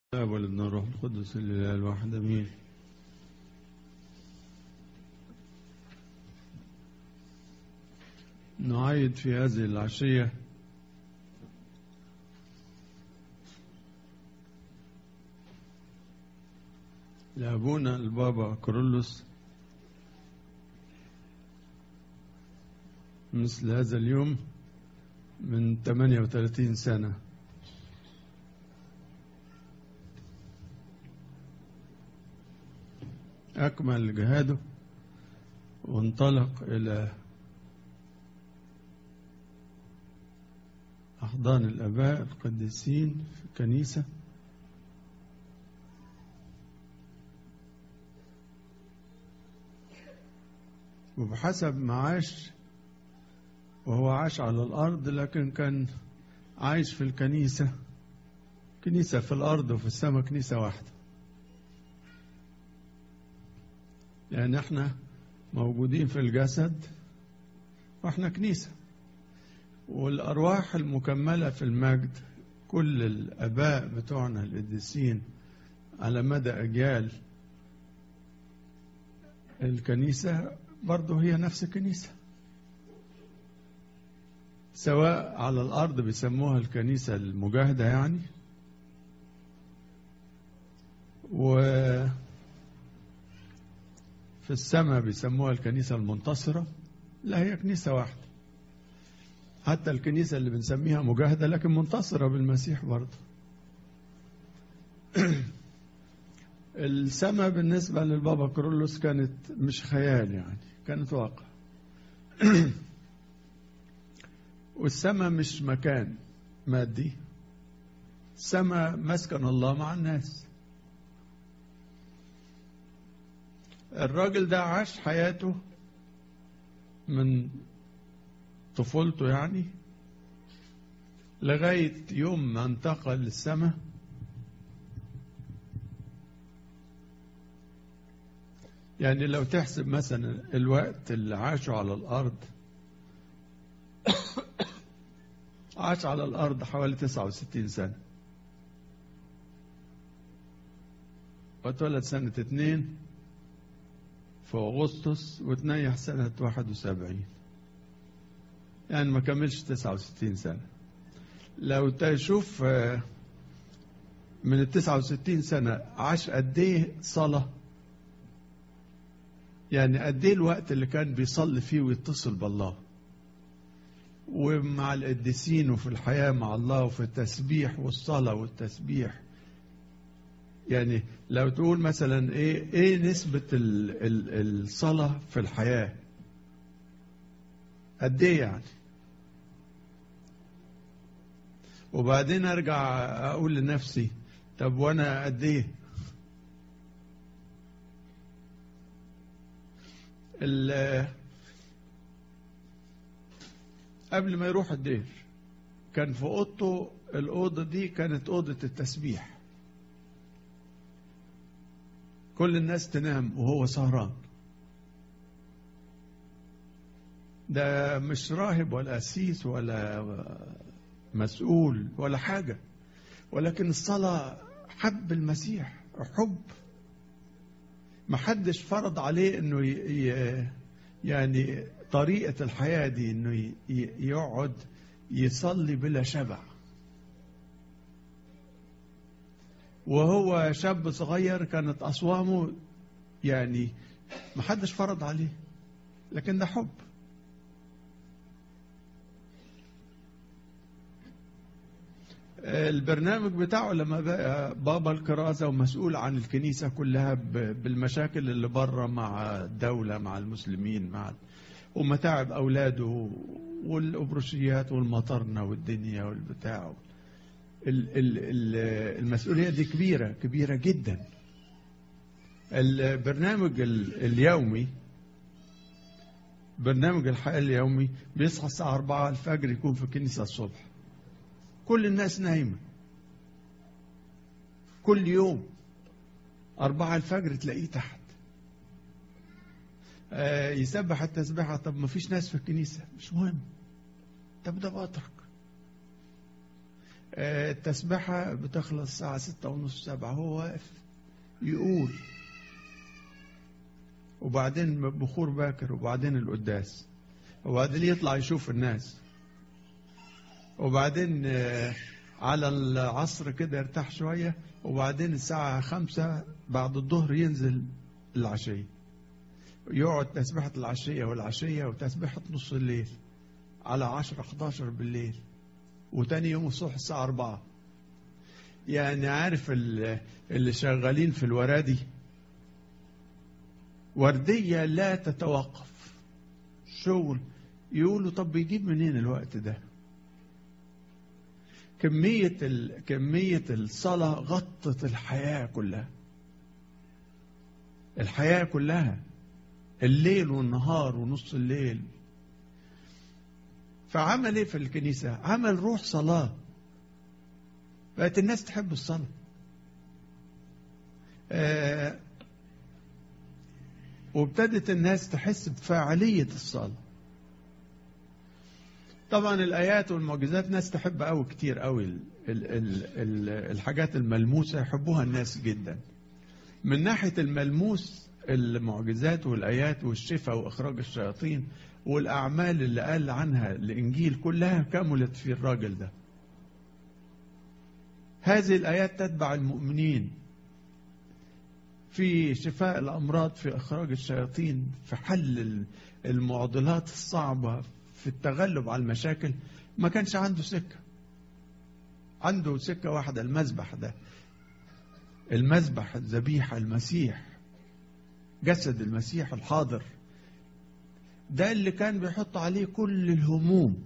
الآب والابن والروح القدس الإله الواحد أمين نعيد في هذه العشية لأبونا البابا كورولوس مثل هذا اليوم من 38 سنة أكمل جهاده وانطلق إلى أحضان الآباء القديسين في الكنيسة وبحسب ما عاش وهو عاش على الأرض لكن كان عايش في الكنيسة كنيسة في الأرض وفي السماء كنيسة واحدة لأن احنا موجودين في الجسد واحنا كنيسة والأرواح المكملة في المجد كل الآباء بتوعنا القديسين على مدى أجيال الكنيسة برضه هي نفس الكنيسة سواء على الأرض بيسموها الكنيسة المجاهدة يعني و في السماء بيسموها الكنيسة المنتصرة لا هي كنيسة واحدة حتى الكنيسة اللي بنسميها مجاهدة لكن منتصرة بالمسيح برضه السماء بالنسبة للبابا كرولوس كانت مش خيال يعني كانت واقع والسماء مش مكان مادي السماء مسكن الله مع الناس الراجل ده عاش حياته من طفولته يعني لغاية يوم ما انتقل للسماء يعني لو تحسب مثلا الوقت اللي عاشه على الأرض عاش على الأرض حوالي 69 سنة واتولد سنة اتنين في أغسطس وتنيح سنة 71 يعني ما كملش 69 سنة لو تشوف من ال 69 سنة عاش قد إيه صلاة يعني قد إيه الوقت اللي كان بيصلي فيه ويتصل بالله ومع القديسين وفي الحياة مع الله وفي التسبيح والصلاة والتسبيح يعني لو تقول مثلا ايه ايه نسبة ال ال الصلاة في الحياة قد ايه يعني وبعدين ارجع اقول لنفسي طب وانا قد ايه قبل ما يروح الدير كان في اوضته الاوضه دي كانت اوضه التسبيح كل الناس تنام وهو سهران ده مش راهب ولا أسيس ولا مسؤول ولا حاجة ولكن الصلاة حب المسيح حب ما حدش فرض عليه انه يعني طريقة الحياة دي انه يقعد يصلي بلا شبع وهو شاب صغير كانت أصوامه يعني ما حدش فرض عليه لكن ده حب البرنامج بتاعه لما بقى بابا الكرازة ومسؤول عن الكنيسة كلها بالمشاكل اللي بره مع الدولة مع المسلمين مع ومتاعب أولاده والأبروشيات والمطرنة والدنيا والبتاع المسؤولية دي كبيرة كبيرة جدا البرنامج اليومي برنامج الحياة اليومي بيصحى الساعة 4 الفجر يكون في الكنيسة الصبح كل الناس نايمة كل يوم أربعة الفجر تلاقيه تحت آه يسبح التسبيحة طب ما فيش ناس في الكنيسة مش مهم طب ده بطرك آه، التسبحة بتخلص الساعة ستة ونص سبعة هو واقف يقول وبعدين بخور باكر وبعدين القداس وبعدين يطلع يشوف الناس وبعدين آه، على العصر كده يرتاح شوية وبعدين الساعة خمسة بعد الظهر ينزل العشية يقعد تسبحة العشية والعشية وتسبحة نص الليل على عشرة 11 بالليل وتاني يوم الصبح الساعة أربعة يعني عارف ال- اللي شغالين في الورادي وردية لا تتوقف شغل يقولوا طب بيجيب منين الوقت ده كمية ال... كمية الصلاة غطت الحياة كلها الحياة كلها الليل والنهار ونص الليل فعمل ايه في الكنيسة عمل روح صلاة بقت الناس تحب الصلاة آه وابتدت الناس تحس بفاعلية الصلاة طبعا الآيات والمعجزات ناس تحب قوي كتير قوي ال ال ال ال الحاجات الملموسة يحبوها الناس جدا من ناحية الملموس المعجزات والآيات والشفاء وإخراج الشياطين والأعمال اللي قال عنها الإنجيل كلها كملت في الراجل ده هذه الآيات تتبع المؤمنين في شفاء الأمراض في إخراج الشياطين في حل المعضلات الصعبة في التغلب على المشاكل ما كانش عنده سكة عنده سكة واحدة المذبح ده المذبح الذبيحة المسيح جسد المسيح الحاضر ده اللي كان بيحط عليه كل الهموم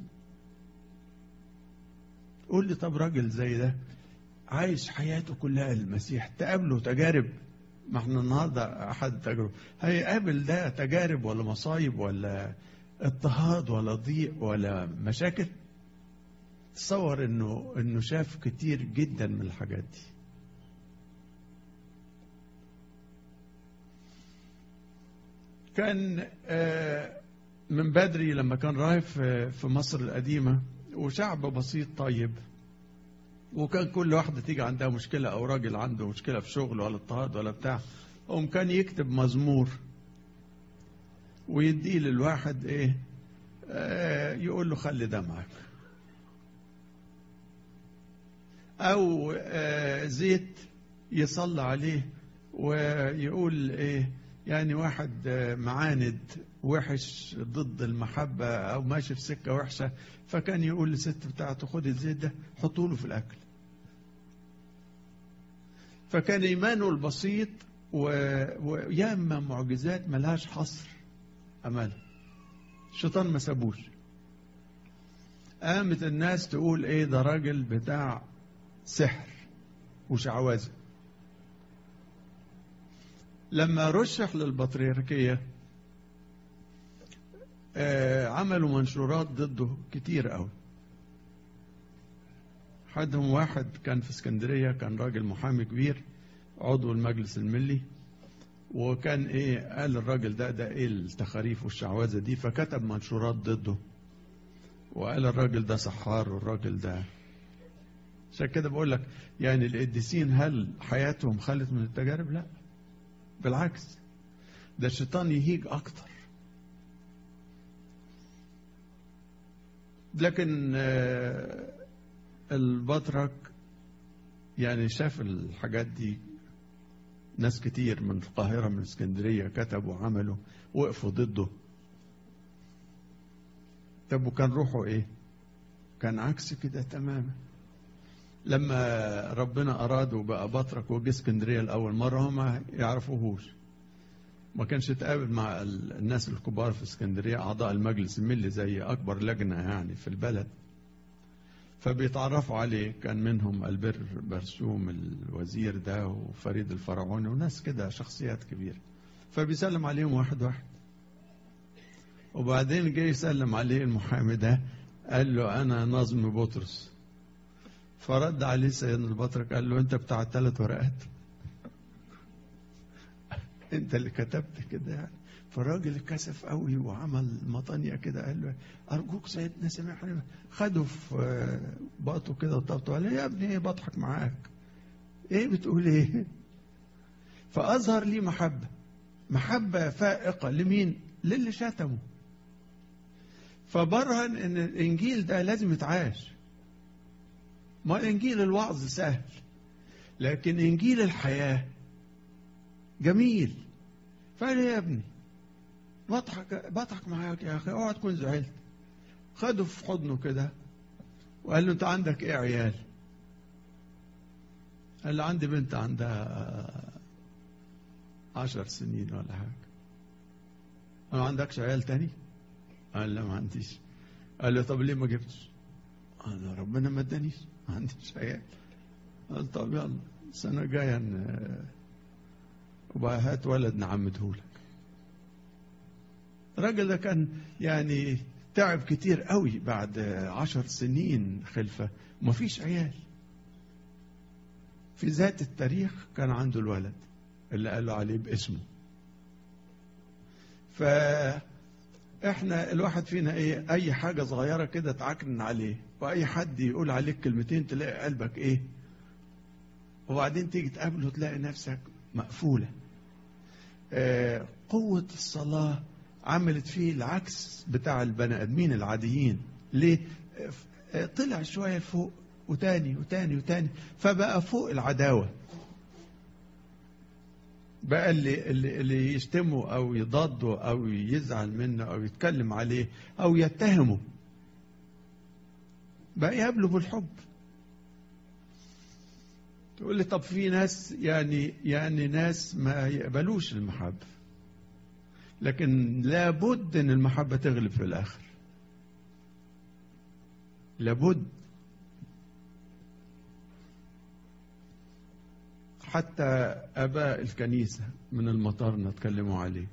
قول لي طب راجل زي ده عايش حياته كلها للمسيح تقابله تجارب ما احنا النهارده احد التجارب هيقابل ده تجارب ولا مصايب ولا اضطهاد ولا ضيق ولا مشاكل تصور انه انه شاف كتير جدا من الحاجات دي كان من بدري لما كان رايح في مصر القديمة وشعب بسيط طيب وكان كل واحدة تيجي عندها مشكلة أو راجل عنده مشكلة في شغل ولا اضطهاد ولا بتاع قوم كان يكتب مزمور ويديه للواحد إيه آه يقول له خلي ده معاك أو آه زيت يصلى عليه ويقول إيه يعني واحد معاند وحش ضد المحبة أو ماشي في سكة وحشة فكان يقول للست بتاعته خد الزيت ده حطوا له في الأكل فكان إيمانه البسيط وياما معجزات ملهاش حصر أمالها الشيطان ما سابوش قامت الناس تقول ايه ده راجل بتاع سحر وشعوذه لما رشح للبطريركية آه عملوا منشورات ضده كتير قوي حدهم واحد كان في اسكندرية كان راجل محامي كبير عضو المجلس الملي وكان ايه قال الراجل ده ده ايه التخاريف والشعوذة دي فكتب منشورات ضده وقال الراجل ده سحار والراجل ده عشان كده بقول لك يعني القديسين هل حياتهم خلت من التجارب؟ لا بالعكس ده الشيطان يهيج اكتر لكن البطرك يعني شاف الحاجات دي ناس كتير من القاهرة من اسكندرية كتبوا وعملوا وقفوا ضده طب وكان روحه ايه كان عكس كده تماما لما ربنا أراد وبقى بطرك وجه اسكندرية لأول مرة هم ما يعرفوهوش ما كانش يتقابل مع الناس الكبار في اسكندرية أعضاء المجلس الملي زي أكبر لجنة يعني في البلد فبيتعرفوا عليه كان منهم البر برسوم الوزير ده وفريد الفرعوني وناس كده شخصيات كبيرة فبيسلم عليهم واحد واحد وبعدين جاي يسلم عليه المحامي ده قال له أنا نظم بطرس فرد عليه سيدنا البطرك قال له انت بتاع الثلاث ورقات انت اللي كتبت كده يعني فالراجل اتكسف قوي وعمل مطانية كده قال له ارجوك سيدنا سامحني خده في باطه كده وطبطب عليه يا ابني ايه بضحك معاك ايه بتقول ايه فاظهر لي محبه محبه فائقه لمين للي شتمه فبرهن ان الانجيل ده لازم يتعاش ما انجيل الوعظ سهل لكن انجيل الحياه جميل فقال يا ابني بضحك بضحك معاك يا اخي اوعى تكون زعلت خده في حضنه كده وقال له انت عندك ايه عيال قال له عندي بنت عندها عشر سنين ولا حاجه قال له عندكش عيال تاني قال لا ما عنديش قال له طب ليه ما جبتش قال له ربنا ما ادانيش ما عنديش عيال قال طب يلا السنه الجايه وبقى هات ولد نعمدهولك الراجل ده كان يعني تعب كتير قوي بعد عشر سنين خلفة ومفيش عيال في ذات التاريخ كان عنده الولد اللي قالوا عليه باسمه فاحنا الواحد فينا ايه اي حاجة صغيرة كده تعكنن عليه واي حد يقول عليك كلمتين تلاقي قلبك ايه وبعدين تيجي تقابله تلاقي نفسك مقفولة آه قوة الصلاة عملت فيه العكس بتاع البني ادمين العاديين ليه طلع شويه لفوق وتاني وتاني وتاني فبقى فوق العداوه بقى اللي اللي, اللي يشتمه او يضاده او يزعل منه او يتكلم عليه او يتهمه بقى يقابله بالحب تقول لي طب في ناس يعني يعني ناس ما يقبلوش المحبه لكن لابد ان المحبة تغلب في الاخر لابد حتى اباء الكنيسة من المطارنة اتكلموا عليه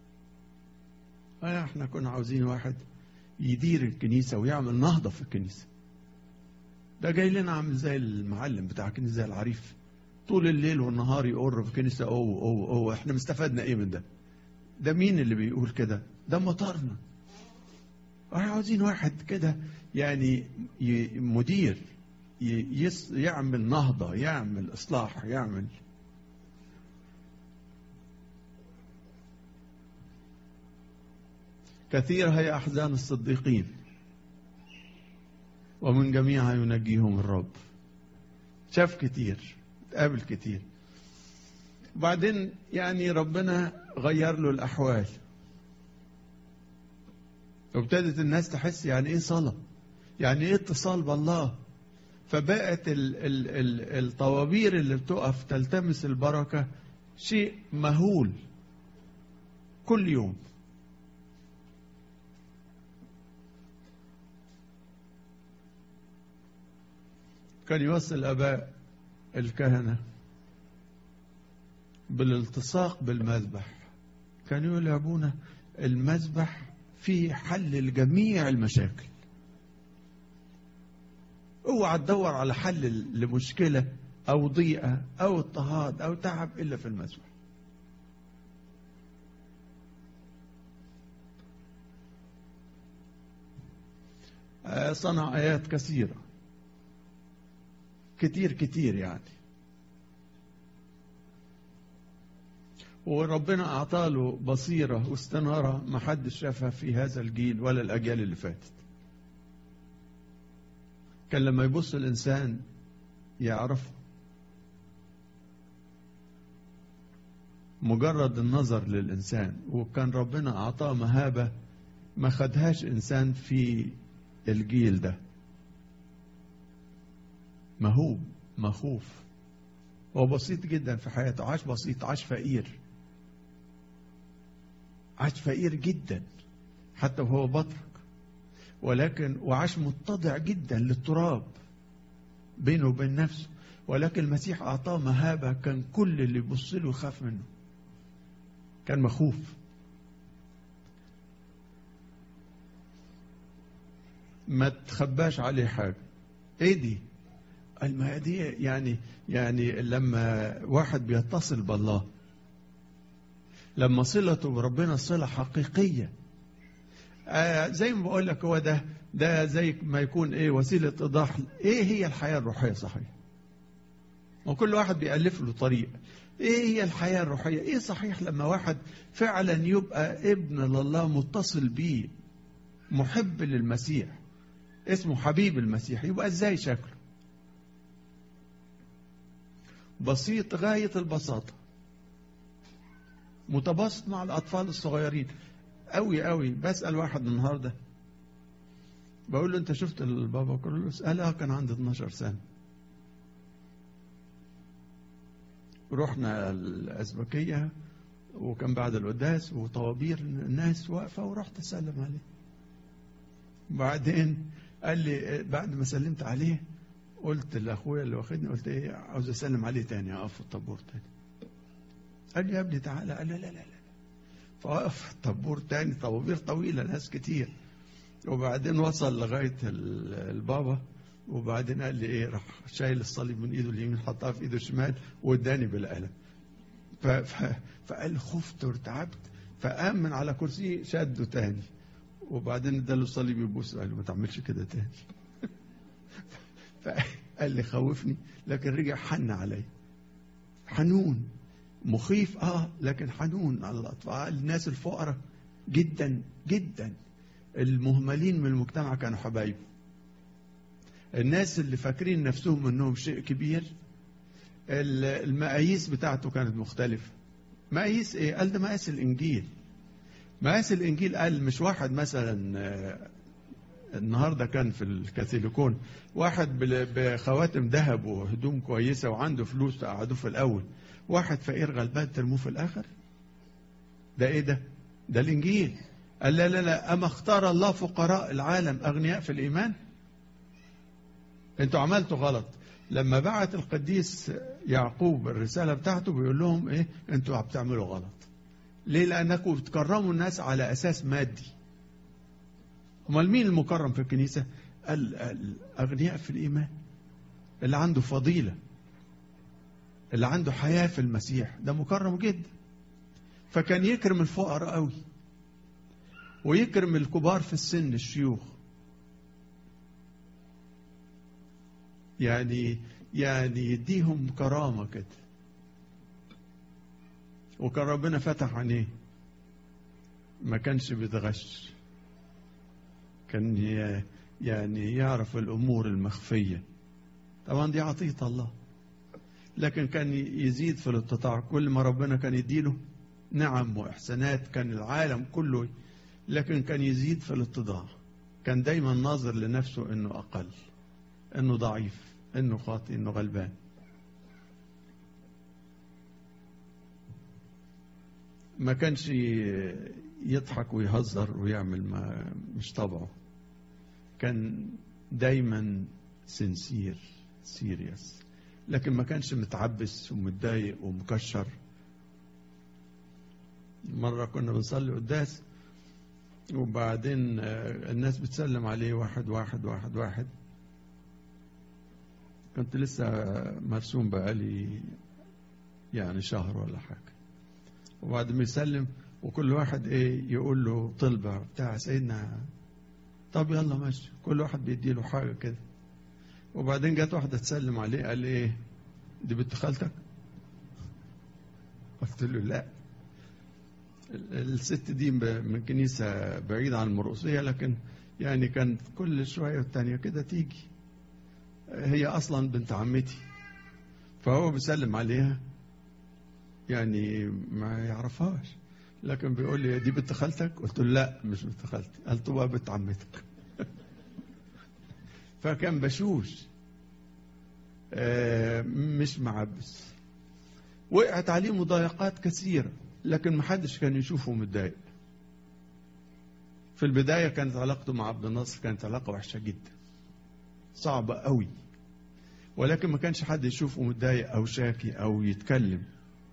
آه احنا كنا عاوزين واحد يدير الكنيسة ويعمل نهضة في الكنيسة ده جاي لنا عامل زي المعلم بتاع الكنيسة زي العريف طول الليل والنهار يقر في الكنيسة اوه اوه اوه احنا مستفدنا ايه من ده ده مين اللي بيقول كده ده مطارنا احنا عاوزين واحد كده يعني مدير يعمل نهضة يعمل إصلاح يعمل كثير هي أحزان الصديقين ومن جميعها ينجيهم الرب شاف كتير تقابل كتير وبعدين يعني ربنا غير له الأحوال وابتدت الناس تحس يعني ايه صلاة يعني ايه اتصال بالله فبقت ال ال ال الطوابير اللي بتقف تلتمس البركة شيء مهول كل يوم كان يوصل أباء الكهنة بالالتصاق بالمذبح كانوا يقول يا أبونا المذبح فيه حل لجميع المشاكل اوعى تدور على حل لمشكلة أو ضيقة أو اضطهاد أو تعب إلا في المذبح صنع آيات كثيرة كتير كتير يعني وربنا أعطاله بصيرة واستنارة ما حدش شافها في هذا الجيل ولا الأجيال اللي فاتت كان لما يبص الإنسان يعرفه مجرد النظر للإنسان وكان ربنا أعطاه مهابة ما خدهاش إنسان في الجيل ده مهوب مخوف هو بسيط جدا في حياته عاش بسيط عاش فقير عاش فقير جدا حتى وهو بطرك ولكن وعاش متضع جدا للتراب بينه وبين نفسه ولكن المسيح أعطاه مهابة كان كل اللي يبص له يخاف منه كان مخوف ما تخباش عليه حاجة ايه دي قال ما دي يعني يعني لما واحد بيتصل بالله لما صلته بربنا صلة حقيقية آه زي ما بقول لك هو ده ده زي ما يكون ايه وسيلة ايضاح ايه هي الحياة الروحية صحيح وكل واحد بيألف له طريق ايه هي الحياة الروحية ايه صحيح لما واحد فعلا يبقى ابن لله متصل بيه محب للمسيح اسمه حبيب المسيح يبقى ازاي شكله بسيط غاية البساطة متباسط مع الأطفال الصغيرين قوي قوي بسأل واحد النهاردة بقول له أنت شفت البابا كرولوس قال اه كان عنده 12 سنة رحنا الأزبكية وكان بعد القداس وطوابير الناس واقفة ورحت أسلم عليه بعدين قال لي بعد ما سلمت عليه قلت لاخويا اللي واخدني قلت ايه عاوز اسلم عليه تاني اقف في الطابور تاني قال لي يا ابني تعالى قال لا لا لا لا فوقف في الطابور تاني طوابير طويله ناس كتير وبعدين وصل لغايه البابا وبعدين قال لي ايه راح شايل الصليب من ايده اليمين حطها في ايده الشمال واداني بالقلم ف... ف... فقال خفت وارتعبت فقام من على كرسي شده تاني وبعدين اداله الصليب يبوس قال له ما تعملش كده تاني فقال لي خوفني لكن رجع حن علي حنون مخيف اه لكن حنون على الاطفال الناس الفقراء جدا جدا المهملين من المجتمع كانوا حبايبه الناس اللي فاكرين نفسهم انهم شيء كبير المقاييس بتاعته كانت مختلفة مقاييس ايه قال ده مقاس الانجيل مقاس الانجيل قال مش واحد مثلا النهارده كان في الكاثوليكون واحد بخواتم ذهب وهدوم كويسه وعنده فلوس تقعدوه في الاول واحد فقير غلبان ترموه في الاخر ده ايه ده ده الانجيل قال لا لا لا اما اختار الله فقراء العالم اغنياء في الايمان انتوا عملتوا غلط لما بعت القديس يعقوب الرساله بتاعته بيقول لهم ايه انتوا بتعملوا غلط ليه لانكم بتكرموا الناس على اساس مادي امال مين المكرم في الكنيسه الاغنياء في الايمان اللي عنده فضيله اللي عنده حياه في المسيح ده مكرم جدا فكان يكرم الفقراء قوي ويكرم الكبار في السن الشيوخ يعني يعني يديهم كرامه كده وكان ربنا فتح عينيه ما كانش بيتغش كان يعني يعرف الأمور المخفية طبعا دي عطية الله لكن كان يزيد في الاتطاع كل ما ربنا كان يديله نعم وإحسانات كان العالم كله لكن كان يزيد في الاتضاع كان دايما ناظر لنفسه انه اقل انه ضعيف انه خاطئ انه غلبان ما كانش يضحك ويهزر ويعمل ما مش طبعه كان دايما سنسير سيريس لكن ما كانش متعبس ومتضايق ومكشر مرة كنا بنصلي قداس وبعدين الناس بتسلم عليه واحد واحد واحد واحد كنت لسه مرسوم بقالي يعني شهر ولا حاجة وبعد ما يسلم وكل واحد ايه يقول له طلبة بتاع سيدنا طب يلا ماشي كل واحد بيدي له حاجة كده وبعدين جت واحدة تسلم عليه قال ايه دي بنت خالتك قلت له لا الست دي من كنيسة بعيدة عن المرقصية لكن يعني كانت كل شوية والتانية كده تيجي هي أصلا بنت عمتي فهو بيسلم عليها يعني ما يعرفهاش لكن بيقول لي دي بنت خالتك قلت له لا مش بنت خالتي قال تبقى بنت عمتك فكان بشوش مش معبس وقعت عليه مضايقات كثيرة لكن ما حدش كان يشوفه متضايق في البداية كانت علاقته مع عبد الناصر كانت علاقة وحشة جدا صعبة قوي ولكن ما كانش حد يشوفه متضايق أو شاكي أو يتكلم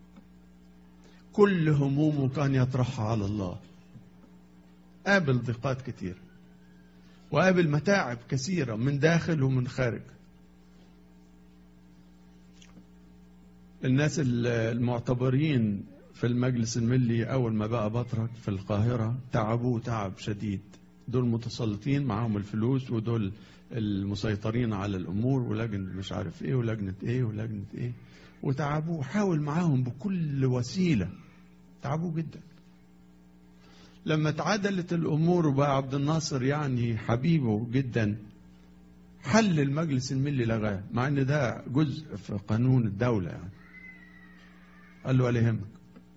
كل همومه كان يطرحها على الله قابل ضيقات كتير وقابل متاعب كثيرة من داخل ومن خارج الناس المعتبرين في المجلس الملي أول ما بقى بطرك في القاهرة تعبوه تعب شديد دول متسلطين معاهم الفلوس ودول المسيطرين على الأمور ولجنة مش عارف إيه ولجنة إيه ولجنة إيه وتعبوه حاول معاهم بكل وسيلة تعبوه جدا لما تعادلت الأمور وبقى عبد الناصر يعني حبيبه جدا حل المجلس الملي لغاه مع ان ده جزء في قانون الدولة يعني قال له ولا يهمك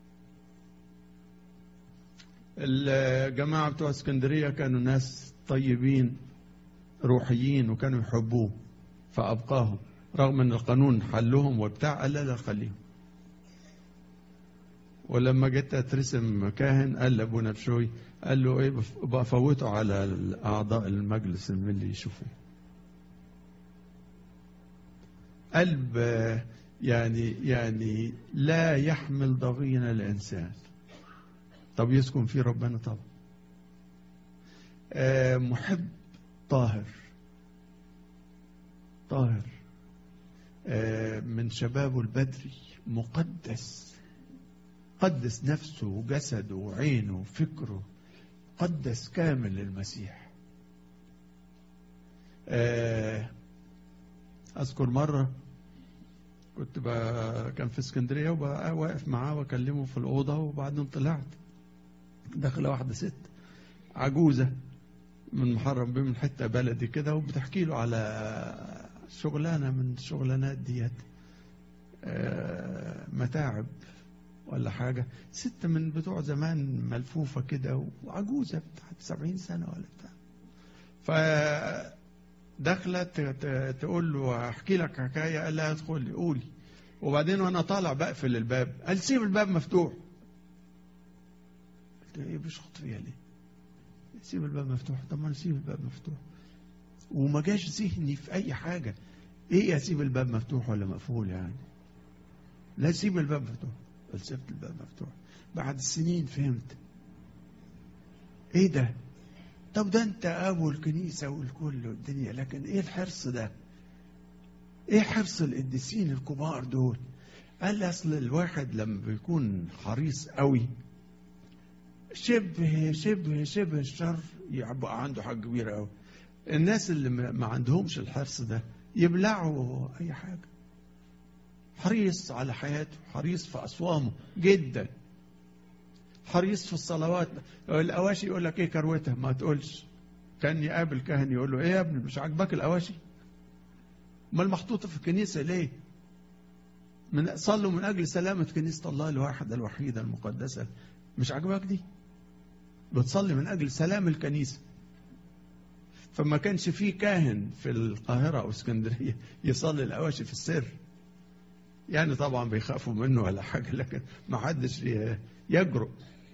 الجماعة بتوع اسكندرية كانوا ناس طيبين روحيين وكانوا يحبوه فأبقاهم رغم ان القانون حلهم وبتاع قال لا لا خليهم ولما جيت اترسم كاهن قال لابونا بشوي قال له ايه بفوته على اعضاء المجلس الملي يشوفوه قلب يعني يعني لا يحمل ضغين الانسان طب يسكن فيه ربنا طبعا آه محب طاهر طاهر آه من شبابه البدري مقدس قدس نفسه وجسده وعينه وفكره قدس كامل للمسيح آه أذكر مرة كنت بقى كان في اسكندرية وبقى واقف معاه وأكلمه في الأوضة وبعدين طلعت داخلة واحدة ست عجوزة من محرم بيه من حتة بلدي كده وبتحكي له على شغلانة من الشغلانات ديت متاعب ولا حاجة ست من بتوع زمان ملفوفة كده وعجوزة بتاعت سبعين سنة ولا بتاع فدخلت تقول له احكي لك حكاية قال لها ادخل لي قولي وبعدين وانا طالع بقفل الباب قال سيب الباب مفتوح قلت ايه بيشخط فيها ليه سيب الباب مفتوح طب ما نسيب الباب مفتوح وما جاش ذهني في اي حاجة ايه اسيب الباب مفتوح ولا مقفول يعني لا سيب الباب مفتوح قلت سبت الباب مفتوح بعد السنين فهمت ايه ده طب ده انت ابو الكنيسه والكل والدنيا لكن ايه الحرص ده ايه حرص القديسين الكبار دول قال لي اصل الواحد لما بيكون حريص قوي شبه شبه شبه الشر يبقى عنده حاجه كبيره قوي الناس اللي ما عندهمش الحرص ده يبلعوا اي حاجه حريص على حياته حريص في أصوامه جدا حريص في الصلوات الأواشي يقول لك إيه كروتها ما تقولش كان يقابل كاهن يقول له إيه يا ابني مش عاجبك الأواشي ما المحطوطة في الكنيسة ليه من صلوا من أجل سلامة كنيسة الله الواحدة الوحيدة المقدسة مش عاجبك دي بتصلي من أجل سلام الكنيسة فما كانش فيه كاهن في القاهرة أو اسكندرية يصلي الأواشي في السر يعني طبعا بيخافوا منه ولا حاجة لكن ما حدش يجرؤ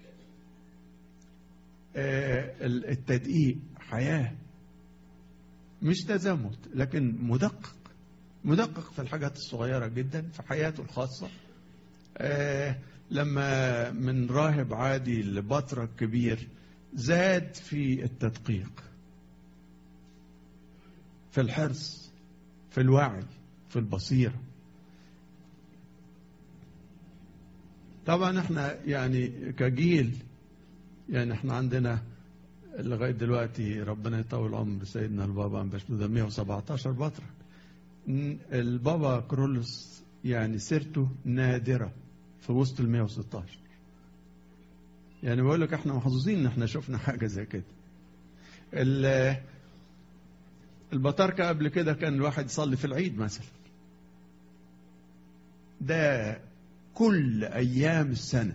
التدقيق حياة مش تزمت لكن مدقق مدقق في الحاجات الصغيرة جدا في حياته الخاصة لما من راهب عادي لبطرك كبير زاد في التدقيق في الحرص في الوعي في البصيره طبعا احنا يعني كجيل يعني احنا عندنا لغايه دلوقتي ربنا يطول عمر سيدنا البابا بشنودة 117 بطرك البابا كرولوس يعني سيرته نادره في وسط ال 116 يعني بقول لك احنا محظوظين ان احنا شفنا حاجه زي كده البطاركه قبل كده كان الواحد يصلي في العيد مثلا ده كل أيام السنة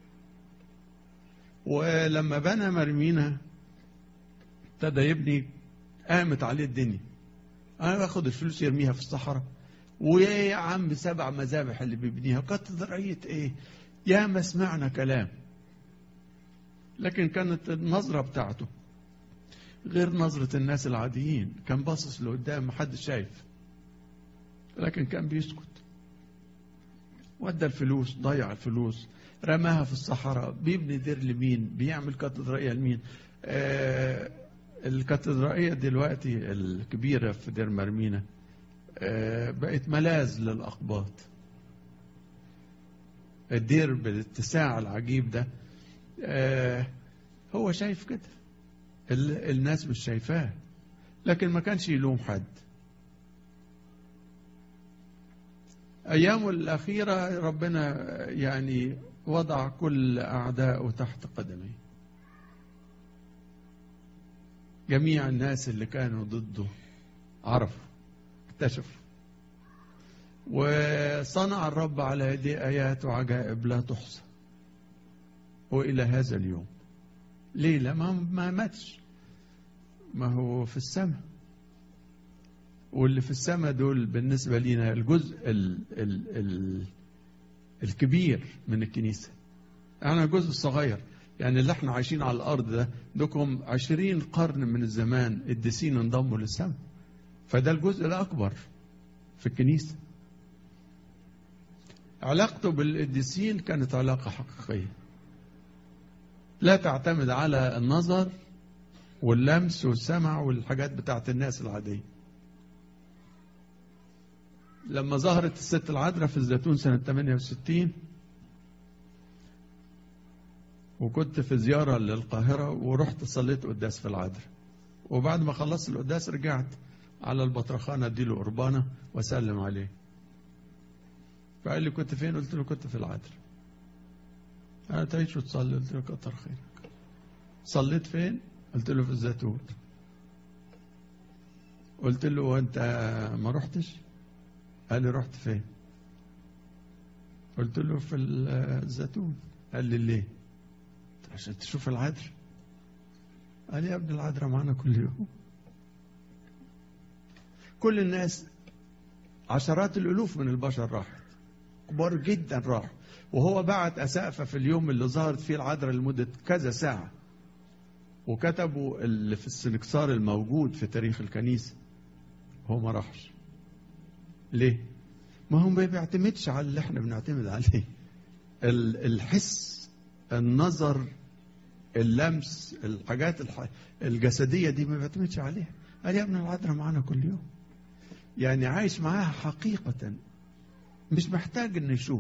ولما بنى مرمينا ابتدى يبني قامت عليه الدنيا أنا باخد الفلوس يرميها في الصحراء ويا يا عم سبع مذابح اللي بيبنيها كاتدرائية ايه يا ما سمعنا كلام لكن كانت النظرة بتاعته غير نظرة الناس العاديين كان باصص لقدام محدش شايف لكن كان بيسكت ودى الفلوس ضيع الفلوس رماها في الصحراء بيبني دير لمين بيعمل كاتدرائية لمين آه الكاتدرائية دلوقتي الكبيرة في دير مرمينا آه بقت ملاذ للأقباط الدير بالاتساع العجيب ده آه هو شايف كده ال- الناس مش شايفاه لكن ما كانش يلوم حد أيامه الأخيرة ربنا يعني وضع كل أعدائه تحت قدميه جميع الناس اللي كانوا ضده عرفوا اكتشفوا وصنع الرب على يديه آيات وعجائب لا تحصى وإلى هذا اليوم ليه لا ما ما ماتش ما هو في السماء واللي في السماء دول بالنسبة لنا الجزء ال ال ال الكبير من الكنيسة أنا جزء صغير يعني اللي احنا عايشين على الأرض ده لكم عشرين قرن من الزمان الدسين انضموا للسماء فده الجزء الأكبر في الكنيسة علاقته بالقديسين كانت علاقة حقيقية لا تعتمد على النظر واللمس والسمع والحاجات بتاعت الناس العادية لما ظهرت الست العذراء في الزيتون سنة 68 وكنت في زيارة للقاهرة ورحت صليت قداس في العذراء وبعد ما خلصت القداس رجعت على البطرخانة اديله قربانة واسلم عليه فقال لي كنت فين قلت له كنت في العذراء انا تعيش وتصلي قلت له كتر خيرك صليت فين قلت له في الزيتون قلت له وانت ما رحتش قال لي رحت فين قلت له في الزيتون قال لي ليه عشان تشوف العذراء قال لي يا ابن العذراء معانا كل يوم كل الناس عشرات الالوف من البشر راحت كبار جدا راحوا وهو بعت اسقفه في اليوم اللي ظهرت فيه العذراء لمده كذا ساعه وكتبوا اللي في السنكسار الموجود في تاريخ الكنيسه هو ما راحش ليه ما هو ما بيعتمدش على اللي احنا بنعتمد عليه ال- الحس النظر اللمس الحاجات الح... الجسديه دي ما بيعتمدش عليها قال يا ابن العذراء معانا كل يوم يعني عايش معاها حقيقه مش محتاج انه يشوف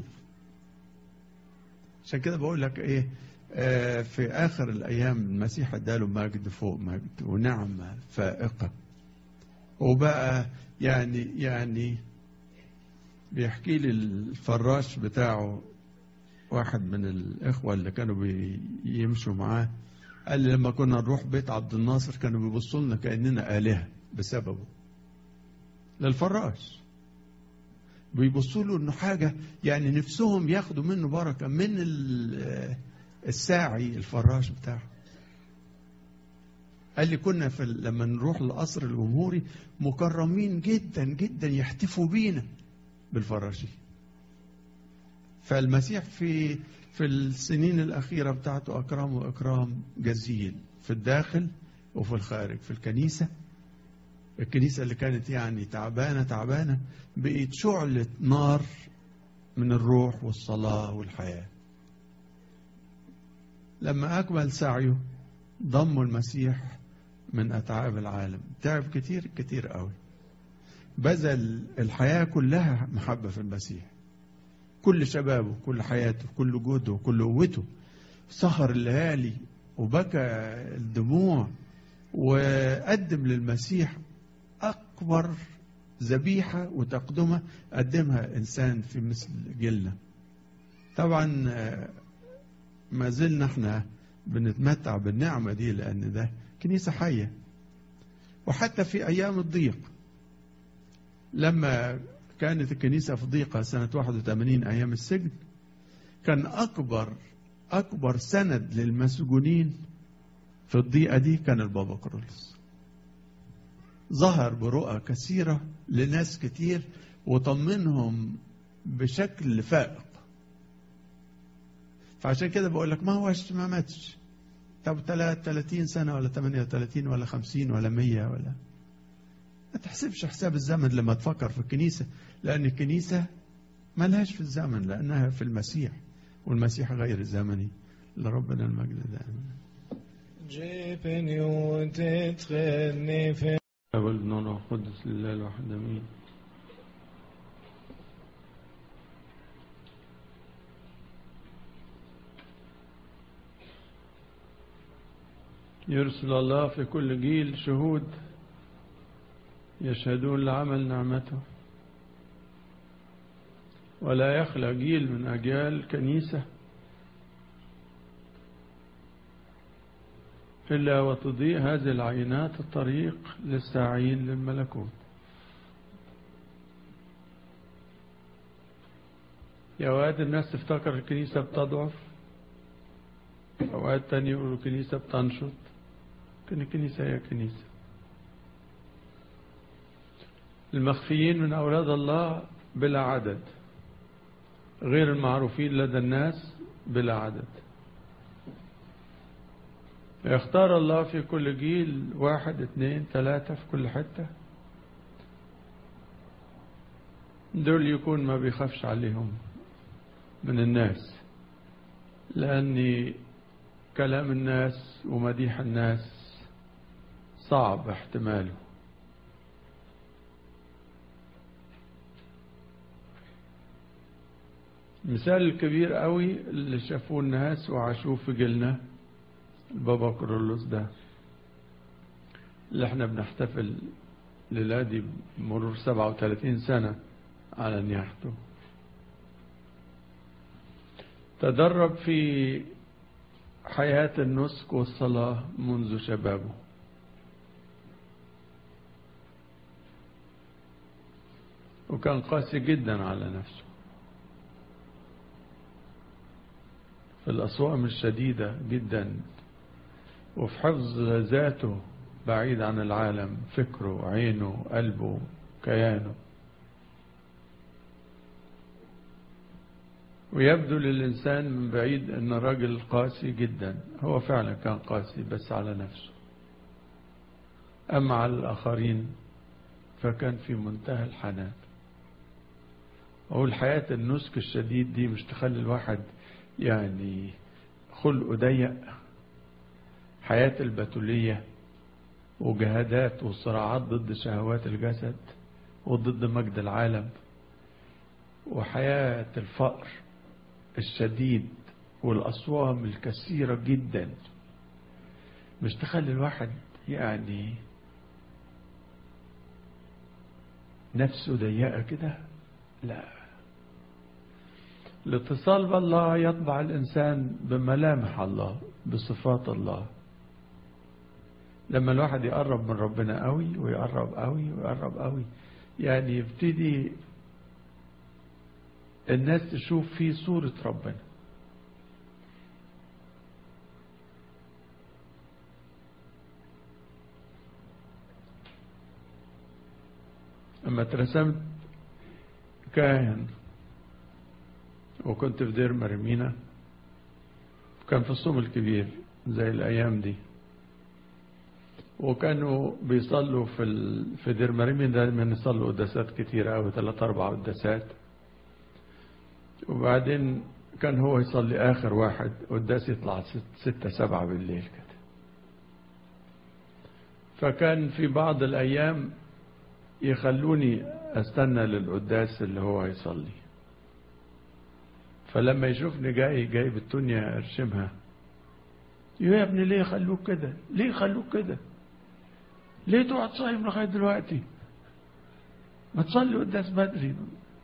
عشان كده بقول لك ايه آه في اخر الايام المسيح اداله مجد فوق مجد ونعمه فائقه وبقى يعني يعني بيحكي لي الفراش بتاعه واحد من الاخوه اللي كانوا بيمشوا معاه قال لي لما كنا نروح بيت عبد الناصر كانوا بيبصوا لنا كاننا الهه بسببه للفراش بيبصوا له انه حاجه يعني نفسهم ياخدوا منه بركه من ال- الساعي الفراش بتاعه قال لي كنا في ال- لما نروح القصر الجمهوري مكرمين جدا جدا يحتفوا بينا بالفراشين فالمسيح في في السنين الأخيرة بتاعته أكرمه إكرام جزيل في الداخل وفي الخارج في الكنيسة الكنيسة اللي كانت يعني تعبانة تعبانة بقت شعلة نار من الروح والصلاة والحياة لما أكمل سعيه ضموا المسيح من أتعاب العالم تعب كتير كتير قوي بذل الحياة كلها محبة في المسيح كل شبابه كل حياته كل جهده كل قوته سهر الليالي وبكى الدموع وقدم للمسيح أكبر ذبيحة وتقدمة قدمها إنسان في مثل جيلنا طبعا آه، ما زلنا احنا بنتمتع بالنعمة دي لأن ده كنيسة حية وحتى في أيام الضيق لما كانت الكنيسة في ضيقة سنة 81 أيام السجن كان أكبر أكبر سند للمسجونين في الضيقة دي كان البابا كرولس ظهر برؤى كثيرة لناس كتير وطمنهم بشكل فائق فعشان كده بقول لك ما هوش ما ماتش طب 30 سنة ولا 38 ولا 50 ولا 100 ولا ما تحسبش حساب الزمن لما تفكر في الكنيسة لأن الكنيسة ما لهاش في الزمن لأنها في المسيح والمسيح غير زمني لربنا المجد دائما جيبني وتدخلني في والابن والروح القدس لله الواحد امين يرسل الله في كل جيل شهود يشهدون لعمل نعمته ولا يخلى جيل من أجيال كنيسة إلا وتضيء هذه العينات الطريق للساعين للملكوت يا أوقات الناس تفتكر الكنيسة بتضعف أوقات تانية يقولوا الكنيسة بتنشط لكن الكنيسة هي كنيسة المخفيين من أولاد الله بلا عدد غير المعروفين لدى الناس بلا عدد يختار الله في كل جيل واحد اثنين ثلاثة في كل حتة دول يكون ما بيخافش عليهم من الناس لأن كلام الناس ومديح الناس صعب احتماله المثال الكبير قوي اللي شافوه الناس وعاشوه في جيلنا البابا كرولوس ده اللي احنا بنحتفل الليلة دي بمرور 37 سنة على نياحته تدرب في حياة النسك والصلاة منذ شبابه وكان قاسي جدا على نفسه في الأصوام الشديدة جدا وفي حفظ ذاته بعيد عن العالم فكره عينه قلبه كيانه ويبدو للإنسان من بعيد أن راجل قاسي جدا هو فعلا كان قاسي بس على نفسه أما على الآخرين فكان في منتهى الحنان أقول حياة النسك الشديد دي مش تخلي الواحد يعني خلقه ضيق حياة البتولية وجهادات وصراعات ضد شهوات الجسد وضد مجد العالم وحياة الفقر الشديد والأصوام الكثيرة جدا مش تخلي الواحد يعني نفسه ضيقة كده لا الاتصال بالله يطبع الإنسان بملامح الله بصفات الله لما الواحد يقرب من ربنا قوي ويقرب قوي ويقرب قوي يعني يبتدي الناس تشوف فيه صورة ربنا أما اترسمت كاهن وكنت في دير مرمينا كان في الصوم الكبير زي الأيام دي وكانوا بيصلوا في ال... في دير مريمين دايما يصلوا قداسات كتير قوي ثلاث أربع قداسات وبعدين كان هو يصلي آخر واحد قداس يطلع ست ستة سبعة بالليل كده فكان في بعض الأيام يخلوني أستنى للقداس اللي هو هيصلي فلما يشوفني جاي جايب الدنيا ارشمها يا ابني ليه خلوك كده ليه خلوك كده ليه تقعد صايم لغايه دلوقتي ما تصلي قداس بدري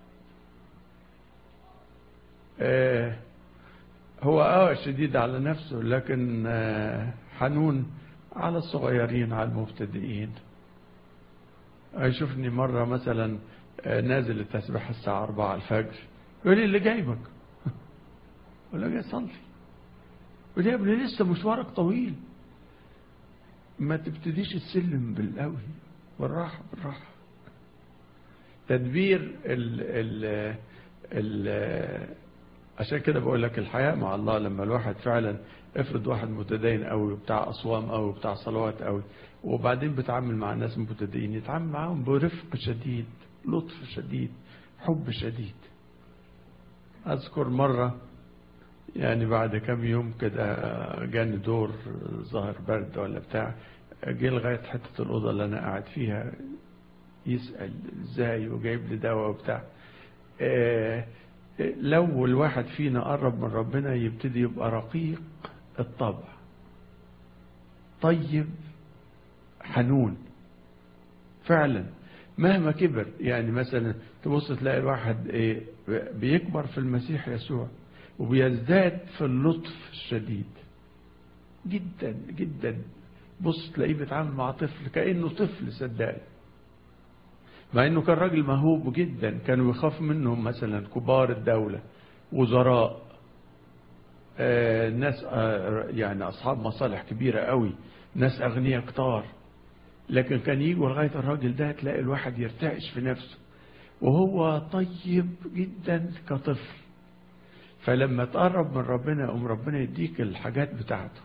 آه هو اه شديد على نفسه لكن آه حنون على الصغيرين على المبتدئين يشوفني مرة مثلا آه نازل التسبيح الساعة 4 الفجر يقول لي اللي جايبك ولا جاي صلي يقول لي يا ابني لسه مشوارك طويل ما تبتديش السلم بالقوي بالراحة بالراحة تدبير ال ال ال عشان كده بقول لك الحياة مع الله لما الواحد فعلا افرض واحد متدين قوي وبتاع أصوام قوي وبتاع صلوات قوي وبعدين بيتعامل مع ناس متدينين يتعامل معاهم برفق شديد لطف شديد حب شديد أذكر مرة يعني بعد كم يوم كده جاني دور ظهر برد ولا بتاع جه لغاية حتة الأوضة اللي أنا قاعد فيها يسأل ازاي وجايب لي دواء وبتاع آه لو الواحد فينا قرب من ربنا يبتدي يبقى رقيق الطبع طيب حنون فعلا مهما كبر يعني مثلا تبص تلاقي الواحد ايه بيكبر في المسيح يسوع وبيزداد في اللطف الشديد جدا جدا بص تلاقيه بيتعامل مع طفل كأنه طفل صدقني مع انه كان راجل مهوب جدا كانوا يخاف منهم مثلا كبار الدولة وزراء آه ناس آه يعني اصحاب مصالح كبيرة قوي ناس اغنياء كتار لكن كان يجوا لغاية الراجل ده تلاقي الواحد يرتعش في نفسه وهو طيب جدا كطفل فلما تقرب من ربنا يقوم ربنا يديك الحاجات بتاعته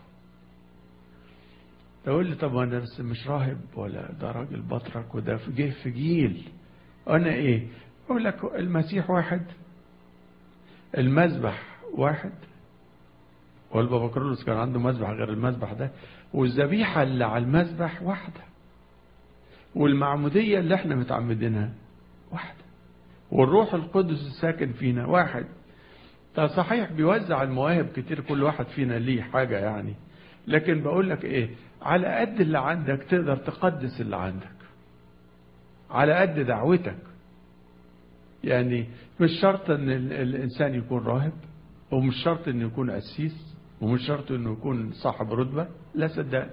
تقول لي طب انا بس مش راهب ولا ده راجل بطرك وده في جه في جيل انا ايه اقول لك المسيح واحد المذبح واحد والبابا كرولوس كان عنده مذبح غير المذبح ده والذبيحة اللي على المذبح واحدة والمعمودية اللي احنا متعمدينها واحدة والروح القدس الساكن فينا واحد ده صحيح بيوزع المواهب كتير كل واحد فينا ليه حاجة يعني لكن بقول لك ايه على قد اللي عندك تقدر تقدس اللي عندك على قد دعوتك يعني مش شرط ان الانسان يكون راهب ومش شرط انه يكون قسيس ومش شرط انه يكون صاحب رتبة لا صدقني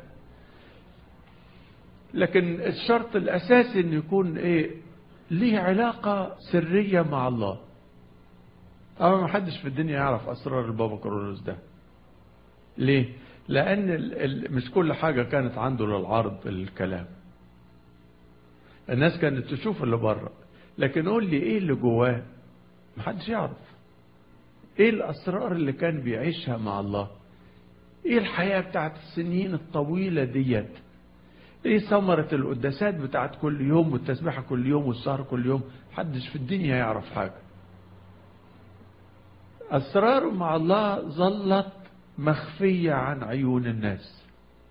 لكن الشرط الاساسي انه يكون ايه ليه علاقة سرية مع الله أما ما حدش في الدنيا يعرف أسرار البابا كرولوس ده ليه؟ لأن ال ال مش كل حاجة كانت عنده للعرض الكلام الناس كانت تشوف اللي بره لكن قول لي ايه اللي جواه محدش يعرف ايه الاسرار اللي كان بيعيشها مع الله ايه الحياة بتاعت السنين الطويلة ديت ايه ثمرة القداسات بتاعت كل يوم والتسبيحة كل يوم والسهر كل يوم محدش في الدنيا يعرف حاجة اسراره مع الله ظلت مخفية عن عيون الناس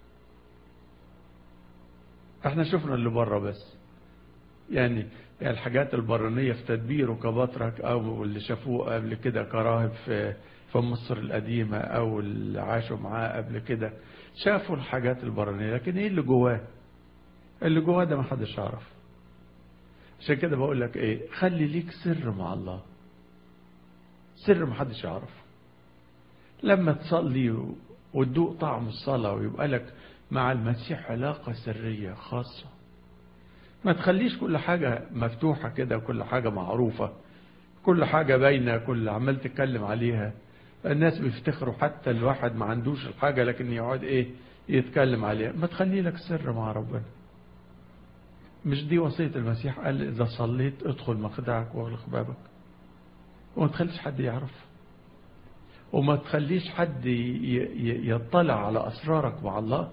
احنا شفنا اللي بره بس يعني يعني الحاجات البرانية في تدبيره كبطرك او اللي شافوه قبل كده كراهب في في مصر القديمة او اللي عاشوا معاه قبل كده شافوا الحاجات البرانية لكن ايه اللي جواه اللي جواه ده ما حدش يعرف عشان كده بقول لك ايه خلي ليك سر مع الله سر ما حدش يعرفه لما تصلي وتدوق طعم الصلاة ويبقى لك مع المسيح علاقة سرية خاصة ما تخليش كل حاجة مفتوحة كده وكل حاجة معروفة كل حاجة باينة كل عمال تتكلم عليها الناس بيفتخروا حتى الواحد ما عندوش الحاجة لكن يقعد ايه يتكلم عليها ما تخلي لك سر مع ربنا مش دي وصية المسيح قال إذا صليت ادخل مخدعك واغلق بابك وما تخليش حد يعرف وما تخليش حد يطلع على أسرارك مع الله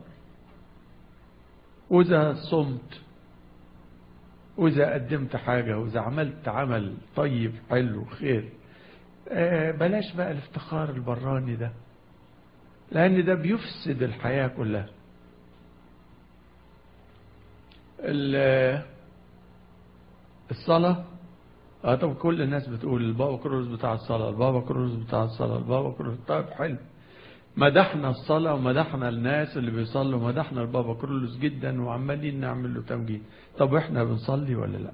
وإذا صمت وإذا قدمت حاجة وإذا عملت عمل طيب حلو خير بلاش بقى الافتخار البراني ده لأن ده بيفسد الحياة كلها الصلاة اه طب كل الناس بتقول البابا كرولوس بتاع الصلاة البابا كرولوس بتاع الصلاة البابا كرولوس طيب حلو مدحنا الصلاة ومدحنا الناس اللي بيصلوا مدحنا البابا كرولوس جدا وعمالين نعمل له تمجيد طب احنا بنصلي ولا لا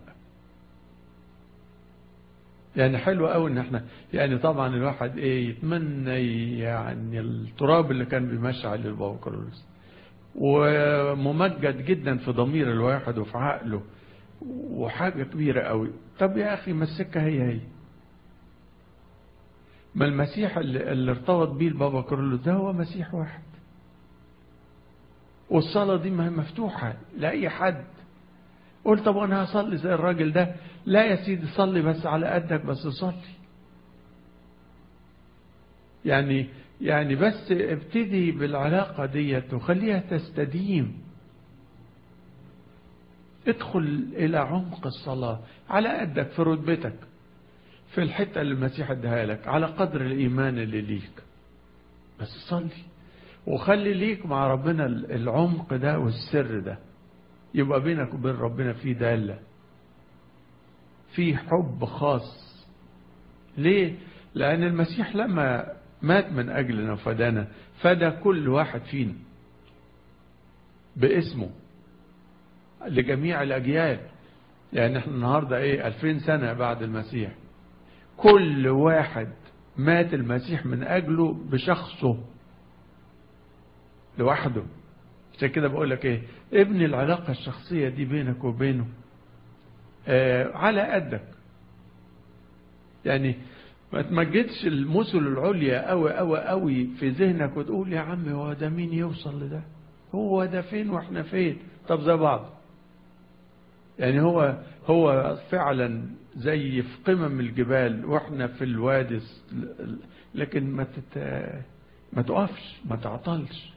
يعني حلو قوي ان احنا يعني طبعا الواحد ايه يتمنى يعني التراب اللي كان بيمشي عليه البابا كرولوس وممجد جدا في ضمير الواحد وفي عقله وحاجة كبيرة قوي طب يا أخي ما السكة هي هي ما المسيح اللي, اللي ارتبط بيه البابا كرولوس ده هو مسيح واحد والصلاة دي ما هي مفتوحة لأي حد قول طب أنا هصلي زي الراجل ده لا يا سيدي صلي بس على قدك بس صلي يعني يعني بس ابتدي بالعلاقة ديت وخليها تستديم ادخل إلى عمق الصلاة على قدك في رتبتك في الحتة اللي المسيح اداها لك على قدر الإيمان اللي ليك بس صلي وخلي ليك مع ربنا العمق ده والسر ده يبقى بينك وبين ربنا في دالة في حب خاص ليه؟ لأن المسيح لما مات من أجلنا وفدانا فدى كل واحد فينا باسمه لجميع الأجيال يعني احنا النهاردة ايه 2000 سنة بعد المسيح كل واحد مات المسيح من أجله بشخصه لوحده عشان كده بقول لك ايه ابني العلاقة الشخصية دي بينك وبينه آه على قدك يعني ما تمجدش المثل العليا قوي قوي قوي في ذهنك وتقول يا عم هو ده مين يوصل لده هو ده فين واحنا فين طب زي بعض يعني هو هو فعلا زي في قمم الجبال واحنا في الوادي لكن ما تت... ما تقفش ما تعطلش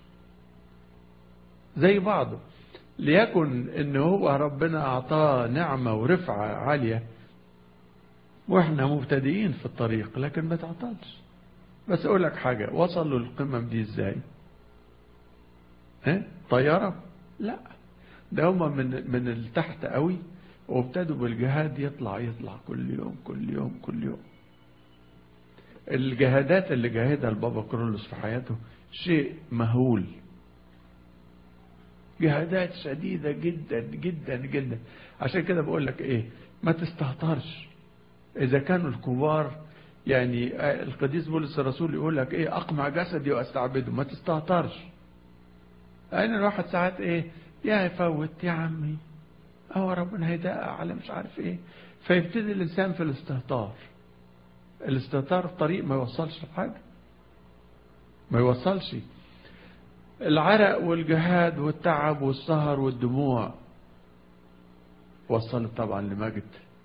زي بعضه ليكن ان هو ربنا اعطاه نعمة ورفعة عالية واحنا مبتدئين في الطريق لكن ما تعطلش بس اقول لك حاجة وصلوا للقمم دي ازاي ها طيارة لا ده هما من من التحت قوي وابتدوا بالجهاد يطلع يطلع كل يوم كل يوم كل يوم الجهادات اللي جاهدها البابا كرولوس في حياته شيء مهول جهادات شديدة جدا جدا جدا عشان كده بقول لك ايه ما تستهترش اذا كانوا الكبار يعني القديس بولس الرسول يقول لك ايه اقمع جسدي واستعبده ما تستهترش لان الواحد ساعات ايه يا يفوت يا عمي هو ربنا هيدقق على مش عارف ايه فيبتدي الانسان في الاستهتار الاستهتار في طريق ما يوصلش لحاجه ما يوصلش العرق والجهاد والتعب والسهر والدموع وصلت طبعا لمجد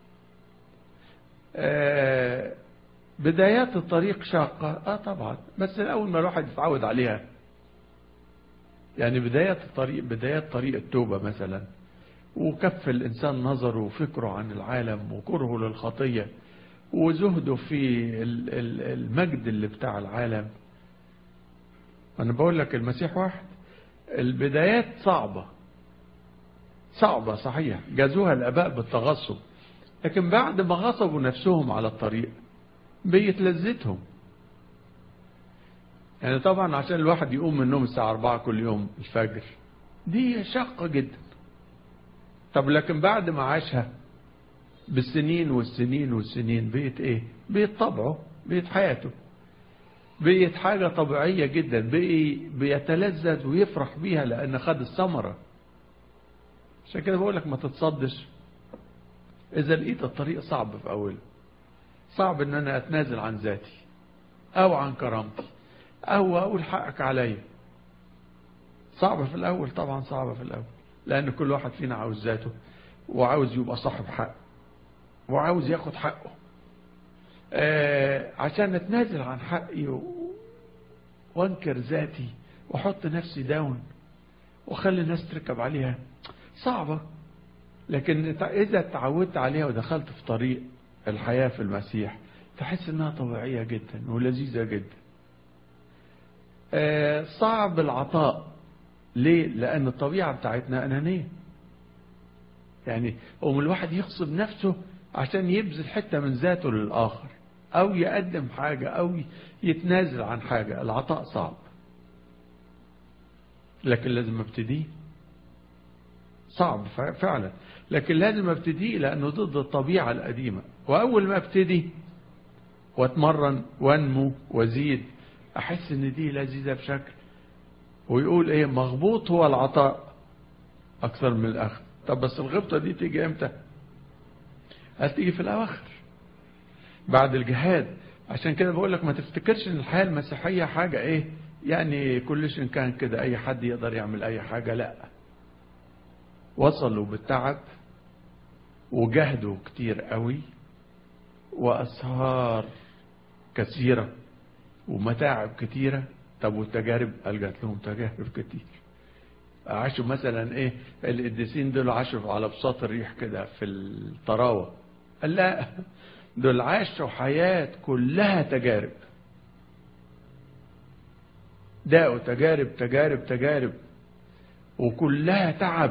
آه بدايات الطريق شاقة اه طبعا بس اول ما الواحد يتعود عليها يعني بداية الطريق بداية طريق التوبة مثلا وكف الإنسان نظره وفكره عن العالم وكرهه للخطية وزهده في المجد اللي بتاع العالم أنا بقول لك المسيح واحد البدايات صعبة صعبة صحيح جازوها الآباء بالتغصب لكن بعد ما غصبوا نفسهم على الطريق بيت لذتهم يعني طبعا عشان الواحد يقوم من النوم الساعة 4 كل يوم الفجر دي شاقة جدا طب لكن بعد ما عاشها بالسنين والسنين والسنين بقت ايه بقت طبعه بقت حياته بقت حاجة طبيعية جدا بقي بيتلذذ ويفرح بيها لأن خد الثمرة عشان كده بقول لك ما تتصدش إذا لقيت الطريق صعب في أوله صعب إن أنا أتنازل عن ذاتي أو عن كرامتي أو أقول حقك عليا صعب في الأول طبعا صعب في الأول لأن كل واحد فينا عاوز ذاته وعاوز يبقى صاحب حق وعاوز ياخد حقه آه عشان اتنازل عن حقي و... وانكر ذاتي واحط نفسي داون واخلي الناس تركب عليها صعبة لكن اذا تعودت عليها ودخلت في طريق الحياة في المسيح تحس انها طبيعية جدا ولذيذة جدا آه صعب العطاء ليه لان الطبيعة بتاعتنا انانية يعني قوم الواحد يغصب نفسه عشان يبذل حتة من ذاته للآخر أو يقدم حاجة أو يتنازل عن حاجة العطاء صعب لكن لازم ابتديه صعب فعلا لكن لازم ابتديه لأنه ضد الطبيعة القديمة وأول ما ابتدي واتمرن وانمو وزيد أحس إن دي لذيذة بشكل ويقول إيه مغبوط هو العطاء أكثر من الأخذ طب بس الغبطة دي تيجي إمتى هتيجي في الأواخر بعد الجهاد عشان كده بقول لك ما تفتكرش ان الحياة المسيحية حاجة ايه يعني كل شيء كان كده اي حد يقدر يعمل اي حاجة لا وصلوا بالتعب وجهدوا كتير قوي واسهار كثيرة ومتاعب كتيرة طب والتجارب قال جات لهم تجارب كتير عاشوا مثلا ايه القديسين دول عاشوا على بساط الريح كده في الطراوة قال لا دول عاشوا حياة كلها تجارب داقوا تجارب تجارب تجارب وكلها تعب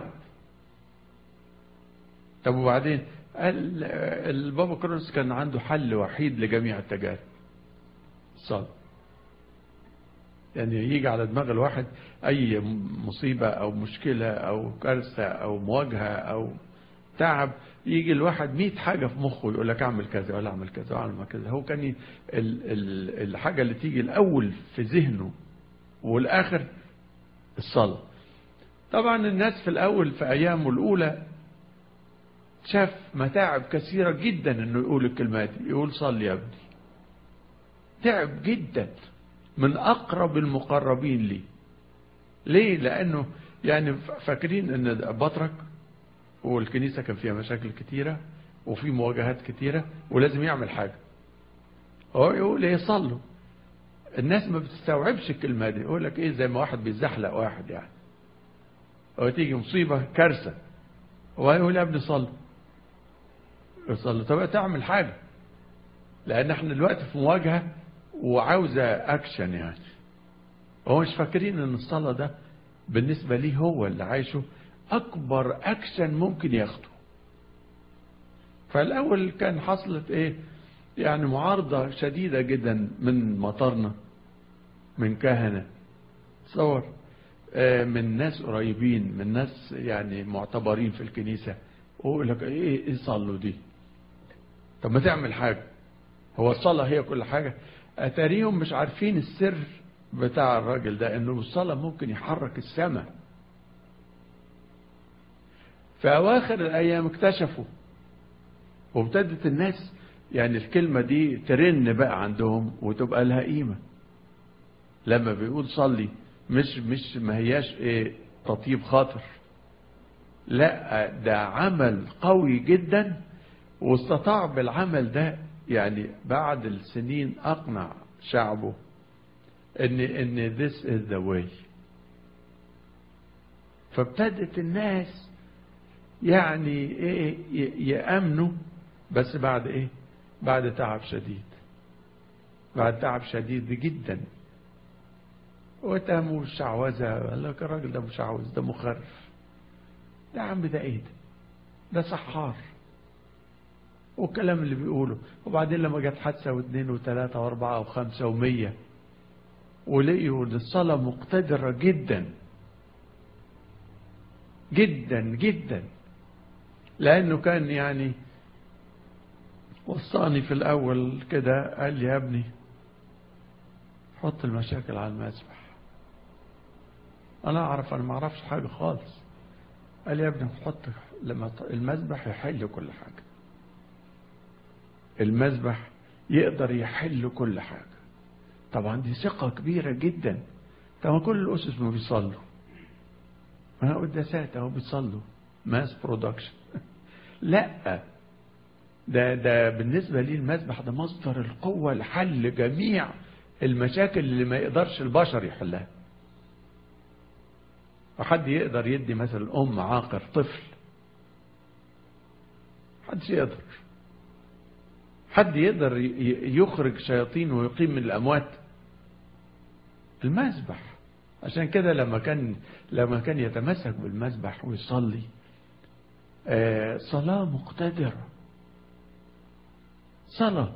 طب وبعدين قال البابا كرونس كان عنده حل وحيد لجميع التجارب الصلاة يعني يجي على دماغ الواحد اي مصيبة او مشكلة او كارثة او مواجهة او تعب يجي الواحد مئة حاجة في مخه يقول لك اعمل كذا ولا اعمل كذا واعمل كذا هو كان ال ال الحاجة اللي تيجي الاول في ذهنه والاخر الصلاة طبعا الناس في الاول في ايامه الاولى شاف متاعب كثيرة جدا انه يقول الكلمات دي يقول صلي يا ابني تعب جدا من اقرب المقربين لي ليه لانه يعني فاكرين ان بطرك والكنيسة كان فيها مشاكل كتيرة وفي مواجهات كتيرة ولازم يعمل حاجة هو يقول ايه صلوا الناس ما بتستوعبش الكلمة دي يقول لك ايه زي ما واحد بيزحلق واحد يعني هو تيجي مصيبة كارثة هو يقول يا ابني صلوا صلوا طب تعمل حاجة لان احنا دلوقتي في مواجهة وعاوزة اكشن يعني هو مش فاكرين ان الصلاة ده بالنسبة ليه هو اللي عايشه اكبر اكشن ممكن ياخده فالاول كان حصلت ايه يعني معارضة شديدة جدا من مطارنا من كهنة تصور من ناس قريبين من ناس يعني معتبرين في الكنيسة ويقول لك ايه ايه صلوا دي طب ما تعمل حاجة هو الصلاة هي كل حاجة اتاريهم مش عارفين السر بتاع الراجل ده انه الصلاة ممكن يحرك السماء في اواخر الايام اكتشفوا وابتدت الناس يعني الكلمة دي ترن بقى عندهم وتبقى لها قيمة لما بيقول صلي مش مش ما هياش ايه تطيب خاطر لا ده عمل قوي جدا واستطاع بالعمل ده يعني بعد السنين اقنع شعبه ان ان this is the way فابتدت الناس يعني ايه يامنوا بس بعد ايه بعد تعب شديد بعد تعب شديد جدا واتهموا الشعوذة قال لك الراجل ده مشعوذ ده مخرف يا عم ده ايه ده ده سحار والكلام اللي بيقوله وبعدين لما جت حادثة واثنين وثلاثة واربعة وخمسة ومية ولقيوا ان الصلاة مقتدرة جدا جدا جدا لانه كان يعني وصاني في الاول كده قال لي يا ابني حط المشاكل على المسبح انا اعرف انا ما اعرفش حاجه خالص قال لي يا ابني حط لما المسبح يحل كل حاجه المسبح يقدر يحل كل حاجه طبعا دي ثقه كبيره جدا طبعا كل الاسس ما بيصلوا انا قداسات اهو بيصلوا ماس برودكشن لا ده ده بالنسبه لي المسبح ده مصدر القوه لحل جميع المشاكل اللي ما يقدرش البشر يحلها وحد يقدر يدي مثلا ام عاقر طفل حدش يقدر حد يقدر يخرج شياطين ويقيم من الاموات المسبح عشان كده لما كان لما كان يتمسك بالمسبح ويصلي آه صلاة مقتدرة صلاة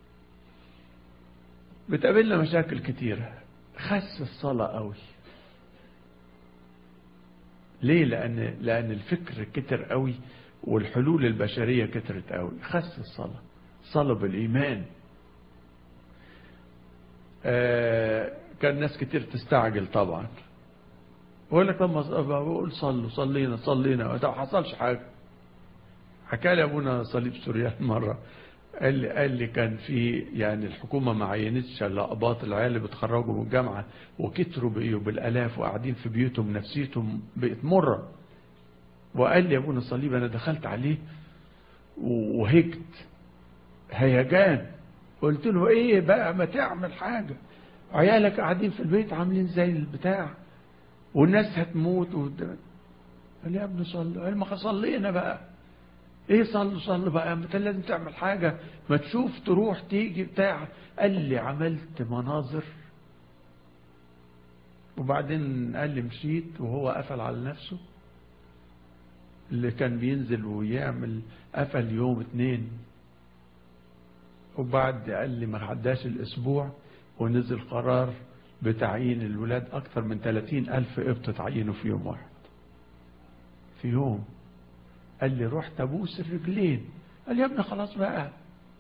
بتقابلنا مشاكل كتيرة خس الصلاة قوي ليه لأن لأن الفكر كتر قوي والحلول البشرية كترت قوي خس الصلاة صلاة بالإيمان آه كان ناس كتير تستعجل طبعا بقول لك لما بقول صلوا صلينا صلينا ما حصلش حاجة حكى لي أبونا صليب سوريان مرة قال لي قال لي كان في يعني الحكومة ما عينتش الا اباط العيال اللي بيتخرجوا من الجامعة وكتروا بقيوا بالالاف وقاعدين في بيوتهم نفسيتهم بقت مرة وقال لي يا ابونا صليب انا دخلت عليه وهجت هيجان قلت له ايه بقى ما تعمل حاجة عيالك قاعدين في البيت عاملين زي البتاع والناس هتموت قال لي يا ابني صلي قال ما صلينا بقى ايه صلوا صلوا بقى انت لازم تعمل حاجة ما تشوف تروح تيجي بتاع قال لي عملت مناظر وبعدين قال لي مشيت وهو قفل على نفسه اللي كان بينزل ويعمل قفل يوم اتنين وبعد قال لي ما عداش الاسبوع ونزل قرار بتعيين الولاد أكثر من 30 ألف قبط تعينوا في يوم واحد في يوم قال لي رحت أبوس الرجلين قال يا ابني خلاص بقى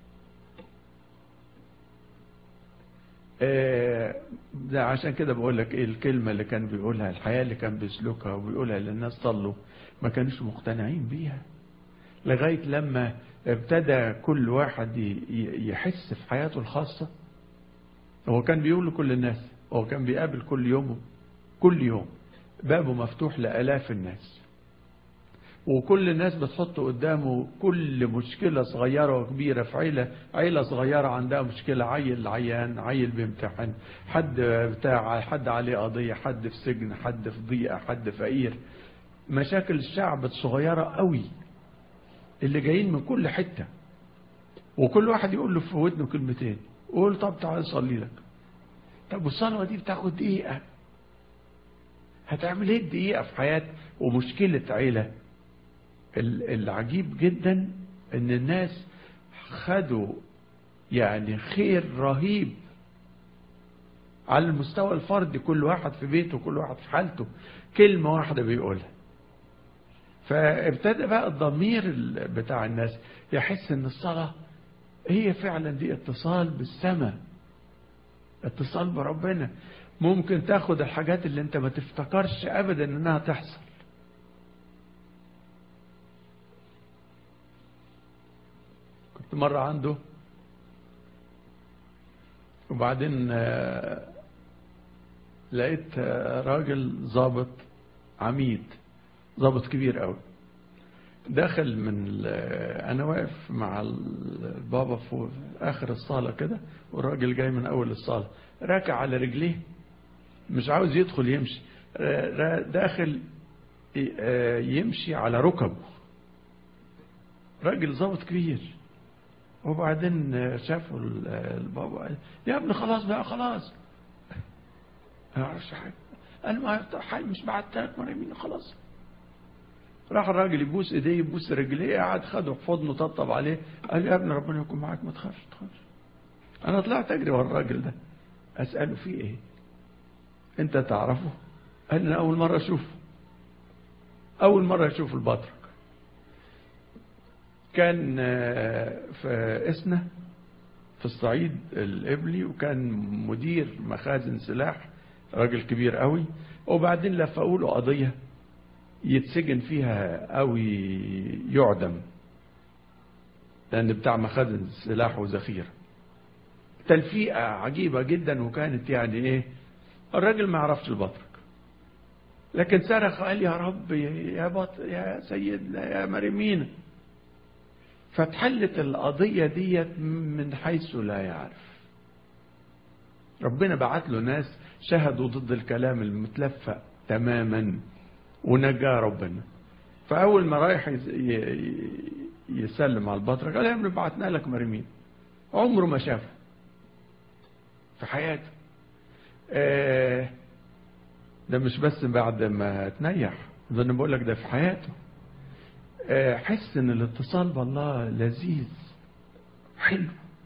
آه، ده عشان كده بقول لك ايه الكلمة اللي كان بيقولها الحياة اللي كان بيسلكها وبيقولها للناس صلوا ما كانوش مقتنعين بيها لغاية لما ابتدى كل واحد ي- ي- يحس في حياته الخاصة هو كان بيقول لكل الناس هو كان بيقابل كل يوم كل يوم بابه مفتوح لآلاف الناس وكل الناس بتحط قدامه كل مشكلة صغيرة وكبيرة في عيلة عيلة صغيرة عندها مشكلة عيل عيان عيل بيمتحن حد بتاع حد عليه قضية حد في سجن حد في ضيقة حد فقير مشاكل الشعب الصغيرة قوي اللي جايين من كل حتة وكل واحد يقول له في ودنه كلمتين قول طب تعالى صلي لك طب والصلوة دي بتاخد دقيقة هتعمل ايه الدقيقة في حياة ومشكلة عيلة ال- العجيب جدا ان الناس خدوا يعني خير رهيب على المستوى الفردي كل واحد في بيته كل واحد في حالته كلمة واحدة بيقولها فابتدى بقى الضمير ال- بتاع الناس يحس ان الصلاة هي فعلا دي اتصال بالسماء اتصال بربنا ممكن تاخد الحاجات اللي انت ما تفتكرش ابدا انها تحصل كنت مرة عنده وبعدين آه، لقيت آه، راجل ضابط عميد ضابط كبير قوي داخل من ال- انا واقف مع البابا في اخر الصاله كده والراجل جاي من اول الصاله راكع على رجليه مش عاوز يدخل يمشي را- را- داخل ي- آه، يمشي على ركبه راجل ضابط كبير وبعدين آه، شافوا ال- آه، البابا قال يا ابني خلاص بقى خلاص ما يعرفش حاجه قال ما حاجة مش بعد ثلاث مرة خلاص راح الراجل يبوس ايديه يبوس رجليه قعد خده في حضنه طبطب عليه قال يا ابني ربنا يكون معاك ما تخافش ما تخافش انا طلعت اجري ورا الراجل ده اساله فيه ايه انت تعرفه قال انا اول مره اشوفه اول مره اشوف البطرك كان آه، في اسنا في الصعيد القبلي وكان مدير مخازن سلاح راجل كبير قوي وبعدين لفقوا له قضيه يتسجن فيها او ي- يعدم لان بتاع مخازن سلاح وذخيره تلفيقه عجيبه جدا وكانت يعني ايه الراجل ما يعرفش البطرك لكن صرخ قال يا رب يا بط يا سيدنا يا مريمينا فاتحلت القضية ديت من حيث لا يعرف ربنا بعت له ناس شهدوا ضد الكلام المتلفق تماما ونجاه ربنا فأول ما رايح يس- ي- يسلم على البطرك قال يا ابني بعتنا لك مريمين عمره ما شافه في حياته آه، ده مش بس بعد ما تنيح ده انا بقول لك ده في حياته آه، حس ان الاتصال بالله لذيذ حلو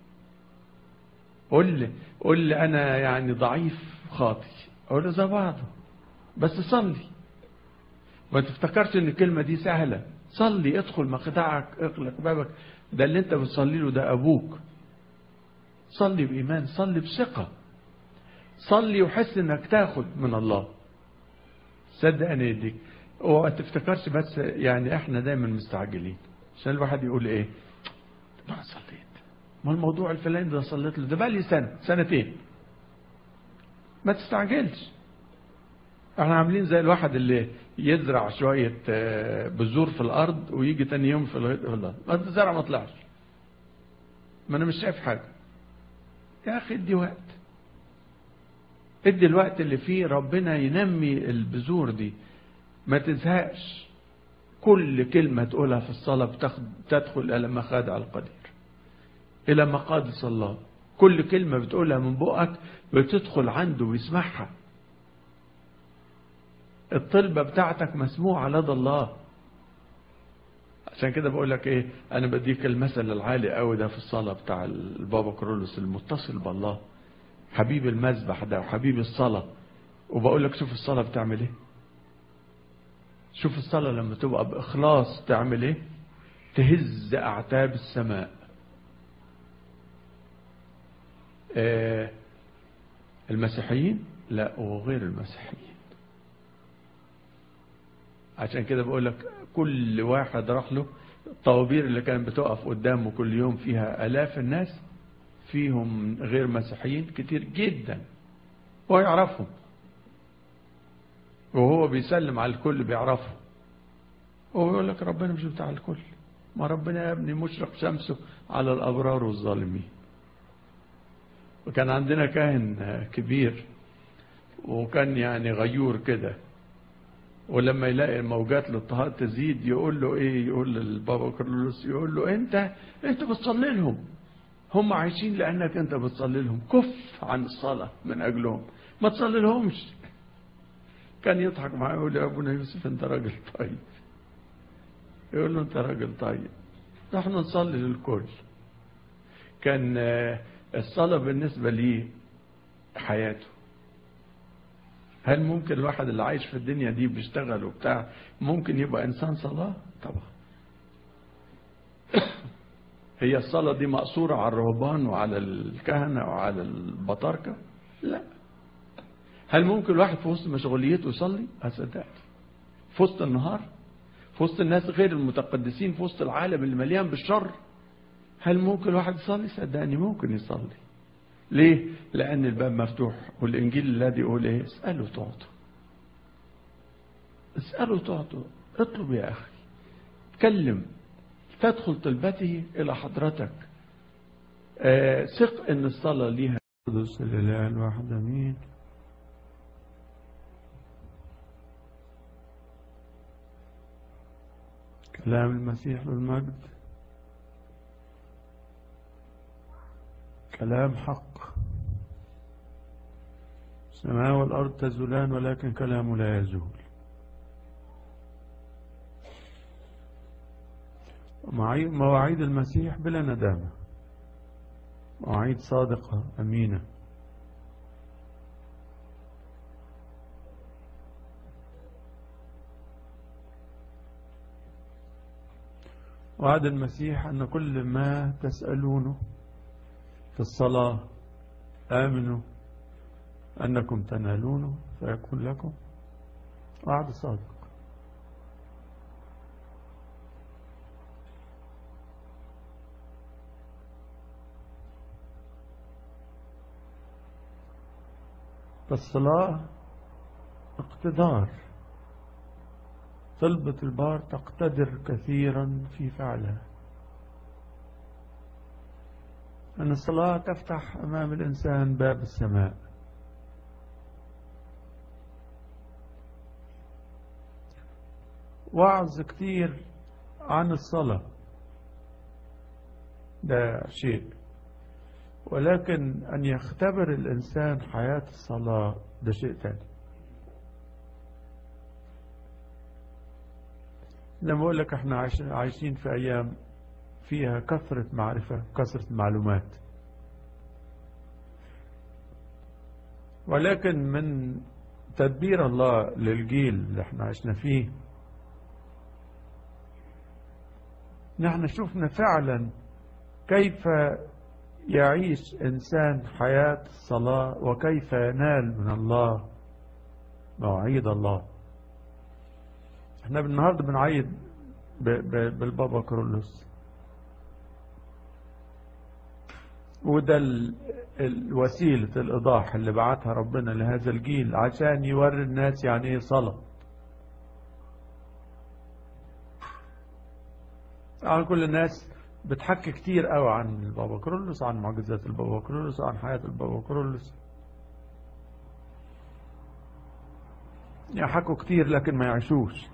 قول لي قول لي انا يعني ضعيف خاطي اقول له زي بعضه بس صلي ما تفتكرش ان الكلمه دي سهله صلي ادخل مخدعك اغلق بابك ده اللي انت بتصلي له ده ابوك صلي بايمان صلي بثقه صلي وحس انك تاخد من الله صدقني يديك وما تفتكرش بس يعني احنا دايما مستعجلين عشان الواحد يقول ايه ما انا صليت ما الموضوع الفلاني ده صليت له ده بقى لي سنه سنتين ما تستعجلش احنا عاملين زي الواحد اللي يزرع شوية آه، بذور في الأرض ويجي تاني يوم في الغ- في الأرض ما الزرع ما طلعش ما أنا مش شايف حاجة يا أخي ادي وقت ادي الوقت اللي فيه ربنا ينمي البذور دي ما تزهقش كل كلمة تقولها في الصلاة بتاخد تدخل إلى مخادع القدير إلى مقادس الله كل كلمة بتقولها من بقك بتدخل عنده ويسمعها الطلبة بتاعتك مسموعة لدى الله عشان كده بقول لك ايه انا بديك المثل العالي قوي ده في الصلاة بتاع البابا كرولوس المتصل بالله حبيب المذبح ده وحبيب الصلاة وبقول لك شوف الصلاة بتعمل ايه شوف الصلاة لما تبقى بإخلاص تعمل ايه تهز أعتاب السماء آه المسيحيين لا وغير المسيحيين عشان كده بقول لك كل واحد راح له الطوابير اللي كانت بتقف قدامه كل يوم فيها آلاف الناس فيهم غير مسيحيين كتير جدا هو يعرفهم وهو بيسلم على الكل بيعرفه هو يقول لك ربنا مش بتاع الكل ما ربنا يا ابني مشرق شمسه على الأبرار والظالمين وكان عندنا كاهن كبير وكان يعني غيور كده ولما يلاقي الموجات الاضطهاد تزيد يقول له ايه يقول للبابا كارلوس يقول له انت انت بتصلي لهم هم عايشين لانك انت بتصلي لهم كف عن الصلاه من اجلهم ما تصلي لهمش كان يضحك معاه يقول يا ابونا يوسف انت راجل طيب يقول له انت راجل طيب نحن نصلي للكل كان الصلاة بالنسبة لي حياته هل ممكن الواحد اللي عايش في الدنيا دي بيشتغل وبتاع ممكن يبقى إنسان صلاة طبعا هي الصلاة دي مقصورة على الرهبان وعلى الكهنة وعلى البطاركة لا هل ممكن الواحد في وسط مشغوليته يصلي أصدقت في وسط النهار في وسط الناس غير المتقدسين في وسط العالم اللي مليان بالشر هل ممكن الواحد يصلي صدقني ممكن يصلي ليه لأن الباب مفتوح والإنجيل الذي يقول إيه اسألوا تعطوا اسألوا تعطوا اطلب يا أخي تكلم تدخل طلبته إلى حضرتك آه ثق إن الصلاة ليها قدس الإله الواحد أمين كلام المسيح بالمجد كلام حق السماء والأرض تزولان ولكن كلامه لا يزول مواعيد المسيح بلا ندامة مواعيد صادقة أمينة وعد المسيح أن كل ما تسألونه في الصلاة آمنوا أنكم تنالونه فيكون لكم وعد صادق فالصلاة اقتدار طلبة البار تقتدر كثيرا في فعلها أن الصلاة تفتح أمام الإنسان باب السماء وعظ كتير عن الصلاة ده شيء ولكن أن يختبر الإنسان حياة الصلاة ده شيء تاني لما أقول لك احنا عايشين في أيام فيها كثرة معرفة كثرة معلومات ولكن من تدبير الله للجيل اللي احنا عشنا فيه نحن شفنا فعلا كيف يعيش إنسان حياة الصلاة وكيف ينال من الله مواعيد الله احنا النهاردة بنعيد بالبابا كرولوس وده الوسيلة الإيضاح اللي بعتها ربنا لهذا الجيل عشان يوري الناس يعني ايه صلاة عن كل الناس بتحكي كتير قوي عن البابا كرولوس عن معجزات البابا كرولوس عن حياة البابا كرولوس يحكوا كتير لكن ما يعيشوش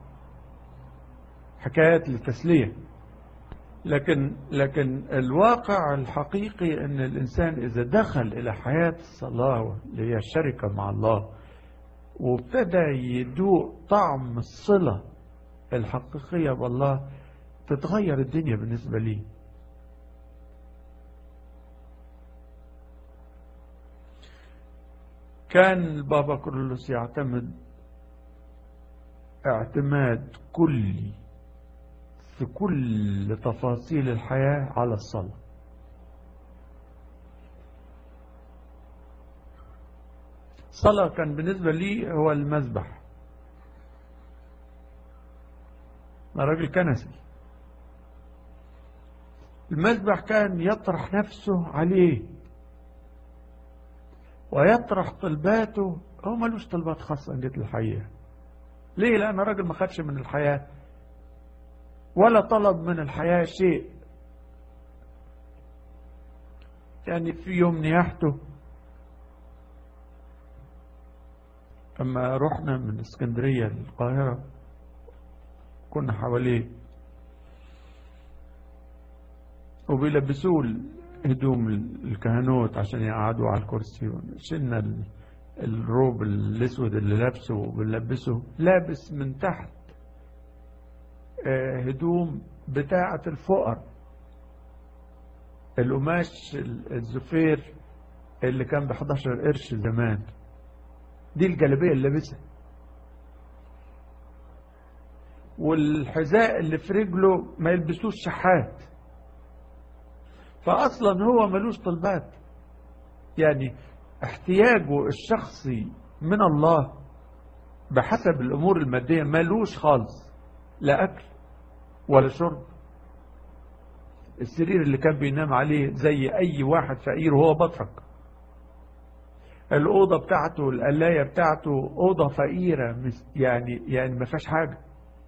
حكايات للتسلية لكن لكن الواقع الحقيقي ان الانسان اذا دخل الى حياة الصلاة اللي هي الشركة مع الله وابتدى يدوق طعم الصلة الحقيقية بالله تتغير الدنيا بالنسبة لي كان البابا كرولوس يعتمد اعتماد كلي في كل تفاصيل الحياة على الصلاة الصلاة كان بالنسبة لي هو المذبح أنا راجل كنسي المذبح كان يطرح نفسه عليه ويطرح طلباته هو ملوش طلبات خاصة عند الحياة ليه لأن راجل ما خدش من الحياة ولا طلب من الحياة شيء يعني في يوم نياحته أما رحنا من اسكندرية للقاهرة كنا حواليه وبيلبسوه هدوم الكهنوت عشان يقعدوا على الكرسي شلنا الروب الاسود اللي لابسه وبنلبسه لابس من تحت هدوم بتاعة الفقر القماش الزفير اللي كان ب 11 قرش زمان دي الجلابيه اللي لابسها والحذاء اللي في رجله ما يلبسوش شحات فاصلا هو ملوش طلبات يعني احتياجه الشخصي من الله بحسب الامور الماديه ملوش خالص لا اكل ولا شرب السرير اللي كان بينام عليه زي اي واحد فقير وهو بطرك الأوضة بتاعته القلاية بتاعته أوضة فقيرة يعني يعني ما فيهاش حاجة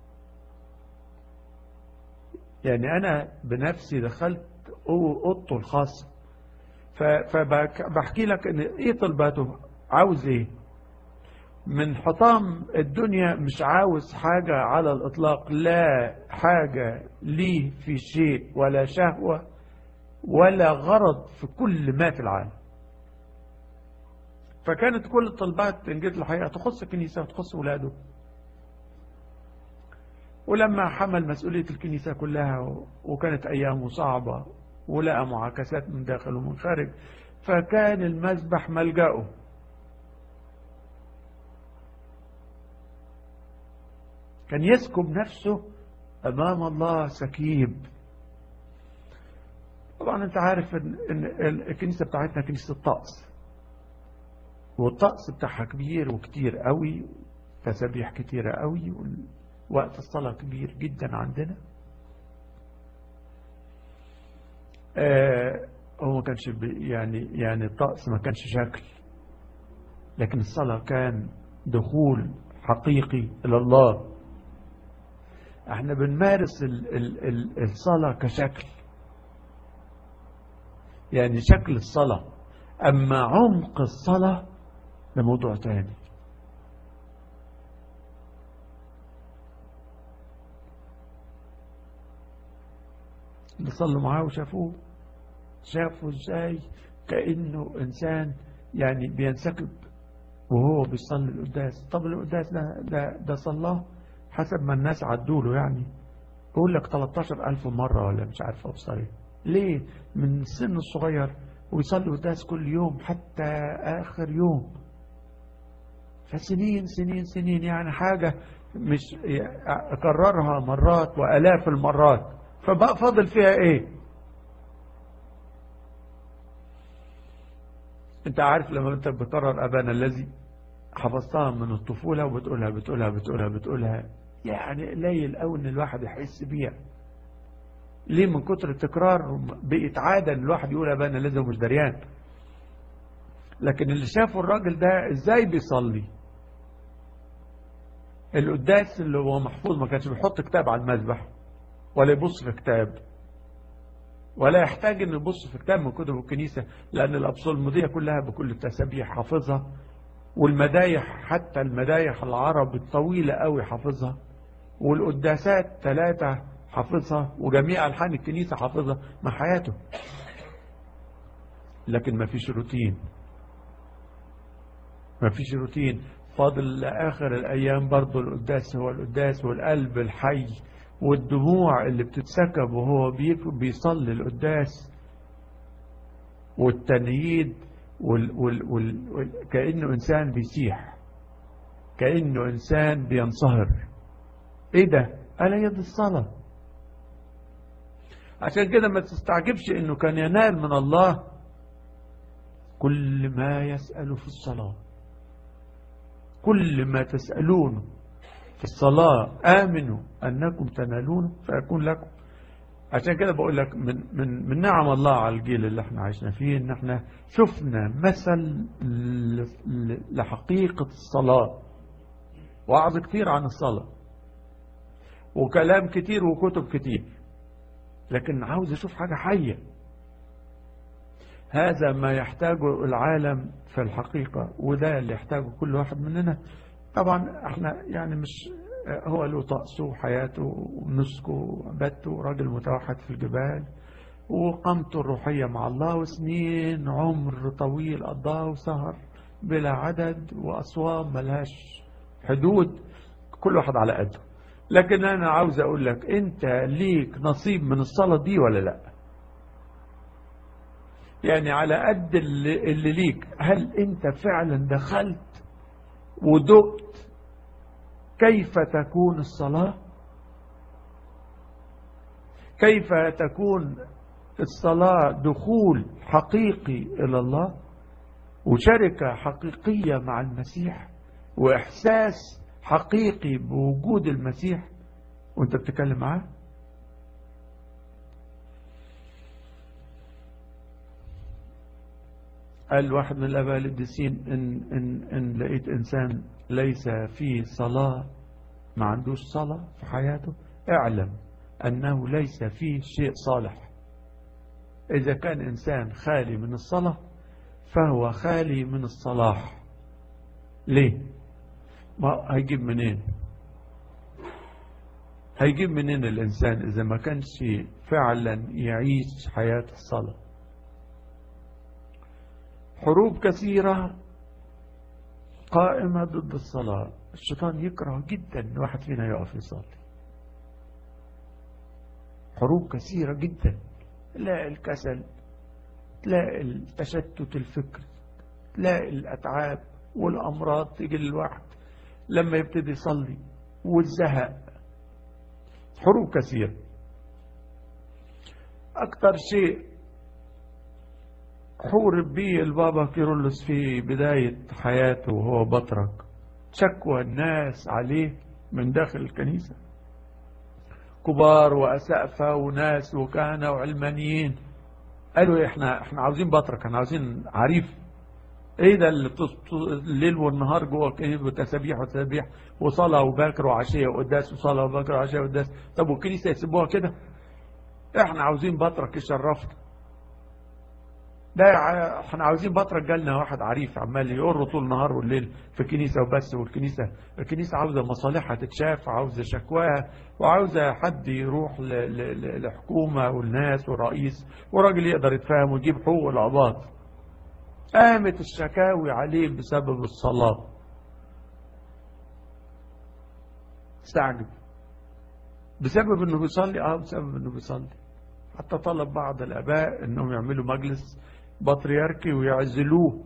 يعني أنا بنفسي دخلت أوضته الخاصة فبحكي لك إن إيه طلباته عاوز إيه من حطام الدنيا مش عاوز حاجة على الإطلاق لا حاجة ليه في شيء ولا شهوة ولا غرض في كل ما في العالم فكانت كل الطلبات إن جيت الحقيقة تخص الكنيسة وتخص ولاده ولما حمل مسؤولية الكنيسة كلها وكانت أيامه صعبة ولقى معاكسات من داخل ومن خارج فكان المذبح ملجأه كان يسكب نفسه أمام الله سكيب طبعا انت عارف ان الكنيسة بتاعتنا كنيسة الطقس والطقس بتاعها كبير وكتير قوي تسابيح كتيرة قوي وقت الصلاة كبير جدا عندنا آه هو ما كانش يعني يعني الطقس ما كانش شكل لكن الصلاة كان دخول حقيقي إلى الله احنا بنمارس ال ال ال الصلاة كشكل يعني شكل الصلاة أما عمق الصلاة ده موضوع تاني اللي صلوا معاه وشافوه شافوا ازاي كأنه إنسان يعني بينسكب وهو بيصلي القداس طب القداس ده ده, ده صلاه حسب ما الناس عدوا له يعني يقول لك 13 ألف مرة ولا مش عارف أبصر ليه من السن الصغير ويصلي قداس كل يوم حتى آخر يوم فسنين سنين سنين يعني حاجة مش أكررها مرات وألاف المرات فبقى فاضل فيها إيه أنت عارف لما أنت بتكرر أبانا الذي حفظتها من الطفولة وبتقولها بتقولها بتقولها بتقولها يعني قليل قوي ان الواحد يحس بيها ليه من كتر التكرار بقت عادة ان الواحد يقول ابانا لازم مش دريان لكن اللي شافوا الراجل ده ازاي بيصلي القداس اللي هو محفوظ ما كانش بيحط كتاب على المذبح ولا يبص في كتاب ولا يحتاج انه يبص في كتاب من كتب الكنيسة لان الابصلمودية كلها بكل التسابيح حافظها والمدايح حتى المدايح العرب الطويلة قوي حافظها والقداسات ثلاثة حافظها وجميع ألحان الكنيسة حافظها مع حياته لكن ما فيش روتين ما فيش روتين فاضل لآخر الأيام برضو القداس هو القداس والقلب الحي والدموع اللي بتتسكب وهو بيصلي القداس والتنهيد وال وال وال وال كأنه إنسان بيسيح كأنه إنسان بينصهر إيه ده؟ ألا يد الصلاة عشان كده ما تستعجبش إنه كان ينال من الله كل ما يسأل في الصلاة كل ما تسألونه في الصلاة آمنوا أنكم تنالونه فيكون لكم عشان كده بقول لك من من من نعم الله على الجيل اللي احنا عايشنا فيه ان احنا شفنا مثل لحقيقة الصلاة وعظ كتير عن الصلاة وكلام كتير وكتب كتير لكن عاوز اشوف حاجة حية هذا ما يحتاجه العالم في الحقيقة وده اللي يحتاجه كل واحد مننا طبعا احنا يعني مش هو له طقسه وحياته ونسكه وعبادته راجل متوحد في الجبال وقامته الروحية مع الله وسنين عمر طويل قضاه وسهر بلا عدد وأصوام ملهاش حدود كل واحد على قده لكن أنا عاوز أقول لك أنت ليك نصيب من الصلاة دي ولا لا يعني على قد اللي, اللي ليك هل أنت فعلا دخلت ودقت كيف تكون الصلاة كيف تكون الصلاة دخول حقيقي إلى الله وشركة حقيقية مع المسيح وإحساس حقيقي بوجود المسيح وانت بتتكلم معاه قال واحد من الآباء القديسين إن, إن, إن لقيت إنسان ليس فيه صلاة ما عندوش صلاة في حياته اعلم أنه ليس فيه شيء صالح إذا كان إنسان خالي من الصلاة فهو خالي من الصلاح ليه ما هيجيب منين هيجيب منين الإنسان إذا ما كانش فعلا يعيش حياة الصلاة حروب كثيرة قائمة ضد الصلاة الشيطان يكره جدا ان واحد فينا يقف يصلي حروب كثيرة جدا تلاقي الكسل تلاقي التشتت الفكري تلاقي الأتعاب والأمراض تيجي للواحد لما يبتدي يصلي والزهق حروب كثيرة أكثر شيء حورب به البابا كيرلس في بداية حياته وهو بطرك شكوى الناس عليه من داخل الكنيسة كبار وأسقفة وناس وكهنة وعلمانيين قالوا احنا احنا عاوزين بطرك احنا عاوزين عريف ايه ده اللي الليل والنهار جوه كنيسه تسابيح وتسابيح وصلاه وباكر وعشيه وقداس وصلاه وباكر وعشيه وقداس طب والكنيسه يسيبوها كده احنا عاوزين بطرك يشرفنا ده احنا عاوزين بطرك جالنا واحد عريف عمال يقر طول النهار والليل في الكنيسة وبس والكنيسة الكنيسة عاوزة مصالحها تتشاف وعاوزة شكواها وعاوزة حد يروح لحكومة والناس والرئيس وراجل يقدر يتفاهم ويجيب حقوق العباط قامت الشكاوي عليه بسبب الصلاة استعجب بسبب انه بيصلي اه بسبب انه بيصلي حتى طلب بعض الاباء انهم يعملوا مجلس بطريركي ويعزلوه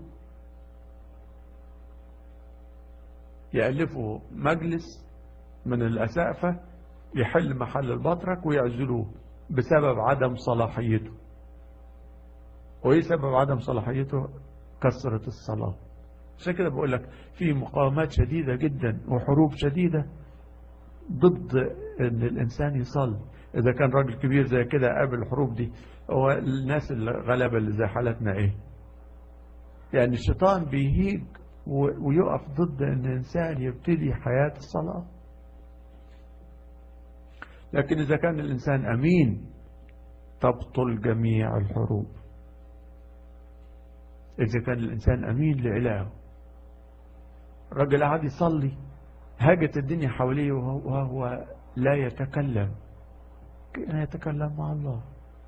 يألفوا مجلس من الأسقفة يحل محل البطرك ويعزلوه بسبب عدم صلاحيته وإيه سبب عدم صلاحيته كثرة الصلاة عشان كده بقول لك في مقاومات شديدة جدا وحروب شديدة ضد ان الانسان يصلي اذا كان راجل كبير زي كده قابل الحروب دي هو الناس الغلبة اللي زي حالتنا ايه يعني الشيطان بيهيج ويقف ضد ان الانسان يبتدي حياة الصلاة لكن اذا كان الانسان امين تبطل جميع الحروب اذا كان الانسان امين لإلهه الراجل قاعد يصلي هاجت الدنيا حواليه وهو لا يتكلم كأن يتكلم مع الله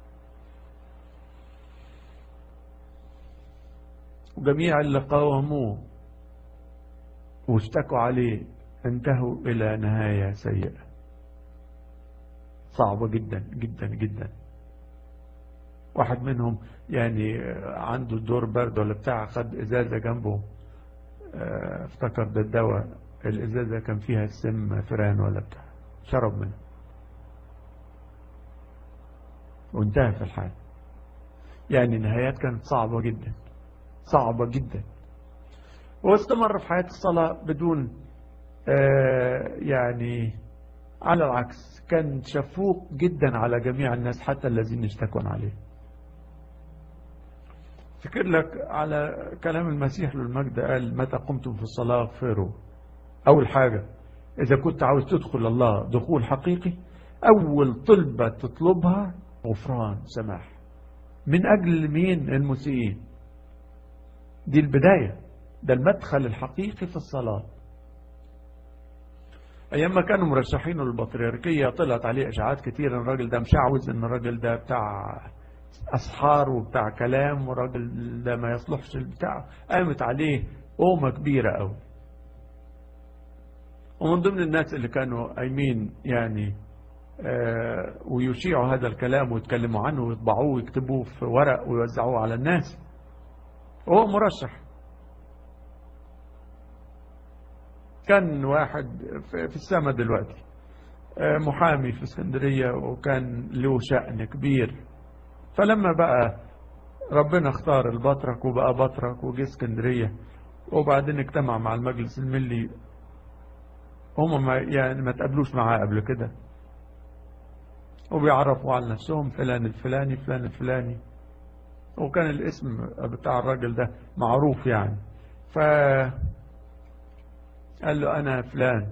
وجميع اللي قاوموه واشتكوا عليه انتهوا إلى نهاية سيئة صعبة جدا جدا جدا واحد منهم يعني عنده دور برد ولا بتاع خد ازازة جنبه اه، افتكر ده الدواء الازازة كان فيها سم فران ولا بتاع شرب منه وانتهى في الحال يعني نهايات كانت صعبة جدا صعبة جدا واستمر في حياة الصلاة بدون آه يعني على العكس كان شفوق جدا على جميع الناس حتى الذين يشتكون عليه فكر لك على كلام المسيح للمجد قال متى قمتم في الصلاة اغفروا أول حاجة إذا كنت عاوز تدخل الله دخول حقيقي أول طلبة تطلبها غفران سماح من أجل مين المسيئين دي البداية ده المدخل الحقيقي في الصلاة أيام ما كانوا مرشحين للبطريركية طلعت عليه إشاعات كتير إن الراجل ده مشعوذ إن الراجل ده بتاع أسحار وبتاع كلام والراجل ده ما يصلحش البتاع قامت عليه قومة كبيرة أوي ومن ضمن الناس اللي كانوا قايمين يعني آه ويشيعوا هذا الكلام ويتكلموا عنه ويطبعوه ويكتبوه في ورق ويوزعوه على الناس وهو مرشح كان واحد في السماء دلوقتي آه محامي في اسكندرية وكان له شأن كبير فلما بقى ربنا اختار البطرك وبقى بطرك وجه اسكندرية وبعدين اجتمع مع المجلس الملي هم ما يعني ما تقابلوش معاه قبل كده وبيعرفوا على نفسهم فلان الفلاني فلان الفلاني وكان الاسم بتاع الراجل ده معروف يعني ف قال له أنا فلان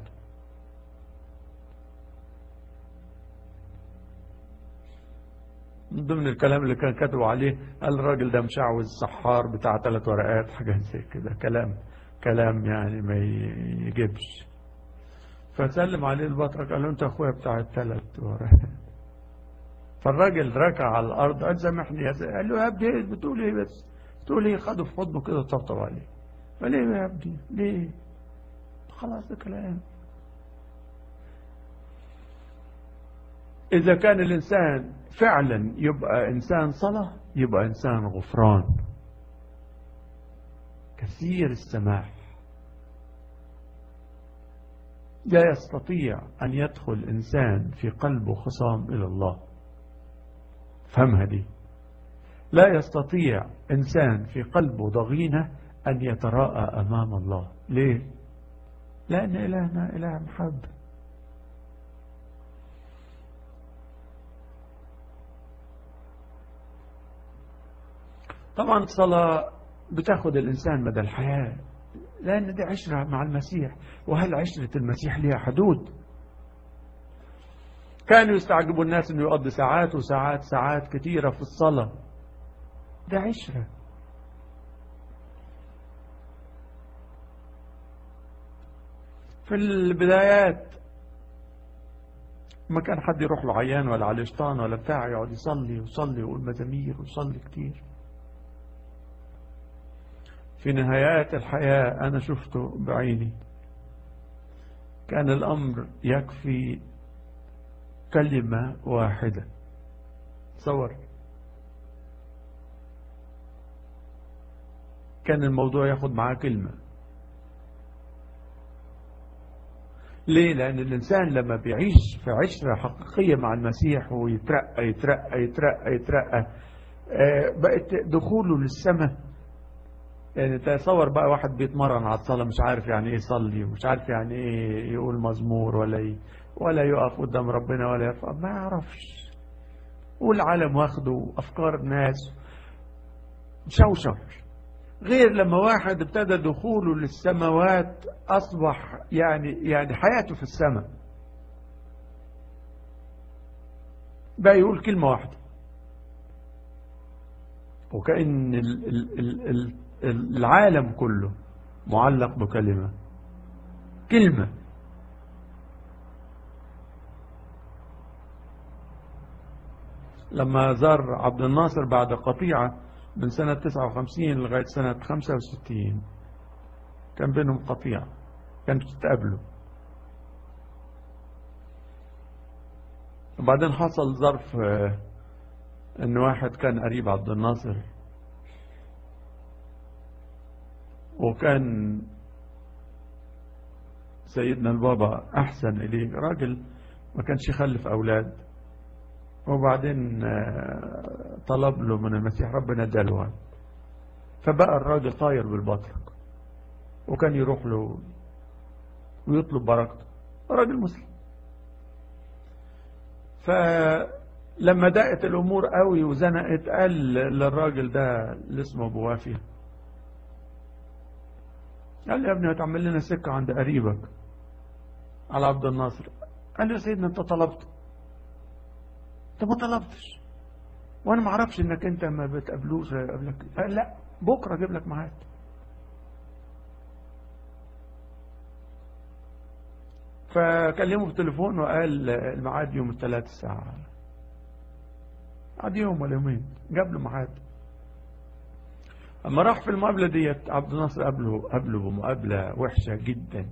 من ضمن الكلام اللي كان كاتبه عليه قال الراجل ده مشعوذ سحار بتاع ثلاث ورقات حاجة زي كده كلام كلام يعني ما يجيبش فسلم عليه البطرك قال له انت اخويا بتاع الثلاث ورقات فالراجل ركع على الارض قال سامحني يا قال له يا ابني بتقول ايه بس بتقول ايه خده في حضنه كده طبطب عليه قال ايه يا ابني ليه خلاص ده كلام إذا كان الإنسان فعلا يبقى إنسان صلاة يبقى إنسان غفران كثير السماح لا يستطيع أن يدخل إنسان في قلبه خصام إلى الله فهمها دي لا يستطيع إنسان في قلبه ضغينة أن يتراءى أمام الله ليه؟ لأن إلهنا إله محب طبعا الصلاة بتاخد الإنسان مدى الحياة لأن دي عشرة مع المسيح وهل عشرة المسيح لها حدود كانوا يستعجبوا الناس أنه يقضي ساعات وساعات ساعات كثيرة في الصلاة ده عشرة في البدايات ما كان حد يروح له عيان ولا على شيطان ولا بتاع يقعد يصلي ويصلي ويقول مزامير ويصلي كتير في نهايات الحياة أنا شفته بعيني كان الأمر يكفي كلمة واحدة تصور كان الموضوع ياخد معاه كلمة ليه لأن الإنسان لما بيعيش في عشرة حقيقية مع المسيح ويترقى يترقى يترقى يترقى بقت دخوله للسماء يعني تصور بقى واحد بيتمرن على الصلاة مش عارف يعني ايه يصلي ومش عارف يعني ايه يقول مزمور ولا ايه ولا يقف قدام ربنا ولا يرفع ما يعرفش والعالم واخده افكار الناس شوشر غير لما واحد ابتدى دخوله للسماوات اصبح يعني يعني حياته في السماء بقى يقول كلمة واحدة وكأن ال ال ال ال العالم كله معلق بكلمة كلمة لما زار عبد الناصر بعد قطيعة من سنة 59 لغاية سنة 65 كان بينهم قطيعة كانت تتقابلوا وبعدين حصل ظرف ان واحد كان قريب عبد الناصر وكان سيدنا البابا احسن اليه راجل ما كانش يخلف اولاد وبعدين آه، طلب له من المسيح ربنا اداله ولد فبقى الراجل طاير بالبطرق وكان يروح له ويطلب بركته راجل مسلم فلما ضاقت الامور قوي وزنقت قال للراجل ده اللي اسمه ابو وافي قال له يا ابني هتعمل لنا سكه عند قريبك على عبد الناصر قال له يا سيدنا انت طلبت انت ما طلبتش وانا ما اعرفش انك انت ما بتقابلوش قبلك قال لا بكره اجيب لك ميعاد فكلمه في التليفون وقال الميعاد يوم الثلاث الساعة قعد يوم ولا يومين جاب له ميعاد اما راح في المقابلة ديت عبد الناصر قابله قابله بمقابلة وحشة جدا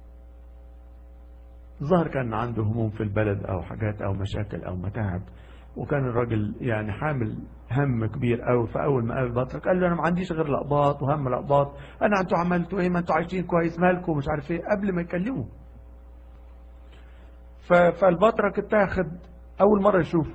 ظهر كان عنده هموم في البلد او حاجات او مشاكل او متاعب وكان الراجل يعني حامل هم كبير قوي فاول ما قابل بطرك قال له انا ما عنديش غير لقباط وهم لقباط انا انتوا عملتوا ايه ما انتوا عايشين كويس مالكم مش عارف ايه قبل ما يكلمه ف- فالبطرك اتاخد اول مره يشوفه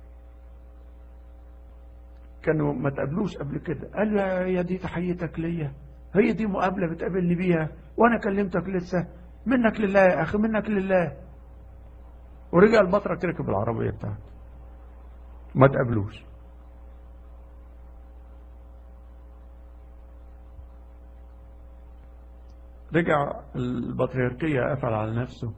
كانوا ما تقابلوش قبل كده قال له يا- يا دي تحيتك ليا هي دي مقابله بتقابلني بيها وانا كلمتك لسه منك لله يا اخي منك لله ورجع البطرك ركب العربيه بتاعته ما تقابلوش رجع البطريركية قفل على نفسه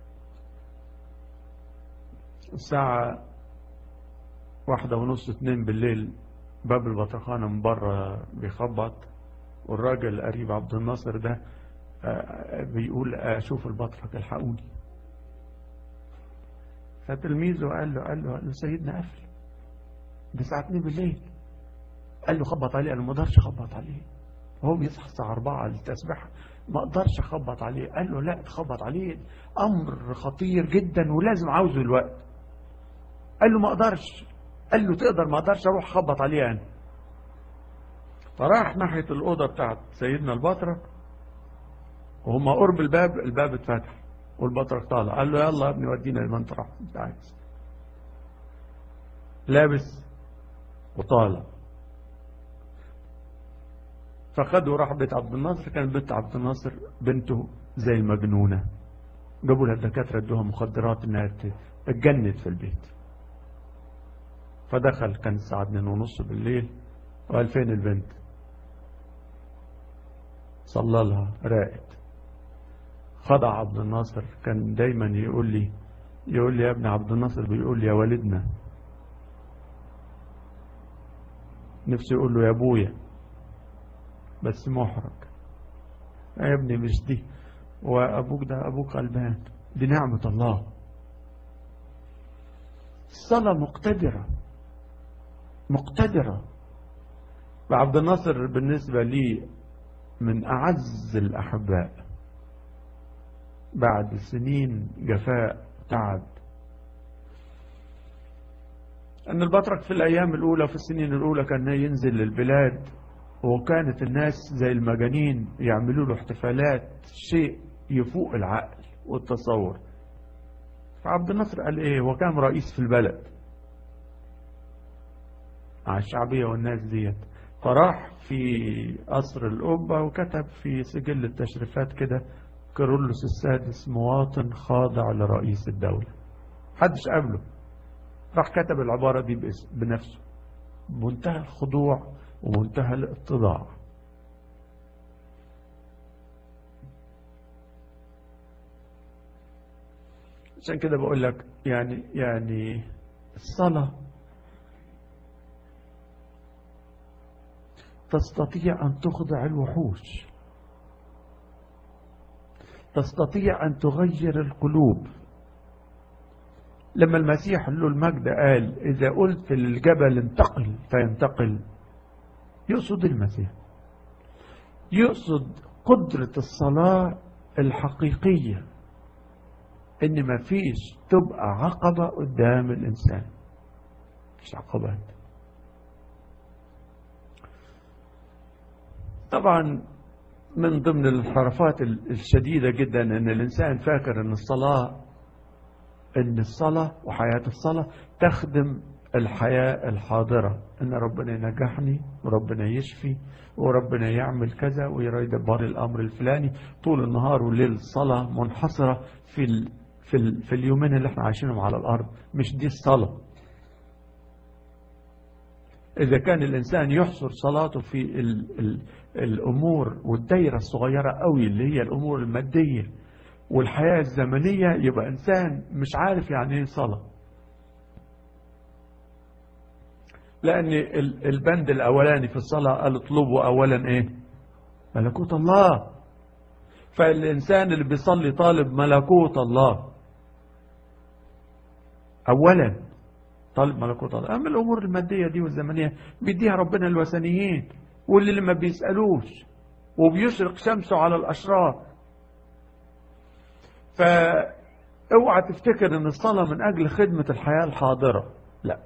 الساعة واحدة ونص اتنين بالليل باب البطرخانة من بره بيخبط والراجل قريب عبد الناصر ده آه، بيقول اشوف البطرك الحقوني فتلميذه قال له قال له, قال له سيدنا قفل ده الساعة 2 بالليل قال له خبط عليه قال له ما اقدرش اخبط عليه هو بيصحى الساعة 4 للتسبيح ما اقدرش اخبط عليه قال له لا تخبط عليه امر خطير جدا ولازم عاوزه الوقت قال له ما اقدرش قال له تقدر ما اقدرش اروح اخبط عليه انا فراح ناحية الأوضة بتاعت سيدنا البطرك وهم قرب الباب الباب اتفتح والبطرك طالع قال له يلا يا ابني ودينا المنطرة انت عايز لابس وطالع فخدوا راح بيت عبد الناصر كان بنت عبد الناصر بنته زي المجنونة جابوا لها الدكاترة ادوها مخدرات انها ت- اتجنت في البيت فدخل كان الساعة 2 ونص بالليل وقال فين البنت صلى لها راقت خضع عبد الناصر كان دايما يقول لي يقول لي يا ابن عبد الناصر بيقول لي يا والدنا نفسي يقول له يا ابويا بس محرج يا ابني مش دي وابوك ده ابوك غلبان دي نعمة الله الصلاة مقتدرة مقتدرة وعبد الناصر بالنسبة لي من أعز الأحباء بعد سنين جفاء تعب أن البطرك في الأيام الأولى في السنين الأولى كان ينزل للبلاد وكانت الناس زي المجانين يعملوا له احتفالات شيء يفوق العقل والتصور فعبد الناصر قال ايه هو كان رئيس في البلد مع الشعبية والناس ديت فراح في قصر القبة وكتب في سجل التشريفات كده كيرلس السادس مواطن خاضع لرئيس الدولة حدش قابله راح كتب العبارة دي باسم بنفسه بمنتهى الخضوع ومنتهى الاتضاع عشان كده بقول لك يعني يعني الصلاة تستطيع أن تخضع الوحوش تستطيع أن تغير القلوب لما المسيح له المجد قال إذا قلت للجبل انتقل فينتقل يقصد المسيح يقصد قدرة الصلاة الحقيقية إن ما فيش تبقى عقبة قدام الإنسان مش عقبات طبعا من ضمن الانحرافات الشديدة جدا ان الانسان فاكر ان الصلاة ان الصلاة وحياة الصلاة تخدم الحياة الحاضرة ان ربنا ينجحني وربنا يشفي وربنا يعمل كذا ويدبر الامر الفلاني طول النهار والليل الصلاة منحصرة في ال في ال في اليومين اللي احنا عايشينهم على الارض مش دي الصلاة إذا كان الإنسان يحصر صلاته في ال ال الأمور والدايرة الصغيرة قوي اللي هي الأمور المادية والحياة الزمنية يبقى إنسان مش عارف يعني إيه صلاة لأن البند الأولاني في الصلاة قال اطلبوا أولا إيه ملكوت الله فالإنسان اللي بيصلي طالب ملكوت الله أولا طالب ملكوت الله أما الأمور المادية دي والزمنية بيديها ربنا الوثنيين واللي ما بيسألوش وبيشرق شمسه على الأشرار فاوعى تفتكر ان الصلاة من أجل خدمة الحياة الحاضرة لا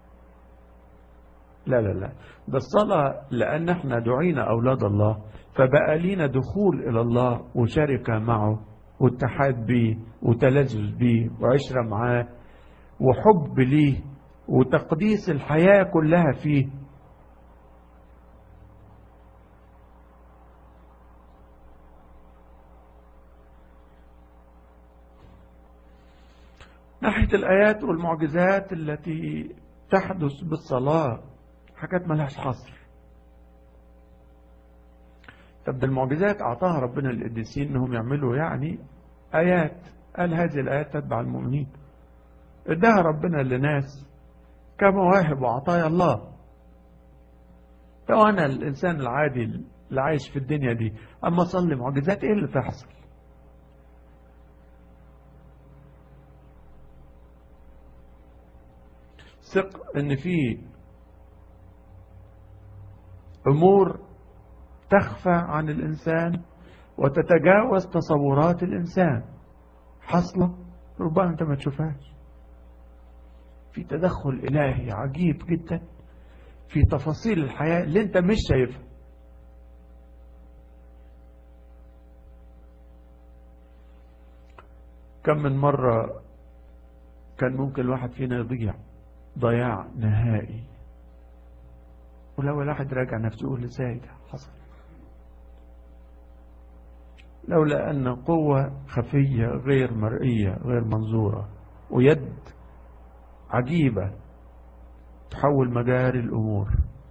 لا لا لا ده الصلاة لأن احنا دعينا أولاد الله فبقى لينا دخول إلى الله وشركة معه واتحاد بيه وتلذذ بيه وعشرة معاه وحب ليه وتقديس الحياة كلها فيه ناحية الآيات والمعجزات التي تحدث بالصلاة حاجات ملهاش حصر طب ده المعجزات أعطاها ربنا للقديسين إنهم يعملوا يعني آيات قال هذه الآيات تتبع المؤمنين اداها ربنا لناس كمواهب وعطايا الله لو أنا الإنسان العادي اللي عايش في الدنيا دي أما أصلي معجزات إيه اللي تحصل ثق ان في امور تخفى عن الانسان وتتجاوز تصورات الانسان حصلة ربما انت ما تشوفهاش في تدخل الهي عجيب جدا في تفاصيل الحياة اللي انت مش شايفها كم من مرة كان ممكن الواحد فينا يضيع ضياع نهائي ولو الواحد راجع نفسه يقول ازاي ده حصل لولا أن قوة خفية غير مرئية غير منظورة ويد عجيبة تحول مجاري الأمور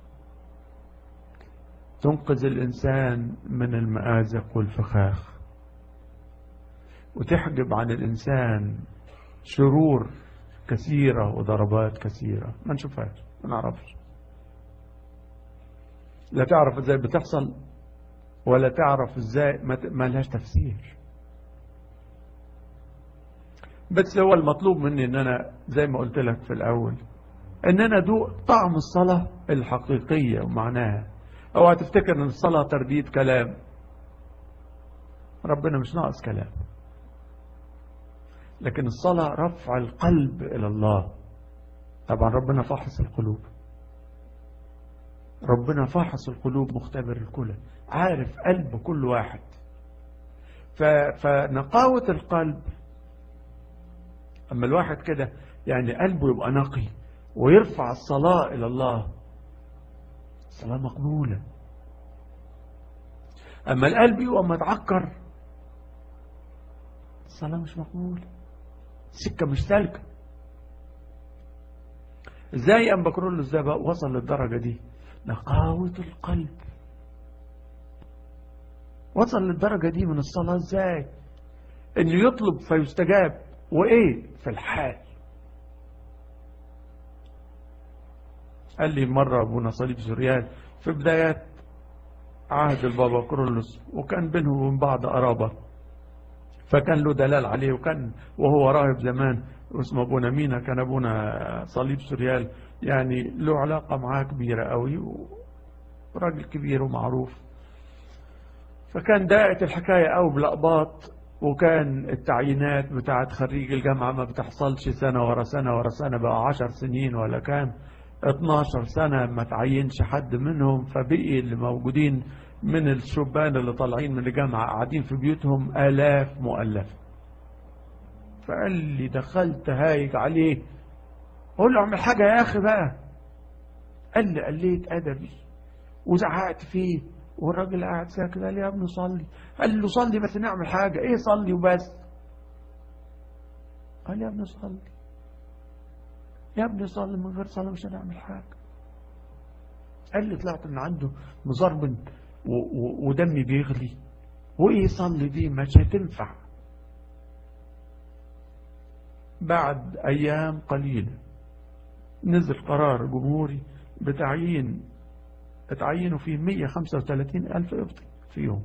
تنقذ الإنسان من المآزق والفخاخ وتحجب عن الإنسان شرور كثيرة وضربات كثيرة ما نشوفهاش ما نعرفش لا تعرف ازاي بتحصل ولا تعرف ازاي ما لهاش تفسير بس هو المطلوب مني ان انا زي ما قلت لك في الاول ان انا ادوق طعم الصلاة الحقيقية ومعناها اوعى تفتكر ان الصلاة ترديد كلام ربنا مش ناقص كلام لكن الصلاة رفع القلب إلى الله طبعا ربنا فحص القلوب ربنا فحص القلوب مختبر الكل عارف قلب كل واحد فنقاوة القلب أما الواحد كده يعني قلبه يبقى نقي ويرفع الصلاة إلى الله الصلاة مقبولة أما القلب يبقى متعكر الصلاة مش مقبولة سكة مش سالكة ازاي ام بكرولوس ده بقى وصل للدرجة دي نقاوة القلب وصل للدرجة دي من الصلاة ازاي انه يطلب فيستجاب وايه في الحال قال لي مرة ابونا صليب سوريان في بدايات عهد البابا كرولوس وكان بينه وبين بعض قرابة فكان له دلال عليه وكان وهو راهب زمان اسمه ابونا مينا كان ابونا صليب سوريال يعني له علاقة معاه كبيرة قوي وراجل كبير ومعروف فكان دائت الحكاية أو بلقباط وكان التعيينات بتاعت خريج الجامعة ما بتحصلش سنة ورا سنة ورا سنة بقى عشر سنين ولا كان 12 سنة ما تعينش حد منهم فبقي اللي موجودين من الشبان اللي طالعين من الجامعة قاعدين في بيوتهم آلاف مؤلفة فقال لي دخلت هايج عليه قول له اعمل حاجة يا أخي بقى قال لي قليت أدبي وزعقت فيه والراجل قاعد ساكت قال لي يا ابني صلي قال له صلي بس نعمل حاجة ايه صلي وبس قال يا ابني صلي يا ابني صلي من غير صلاة مش هنعمل حاجة قال لي طلعت من عنده مزربن ودمي بيغلي وايه صلي دي مش هتنفع بعد ايام قليلة نزل قرار جمهوري بتعيين اتعينوا فيه 135 ألف إبطي في يوم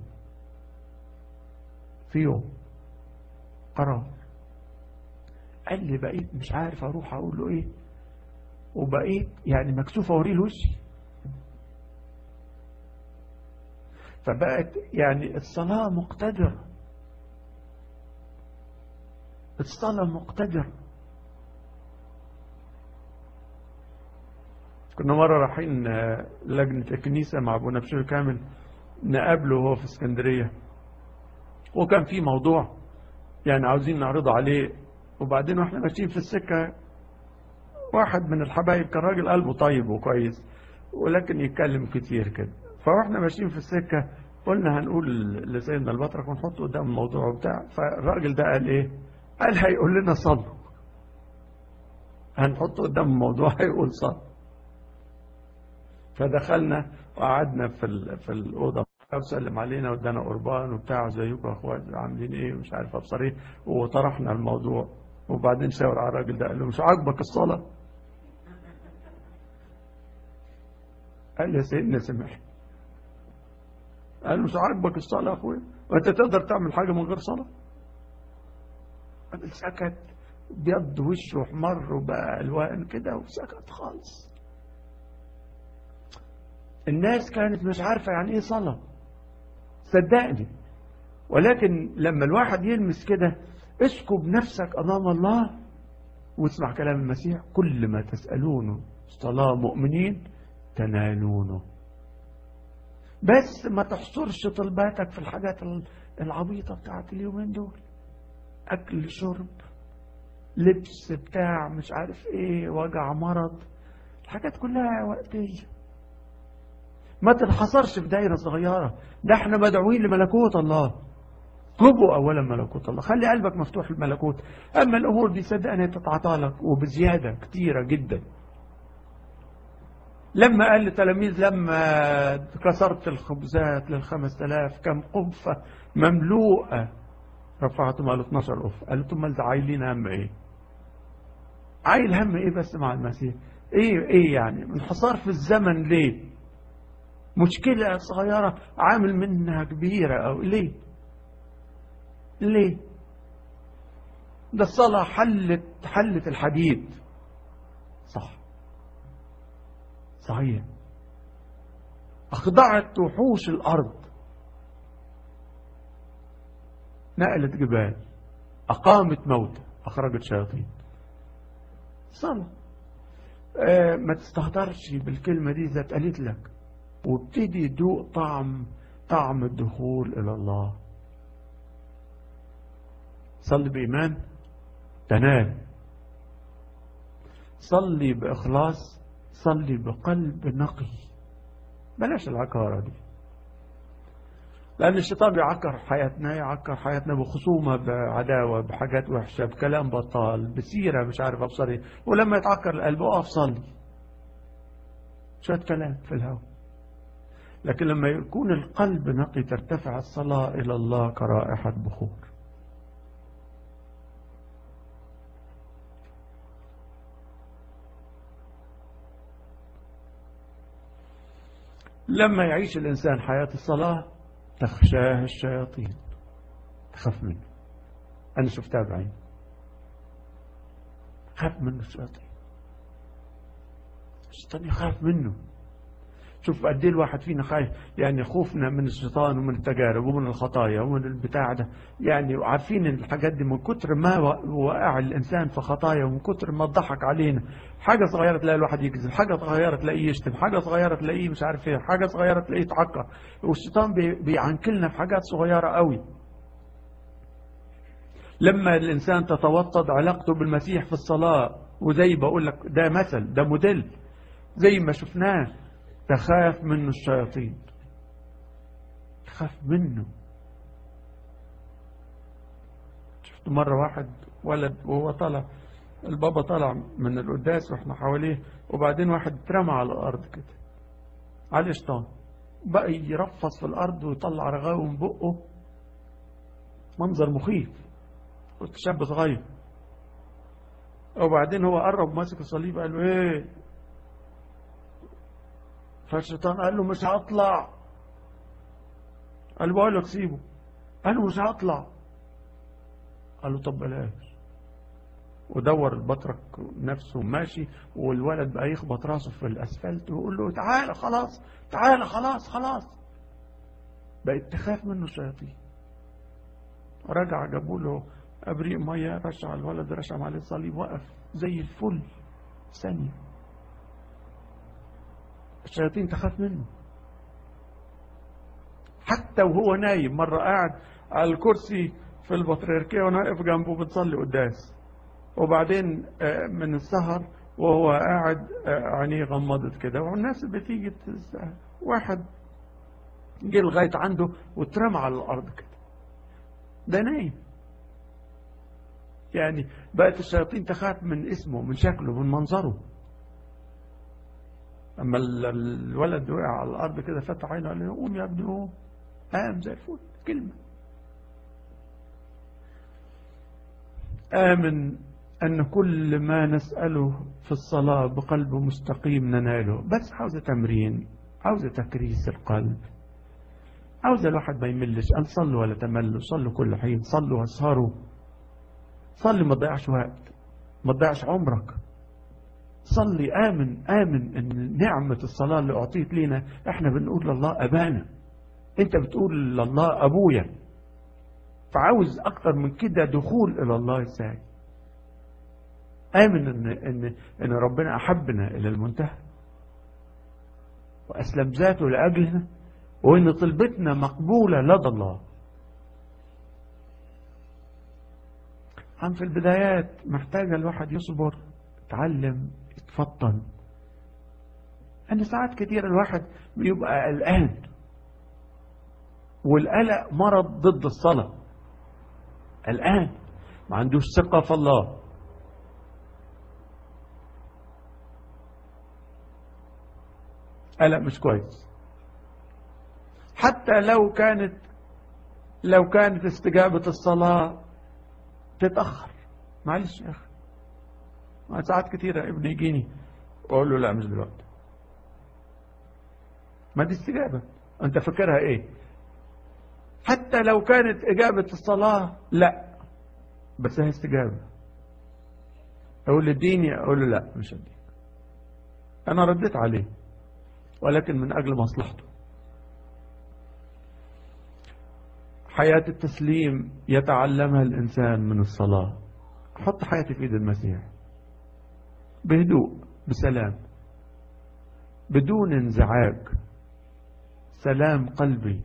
في يوم قرار قال لي بقيت مش عارف أروح أقول له إيه وبقيت يعني مكسوف أوريه وشي فبقت يعني الصلاة مقتدرة الصلاة مقتدرة كنا مرة رايحين لجنة الكنيسة مع أبونا بشير كامل نقابله وهو في اسكندرية وكان في موضوع يعني عاوزين نعرضه عليه وبعدين واحنا ماشيين في السكة واحد من الحبايب كان راجل قلبه طيب وكويس ولكن يتكلم كتير كده فاحنا ماشيين في السكة قلنا هنقول لسيدنا البطرك ونحطه قدام الموضوع وبتاع فالراجل ده قال ايه قال هيقول لنا صلوا هنحطه قدام الموضوع هيقول صلوا فدخلنا وقعدنا في في الاوضه وسلم علينا وادانا قربان وبتاع زيكم يا اخوات عاملين ايه ومش عارف ابصر ايه وطرحنا الموضوع وبعدين شاور على الراجل ده قال له مش عاجبك الصلاه قال لي يا سيدنا سمح قال له مش عاجبك الصلاه يا اخويا وانت تقدر تعمل حاجه من غير صلاه قال سكت بيض وشه احمر وبقى الوان كده وسكت خالص الناس كانت مش عارفة يعني ايه صلاة صدقني ولكن لما الواحد يلمس كده اسكب نفسك أمام الله واسمع كلام المسيح كل ما تسألونه صلاة مؤمنين تنالونه بس ما تحصرش طلباتك في الحاجات العبيطة بتاعت اليومين دول أكل شرب لبس بتاع مش عارف ايه وجع مرض الحاجات كلها وقتيه ما تنحصرش في دايرة صغيرة ده احنا مدعوين لملكوت الله اطلبوا اولا ملكوت الله خلي قلبك مفتوح للملكوت اما الامور دي صدقني تتعطى لك وبزيادة كتيرة جدا لما قال للتلاميذ لما كسرت الخبزات للخمس تلاف كم قبفة مملوءة رفعتهم قالوا 12 قف قالوا ثم عايلين هم ايه عايل هم ايه بس مع المسيح ايه ايه يعني انحصار في الزمن ليه مشكلة صغيرة عامل منها كبيرة أو ليه ليه ده الصلاة حلت حلت الحديد صح صحيح أخضعت وحوش الأرض نقلت جبال أقامت موتى أخرجت شياطين صلاة آه ما تستهترش بالكلمة دي إذا اتقالت لك وابتدي دوق طعم طعم الدخول إلى الله صلي بإيمان تنال صلي بإخلاص صلي بقلب نقي بلاش العكارة دي لأن الشيطان بيعكر حياتنا يعكر حياتنا بخصومة بعداوة بحاجات وحشة بكلام بطال بسيرة مش عارف أبصري ولما يتعكر القلب أقف صلي شوية كلام في الهواء لكن لما يكون القلب نقي ترتفع الصلاة إلى الله كرائحة بخور لما يعيش الإنسان حياة الصلاة تخشاه الشياطين تخاف منه أنا شفتها بعين خاف منه الشياطين الشيطان يخاف منه شوف قد ايه الواحد فينا خايف يعني خوفنا من الشيطان ومن التجارب ومن الخطايا ومن البتاع ده يعني عارفين إن الحاجات دي من كتر ما وقع الانسان في خطايا ومن كتر ما ضحك علينا حاجه صغيره تلاقي الواحد يكذب حاجه صغيره تلاقيه يشتم حاجه صغيره تلاقيه مش عارف ايه حاجه صغيره تلاقيه يتعكر والشيطان بي- بيعنكلنا في حاجات صغيره قوي لما الإنسان تتوطد علاقته بالمسيح في الصلاة وزي بقول لك ده مثل ده موديل زي ما شفناه تخاف منه الشياطين تخاف منه شفت مرة واحد ولد وهو طالع البابا طالع من القداس واحنا حواليه وبعدين واحد اترمى على الأرض كده عليه شيطان بقى يرفص في الأرض ويطلع رغاوي من بقه منظر مخيف كنت شاب صغير وبعدين هو قرب ماسك الصليب قال له ايه فالشيطان قال له مش هطلع قال له بقول لك سيبه قال له مش هطلع قال له طب بلاش ودور البطرك نفسه ماشي والولد بقى يخبط راسه في الاسفلت ويقول له تعالى خلاص تعالى خلاص خلاص بقت تخاف منه الشياطين رجع جابوا له ابريق ميه رشع الولد رشم عليه الصليب وقف زي الفل ثانيه الشياطين تخاف منه حتى وهو نايم مره قاعد على الكرسي في البطريركيه وانا واقف جنبه بتصلي قداس وبعدين آه، من السهر وهو قاعد آه، عينيه غمضت كده والناس بتيجي تس- واحد جه لغايه عنده واترمى على الارض كده ده نايم يعني بقت الشياطين تخاف من اسمه من شكله من منظره اما ال- الولد وقع على الارض كده فتح عينه قال له قوم يا ابني قوم قام زي الفل كلمه آمن أن كل ما نسأله في الصلاة بقلب مستقيم نناله بس عاوزة تمرين عاوزة تكريس القلب عاوزة الواحد ما يملش قال صلوا ولا تملوا صلوا كل حين صلوا واسهروا صلي ما تضيعش وقت ما تضيعش عمرك صلي آمن آمن أن نعمة الصلاة اللي أعطيت لنا احنا بنقول لله أبانا انت بتقول لله أبويا فعاوز أكتر من كده دخول إلى الله ازاي آمن إن, إن, إن ربنا أحبنا إلى المنتهى وأسلم ذاته لأجلنا وإن طلبتنا مقبولة لدى الله عم في البدايات محتاجة الواحد يصبر يتعلم يتفطن أن ساعات كتير الواحد بيبقى قلقان والقلق مرض ضد الصلاة قلقان ما عندوش ثقة في الله قلق مش كويس حتى لو كانت لو كانت استجابة الصلاة تتأخر معلش يا أخي ما ساعات كتيرة ابني يجيني وأقول له لا مش دلوقتي ما دي استجابة أنت فاكرها إيه حتى لو كانت إجابة الصلاة لا بس هي استجابة أقول اديني أقول له لا مش هديك أنا رديت عليه ولكن من أجل مصلحته حياة التسليم يتعلمها الإنسان من الصلاة حط حياتي في إيد المسيح بهدوء بسلام بدون انزعاج سلام قلبي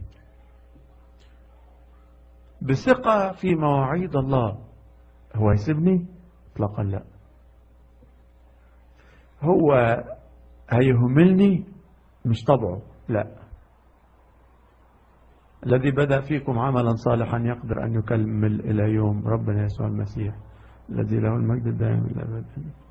بثقة في مواعيد الله هو يسيبني اطلاقا لا هو هيهملني مش طبعه لا الذي بدأ فيكم عملا صالحا يقدر أن يكمل إلى يوم ربنا يسوع المسيح الذي له المجد الدائم إلى الأبد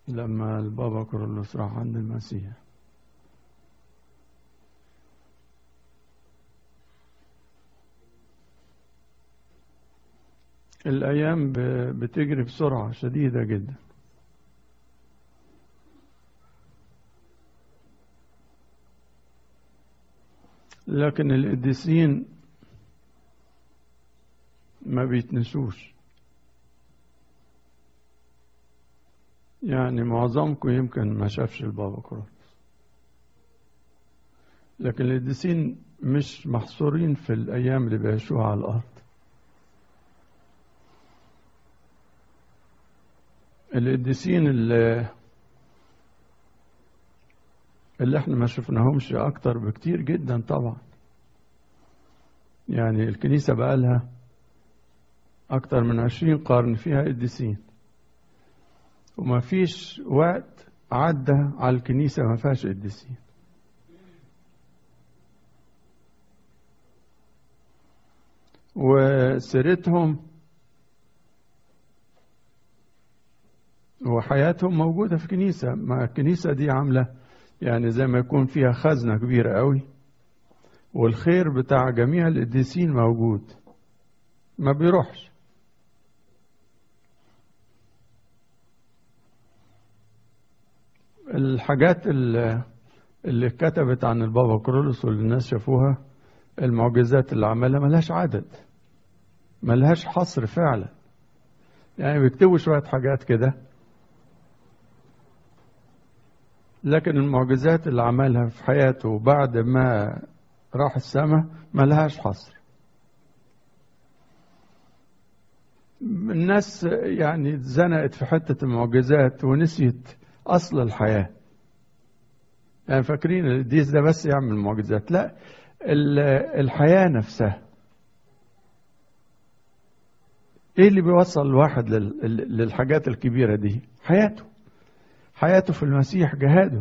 لما البابا كورولوس راح عند المسيح الأيام ب- بتجري بسرعة شديدة جدا لكن القديسين ما بيتنسوش يعني معظمكم يمكن ما شافش البابا كرولوس لكن القديسين مش محصورين في الأيام اللي بيعيشوها على الأرض القديسين اللي اللي احنا ما شفناهمش اكتر بكتير جدا طبعا يعني الكنيسة بقالها اكتر من عشرين قرن فيها قديسين وما فيش وقت عدى على الكنيسة ما فيهاش قديسين وسيرتهم وحياتهم موجودة في الكنيسة ما الكنيسة دي عاملة يعني زي ما يكون فيها خزنة كبيرة قوي والخير بتاع جميع القديسين موجود ما بيروحش الحاجات اللي, اللي كتبت عن البابا كرولوس واللي الناس شافوها المعجزات اللي عملها ملهاش عدد ملهاش حصر فعلا يعني بيكتبوا شوية حاجات كده لكن المعجزات اللي عملها في حياته بعد ما راح السماء ملهاش حصر الناس يعني اتزنقت في حتة المعجزات ونسيت أصل الحياة يعني فاكرين القديس ده بس يعمل معجزات لا الحياة نفسها ايه اللي بيوصل الواحد للحاجات الكبيرة دي حياته حياته في المسيح جهاده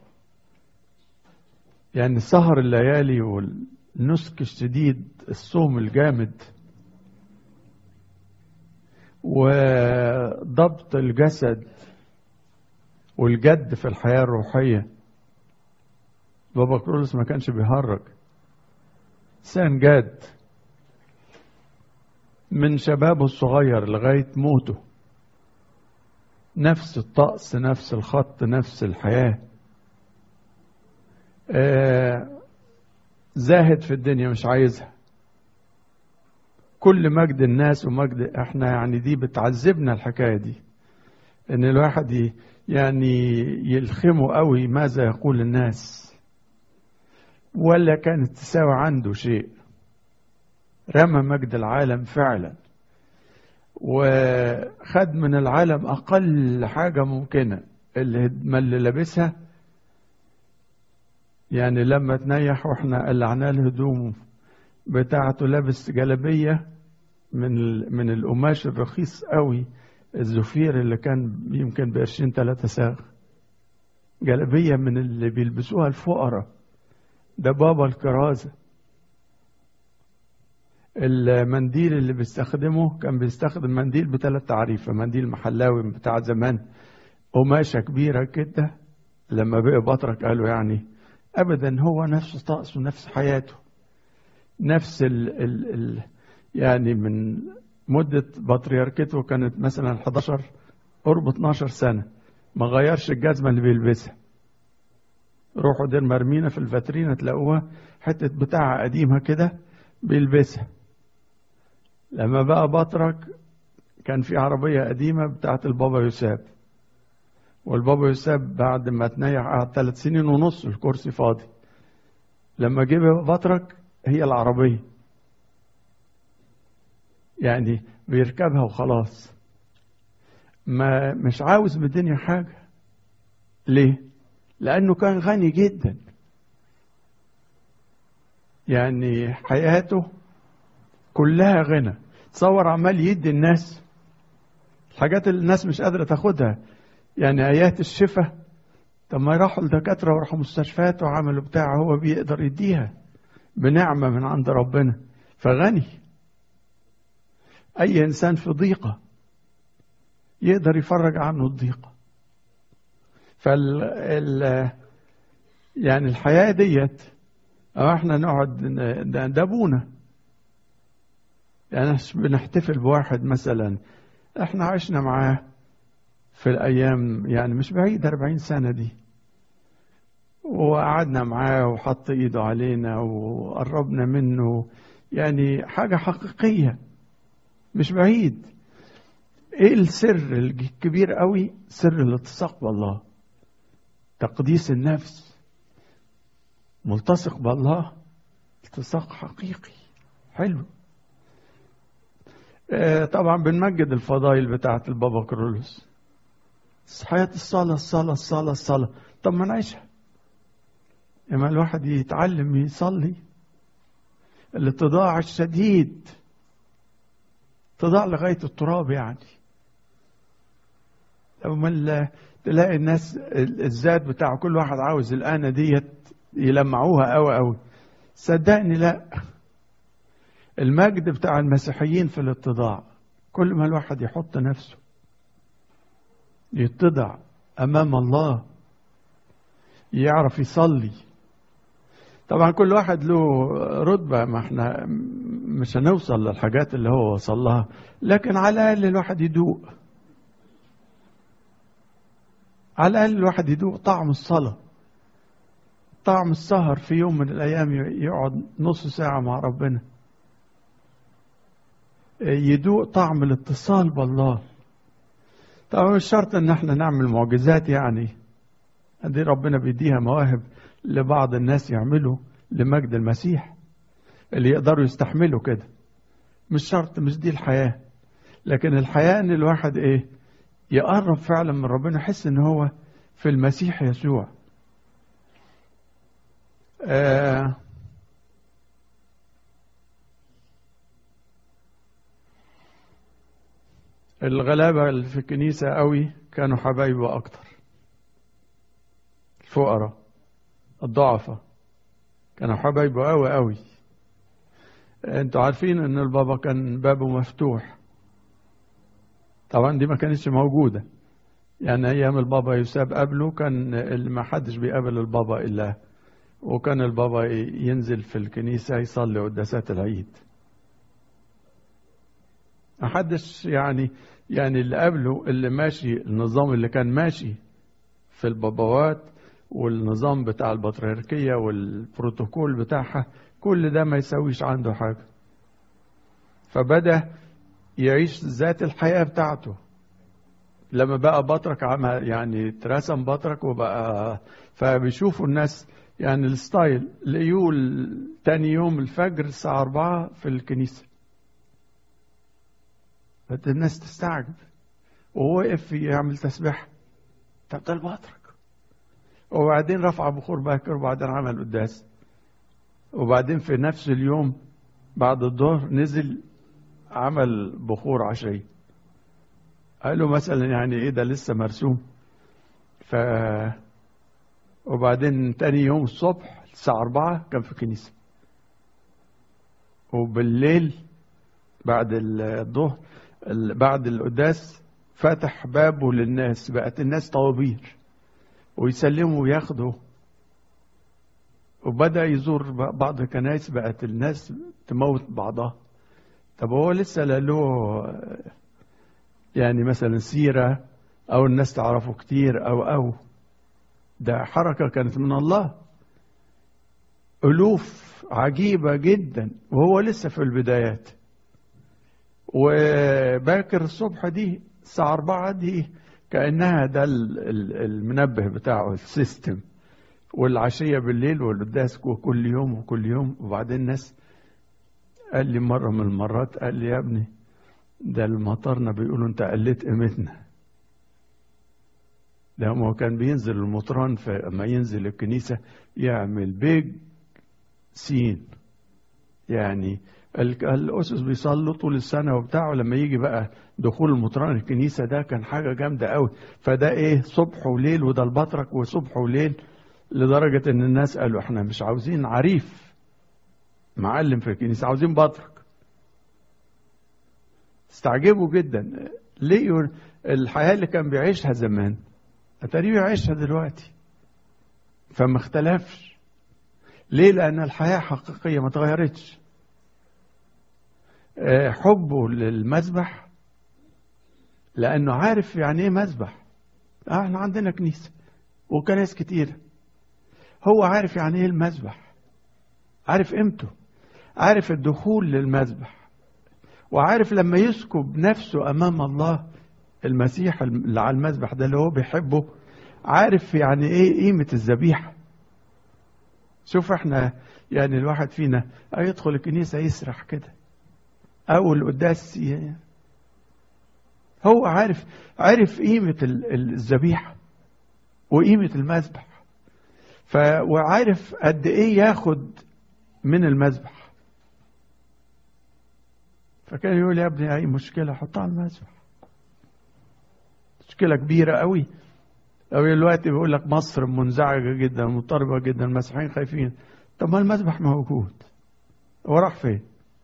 يعني سهر الليالي والنسك الشديد الصوم الجامد وضبط الجسد والجد في الحياة الروحية بابا كرولوس ما كانش بيهرج إنسان جاد من شبابه الصغير لغاية موته نفس الطقس نفس الخط نفس الحياة آه زاهد في الدنيا مش عايزها كل مجد الناس ومجد احنا يعني دي بتعذبنا الحكاية دي ان الواحد يعني يلخمه قوي ماذا يقول الناس ولا كانت تساوي عنده شيء رمى مجد العالم فعلا وخد من العالم أقل حاجة ممكنة اللي ما اللي لابسها يعني لما تنيح واحنا قلعنا له هدومه بتاعته لابس جلبية من من القماش الرخيص قوي الزفير اللي كان يمكن بقرشين ثلاثة ساغ جلبية من اللي بيلبسوها الفقراء ده بابا الكرازة المنديل اللي بيستخدمه كان بيستخدم منديل بثلاث تعريفة منديل محلاوي بتاع زمان قماشة كبيرة كده لما بقي بطرك قالوا يعني أبدا هو نفس طقسه نفس حياته نفس ال ال ال يعني من مدة بطريركته كانت مثلا 11 قرب 12 سنة ما غيرش الجزمة اللي بيلبسها روحوا دير مرمينا في الفاترينا تلاقوها حتة بتاعة قديمة كده بيلبسها لما بقى بطرك كان في عربية قديمة بتاعت البابا يوساب والبابا يوساب بعد ما تنيح قعد ثلاث سنين ونص الكرسي فاضي لما جه بطرك هي العربية يعني بيركبها وخلاص ما مش عاوز من الدنيا حاجة ليه؟ لأنه كان غني جدا يعني حياته كلها غنى تصور عمال يدي الناس الحاجات اللي الناس مش قادرة تاخدها يعني آيات الشفاء طب ما يروحوا الدكاترة وراحوا مستشفيات وعملوا بتاع هو بيقدر يديها بنعمة من عند ربنا فغني أي إنسان في ضيقة يقدر يفرج عنه الضيقة فال ال... يعني الحياة ديت أو احنا نقعد ن- ده ده ابونا يعني مش بنحتفل بواحد مثلا احنا عشنا معاه في الايام يعني مش بعيد 40 سنة دي وقعدنا معاه وحط ايده علينا وقربنا منه يعني حاجة حقيقية مش بعيد ايه السر الكبير قوي سر الالتصاق بالله تقديس النفس ملتصق بالله التصاق حقيقي حلو آه، طبعا بنمجد الفضائل بتاعة البابا كرولوس حياة الصلاة الصلاة الصلاة الصلاة طب ما نعيشها لما الواحد يتعلم يصلي الاتضاع الشديد اتضاع لغاية التراب يعني لما ال- تلاقي الناس ال- الذات بتاع كل واحد عاوز الآن ديت يلمعوها قوي قوي صدقني لا المجد بتاع المسيحيين في الاتضاع كل ما الواحد يحط نفسه يتضع امام الله يعرف يصلي طبعا كل واحد له رتبة ما احنا مش هنوصل للحاجات اللي هو وصل لها لكن على الأقل الواحد يدوق على الأقل الواحد يدوق طعم الصلاة طعم السهر في يوم من الأيام يقعد نص ساعة مع ربنا يدوق طعم الاتصال بالله طبعا مش شرط ان احنا نعمل معجزات يعني دي ربنا بيديها مواهب لبعض الناس يعملوا لمجد المسيح اللي يقدروا يستحملوا كده مش شرط مش دي الحياة لكن الحياة ان الواحد ايه يقرب فعلا من ربنا يحس ان هو في المسيح يسوع آه الغلابة اللي في الكنيسة قوي كانوا حبايبه أكتر الفقراء الضعفاء كانوا حبايبه قوي قوي انتوا عارفين ان البابا كان بابه مفتوح طبعا دي ما كانتش موجودة يعني ايام البابا يساب قبله كان اللي ما حدش بيقابل البابا الا وكان البابا ينزل في الكنيسة يصلي قداسات العيد ما حدش يعني يعني اللي قبله اللي ماشي النظام اللي كان ماشي في البابوات والنظام بتاع البطريركية والبروتوكول بتاعها كل ده ما يسويش عنده حاجة فبدأ يعيش ذات الحياة بتاعته لما بقى بطرك عمل يعني اترسم بطرك وبقى فبيشوفوا الناس يعني الستايل لقيوه تاني يوم الفجر الساعة أربعة في الكنيسة الناس تستعجب وهو وقف يعمل تسبيح طب ده البطرك وبعدين رفع بخور باكر وبعدين عمل قداس وبعدين في نفس اليوم بعد الظهر نزل عمل بخور عشية قالوا مثلا يعني ايه ده لسه مرسوم ف وبعدين تاني يوم الصبح الساعة أربعة كان في الكنيسة وبالليل بعد الظهر بعد القداس فتح بابه للناس بقت الناس طوابير ويسلموا وياخدوا وبدأ يزور بعض الكنائس بقت الناس تموت بعضها طب هو لسه لا له يعني مثلا سيرة أو الناس تعرفه كتير أو أو ده حركة كانت من الله ألوف عجيبة جدا وهو لسه في البدايات وباكر الصبح دي الساعة أربعة دي كأنها ده المنبه بتاعه السيستم والعشية بالليل والقداس كل يوم وكل يوم وبعدين الناس قال لي مرة من المرات قال لي يا ابني ده المطرنا بيقولوا انت قلت قيمتنا ده هو كان بينزل المطران فلما ينزل الكنيسة يعمل بيج سين يعني الأسس بيصلوا طول السنة وبتاع ولما يجي بقى دخول المطران الكنيسة ده كان حاجة جامدة قوي فده ايه صبح وليل وده البطرك وصبح وليل لدرجة ان الناس قالوا احنا مش عاوزين عريف معلم في الكنيسة عاوزين بطرك استعجبوا جدا لقيوا الحياة اللي كان بيعيشها زمان اتاريه يعيشها دلوقتي فما اختلفش ليه لان الحياه حقيقيه ما اتغيرتش آه، حبه للمذبح لانه عارف يعني ايه مذبح آه، احنا عندنا كنيسه وكنائس كتيره هو عارف يعني ايه المذبح عارف قيمته عارف الدخول للمذبح وعارف لما يسكب نفسه امام الله المسيح اللي على المذبح ده اللي هو بيحبه عارف يعني ايه قيمه الذبيحه شوف احنا يعني الواحد فينا يدخل الكنيسه يسرح كده او القداس ي- هو عارف عارف قيمه ال- الذبيحه وقيمه المذبح ف وعارف قد ايه ياخد من المذبح فكان يقول يا ابني اي مشكله حطها على المذبح مشكله كبيره قوي أو دلوقتي بيقول لك مصر منزعجه جدا مضطربه جدا المسيحيين خايفين طب ما المذبح موجود هو راح فين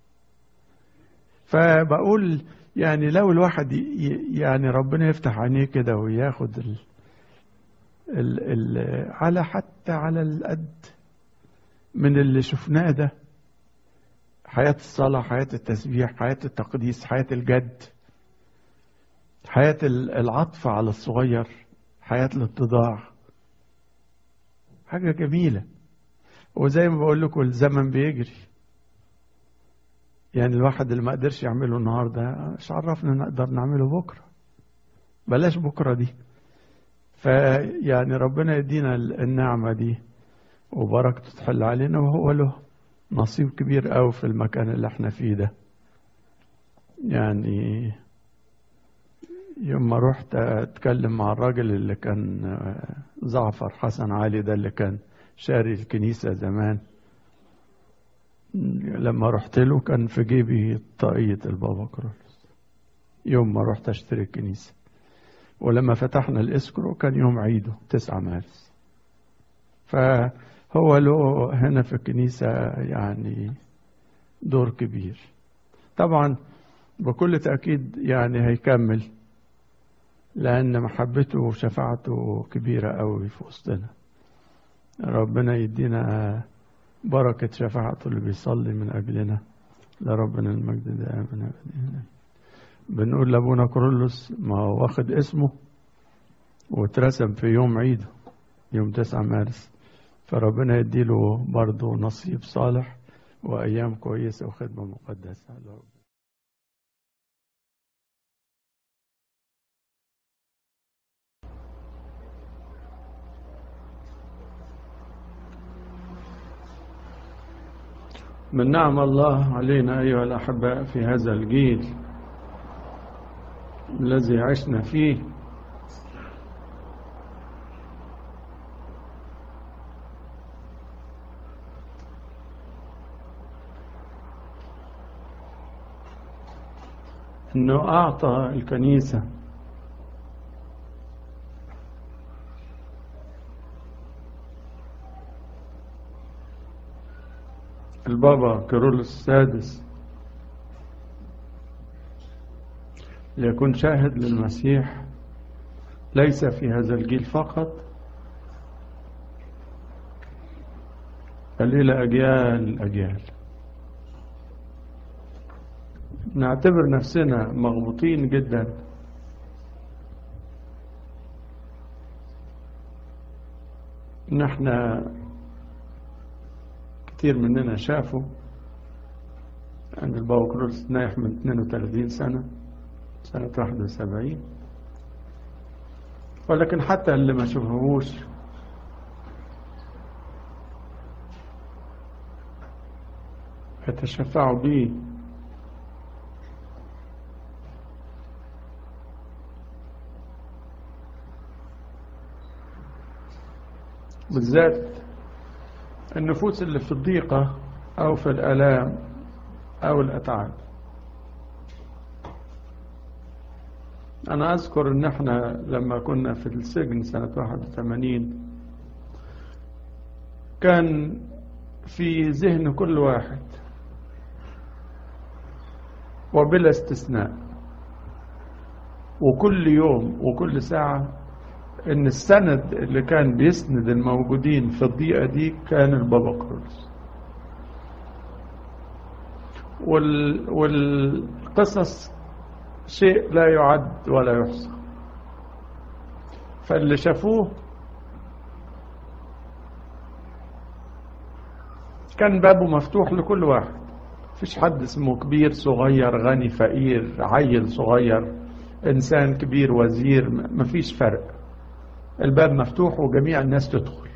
فبقول يعني لو الواحد ي- ي- يعني ربنا يفتح عينيه كده وياخد ال ال ال على حتى على القد من اللي شفناه ده حياة الصلاة حياة التسبيح حياة التقديس حياة الجد حياة ال- العطف على الصغير حياة الاتضاع حاجة جميلة وزي ما بقول لكم الزمن بيجري يعني الواحد اللي ما قدرش يعمله النهارده مش عرفنا نقدر نعمله بكره بلاش بكره دي فيعني ربنا يدينا ال- النعمه دي وبركته تحل علينا وهو له نصيب كبير قوي في المكان اللي احنا فيه ده يعني يوم ما رحت اتكلم مع الراجل اللي كان آه، زعفر حسن علي ده اللي كان شاري الكنيسة زمان لما رحت له كان في جيبي طاقية البابا كرولوس يوم ما رحت اشتري الكنيسة ولما فتحنا الاسكرو كان يوم عيده 9 مارس فهو له هنا في الكنيسة يعني دور كبير طبعا بكل تأكيد يعني هيكمل لأن محبته وشفاعته كبيرة قوي في وسطنا ربنا يدينا بركة شفاعته اللي بيصلي من أجلنا لربنا المجد دائما أبدا بنقول لأبونا كورولوس ما هو واخد اسمه واترسم في يوم عيده يوم 9 مارس فربنا يديله برضه نصيب صالح وأيام كويسة وخدمة مقدسة لرب. من نعم الله علينا أيها الأحباء في هذا الجيل الذي عشنا فيه أنه أعطى الكنيسة البابا كيرلس السادس ليكون شاهد للمسيح ليس في هذا الجيل فقط بل إلى أجيال الأجيال نعتبر نفسنا مغبوطين جدا ان احنا كتير مننا شافوا عند البابا كرولس نايح من 32 سنة سنة 71 ولكن حتى اللي ما شافوهوش يتشفعوا بيه بالذات النفوس اللي في الضيقة أو في الآلام أو الأتعاب أنا أذكر إن إحنا لما كنا في السجن سنة 81 كان في ذهن كل واحد وبلا استثناء وكل يوم وكل ساعة ان السند اللي كان بيسند الموجودين في الضيقة دي كان البابا كرولوس وال... والقصص شيء لا يعد ولا يحصى فاللي شافوه كان بابه مفتوح لكل واحد مفيش حد اسمه كبير صغير غني فقير عيل صغير انسان كبير وزير مفيش فرق الباب مفتوح وجميع الناس تدخل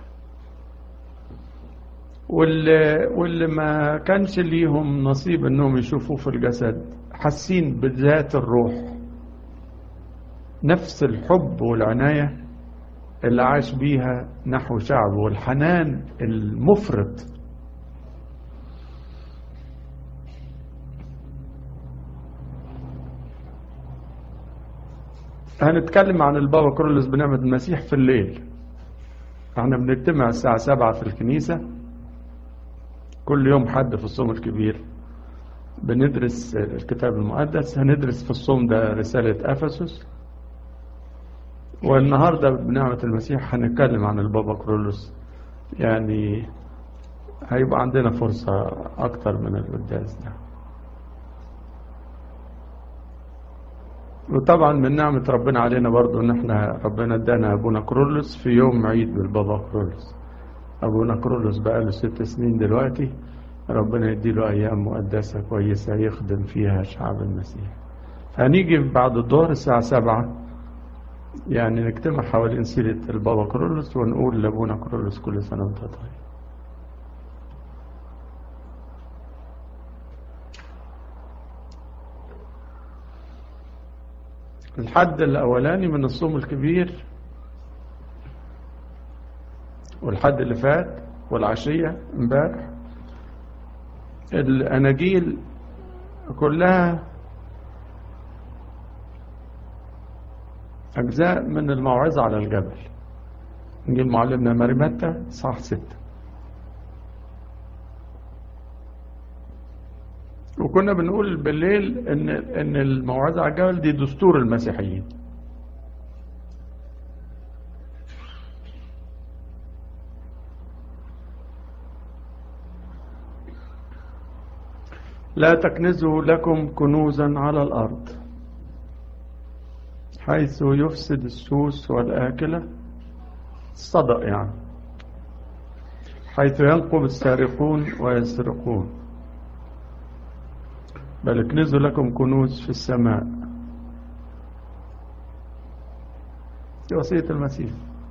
واللي, واللي ما كانش ليهم نصيب انهم يشوفوه في الجسد حاسين بذات الروح نفس الحب والعناية اللي عاش بيها نحو شعبه والحنان المفرط هنتكلم عن البابا كرولوس بنعمة المسيح في الليل احنا بنجتمع الساعة سبعة في الكنيسة كل يوم حد في الصوم الكبير بندرس الكتاب المقدس هندرس في الصوم ده رسالة أفسس والنهاردة بنعمة المسيح هنتكلم عن البابا كرولوس يعني هيبقى عندنا فرصة أكتر من القداس ده وطبعا من نعمة ربنا علينا برضو ان احنا ربنا ادانا ابونا كرولوس في يوم عيد بالبابا كرولوس ابونا كرولوس بقى له ست سنين دلوقتي ربنا يديله ايام مقدسة كويسة يخدم فيها شعب المسيح هنيجي بعد الظهر الساعة سبعة يعني نجتمع حوالين سيرة البابا كرولوس ونقول لابونا كرولوس كل سنة وانت طيب الحد الأولاني من الصوم الكبير والحد اللي فات والعشية امبارح الأناجيل كلها أجزاء من الموعظة على الجبل نجيب معلمنا ماري متى صح ستة وكنا بنقول بالليل ان ان الموعظه على الجبل دي دستور المسيحيين لا تكنزوا لكم كنوزا على الارض حيث يفسد السوس والاكله الصدق يعني حيث ينقب السارقون ويسرقون بل اكنزوا لكم كنوز في السماء دي وصية المسيح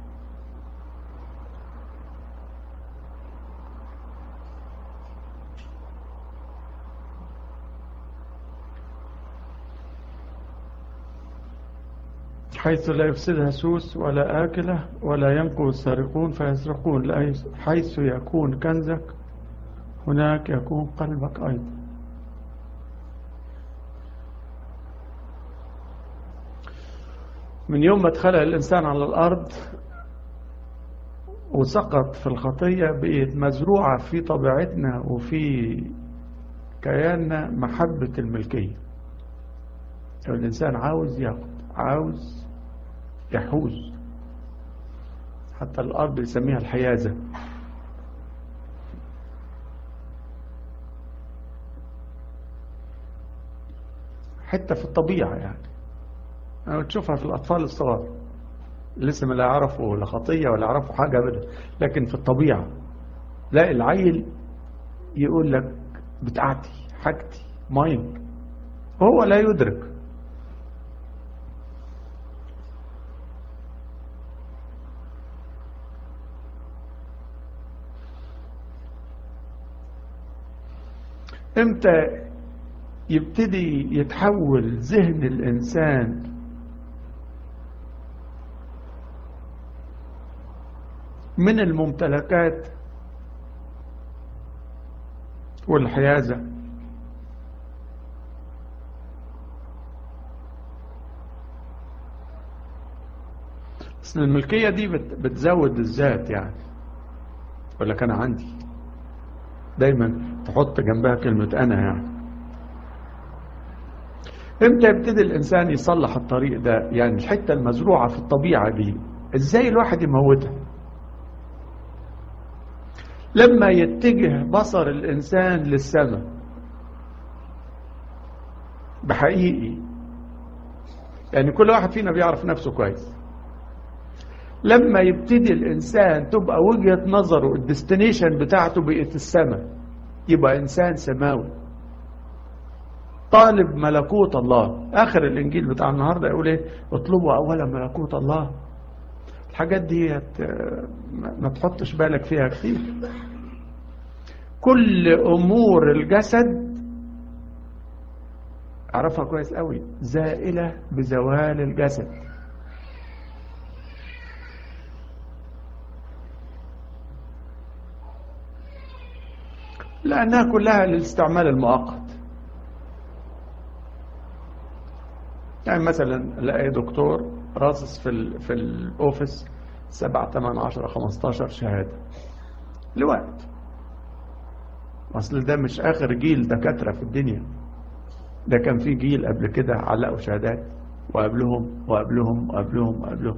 حيث لا يفسدها سوس ولا آكلة ولا ينقو السارقون فيسرقون حيث يكون كنزك هناك يكون قلبك أيضا من يوم ما اتخلق الإنسان على الأرض وسقط في الخطية بقت مزروعة في طبيعتنا وفي كياننا محبة الملكية الإنسان عاوز ياخد عاوز يحوز حتى الأرض يسميها الحيازة حتى في الطبيعة يعني أنا بتشوفها في الأطفال الصغار لسه ما لا يعرفوا لا خطية ولا يعرفوا حاجة أبدا لكن في الطبيعة لا العيل يقول لك بتاعتي حاجتي ماين هو لا يدرك امتى يبتدي يتحول ذهن الإنسان من الممتلكات والحيازة بس الملكية دي بتزود الذات يعني يقول لك أنا عندي دايما تحط جنبها كلمة أنا يعني امتى يبتدي الانسان يصلح الطريق ده يعني الحته المزروعه في الطبيعه دي ازاي الواحد يموتها لما يتجه بصر الانسان للسماء بحقيقي يعني كل واحد فينا بيعرف نفسه كويس لما يبتدي الانسان تبقى وجهه نظره الديستنيشن بتاعته بقت السماء يبقى انسان سماوي طالب ملكوت الله اخر الانجيل بتاع النهارده يقول ايه اطلبوا اولا ملكوت الله الحاجات دي ما تحطش بالك فيها كتير كل امور الجسد اعرفها كويس قوي زائله بزوال الجسد لانها كلها للاستعمال المؤقت يعني مثلا الاقي دكتور راصص في ال في الاوفيس 7 8 10 15 شهاده لوقت اصل ده مش اخر جيل دكاتره في الدنيا ده كان في جيل قبل كده علقوا شهادات وقبلهم وقبلهم وقبلهم وقبلهم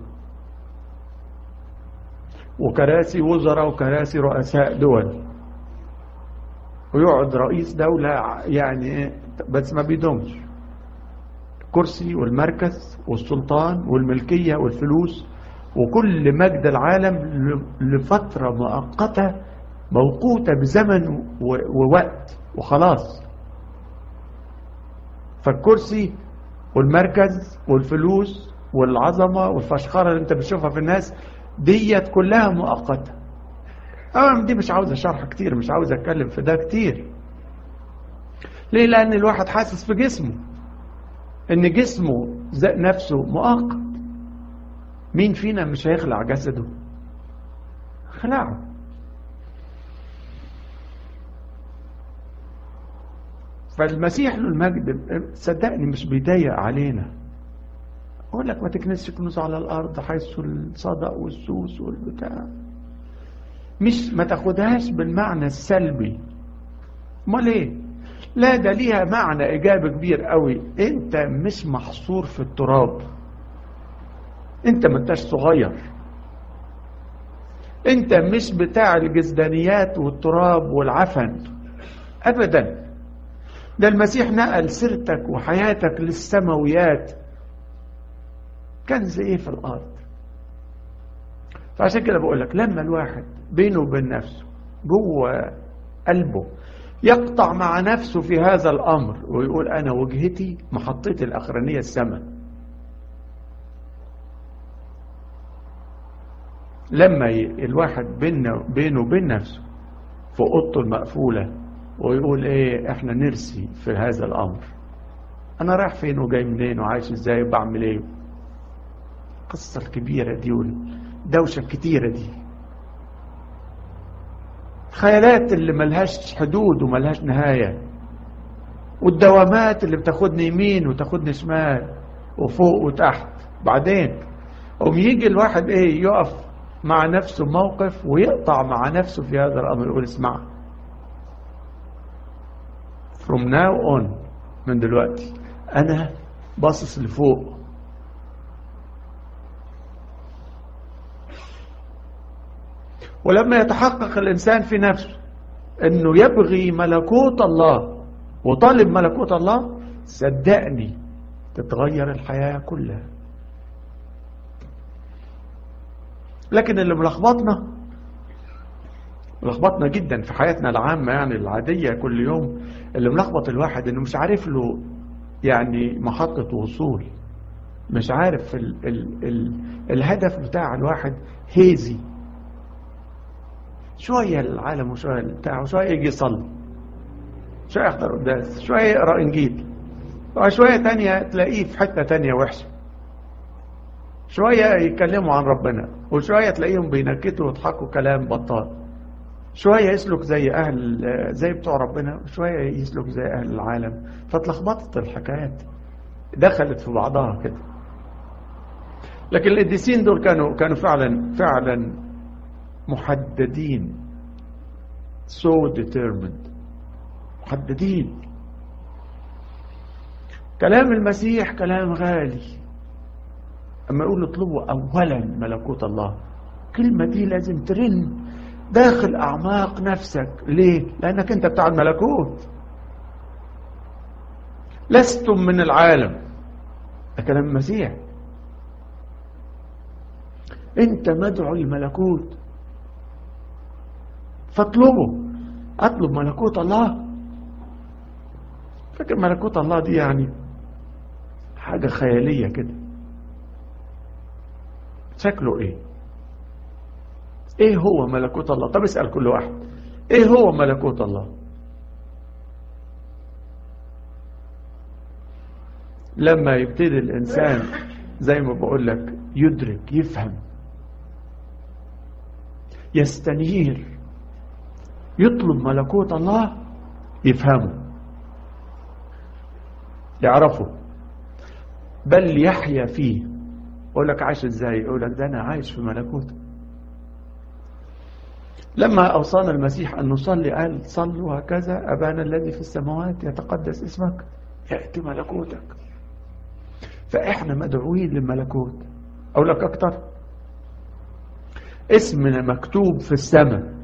وكراسي وزراء وكراسي رؤساء دول ويقعد رئيس دولة يعني بس ما بيدومش الكرسي والمركز والسلطان والملكية والفلوس وكل مجد العالم لفترة مؤقتة موقوتة بزمن ووقت وخلاص فالكرسي والمركز والفلوس والعظمة والفشخرة اللي انت بتشوفها في الناس ديت كلها مؤقتة اه دي مش عاوزة شرح كتير مش عاوز اتكلم في ده كتير ليه لان الواحد حاسس في جسمه ان جسمه نفسه مؤقت مين فينا مش هيخلع جسده خلعه فالمسيح له المجد صدقني مش بيضايق علينا اقول لك ما تكنسش كنوز على الارض حيث الصدق والسوس والبتاع مش ما تاخدهاش بالمعنى السلبي امال ايه لا ده ليها معنى ايجابي كبير قوي انت مش محصور في التراب انت ما انتش صغير انت مش بتاع الجزدانيات والتراب والعفن ابدا ده المسيح نقل سيرتك وحياتك للسماويات كنز ايه في الارض فعشان كده بقول لك لما الواحد بينه وبين نفسه جوه قلبه يقطع مع نفسه في هذا الامر ويقول انا وجهتي محطتي الاخرانيه السماء لما الواحد بينه بينه وبين نفسه في اوضته المقفوله ويقول ايه احنا نرسي في هذا الامر انا رايح فين وجاي منين وعايش ازاي وبعمل ايه القصه الكبيره دي والدوشه الكتيره دي الخيالات اللي ملهاش حدود وملهاش نهايه والدوامات اللي بتاخدني يمين وتاخدني شمال وفوق وتحت بعدين قوم يجي الواحد ايه يقف مع نفسه موقف ويقطع مع نفسه في هذا الامر يقول اسمع from now on من دلوقتي انا باصص لفوق ولما يتحقق الانسان في نفسه انه يبغي ملكوت الله وطالب ملكوت الله صدقني تتغير الحياه كلها لكن اللي ملخبطنا ملخبطنا جدا في حياتنا العامة يعني العادية كل يوم اللي ملخبط الواحد انه مش عارف له يعني محطة وصول مش عارف ال ال ال الهدف بتاع الواحد هيزي شوية العالم وشوية بتاع وشوية يجي يصلي شوية يحضر قداس شوية يقرأ إنجيل وشوية تانية تلاقيه في حتة تانية وحشة شوية يتكلموا عن ربنا وشوية تلاقيهم بينكتوا ويضحكوا كلام بطال شوية يسلك زي أهل زي بتوع ربنا وشوية يسلك زي أهل العالم فاتلخبطت الحكايات دخلت في بعضها كده لكن القديسين دول كانوا كانوا فعلا فعلا محددين so determined محددين كلام المسيح كلام غالي اما يقول اطلبوا اولا ملكوت الله الكلمة دي لازم ترن داخل اعماق نفسك ليه لانك انت بتاع الملكوت لستم من العالم ده كلام المسيح انت مدعو للملكوت فاطلبه اطلب ملكوت الله فاكر ملكوت الله دي يعني حاجة خيالية كده شكله ايه ايه هو ملكوت الله طب اسأل كل واحد ايه هو ملكوت الله لما يبتدي الانسان زي ما بقول لك يدرك يفهم يستنير يطلب ملكوت الله يفهمه يعرفه بل يحيا فيه يقول لك عايش ازاي يقول لك ده انا عايش في ملكوته لما اوصانا المسيح ان نصلي قال صلوا هكذا ابانا الذي في السماوات يتقدس اسمك ياتي ملكوتك فاحنا مدعوين للملكوت اقول لك اكتر اسمنا مكتوب في السماء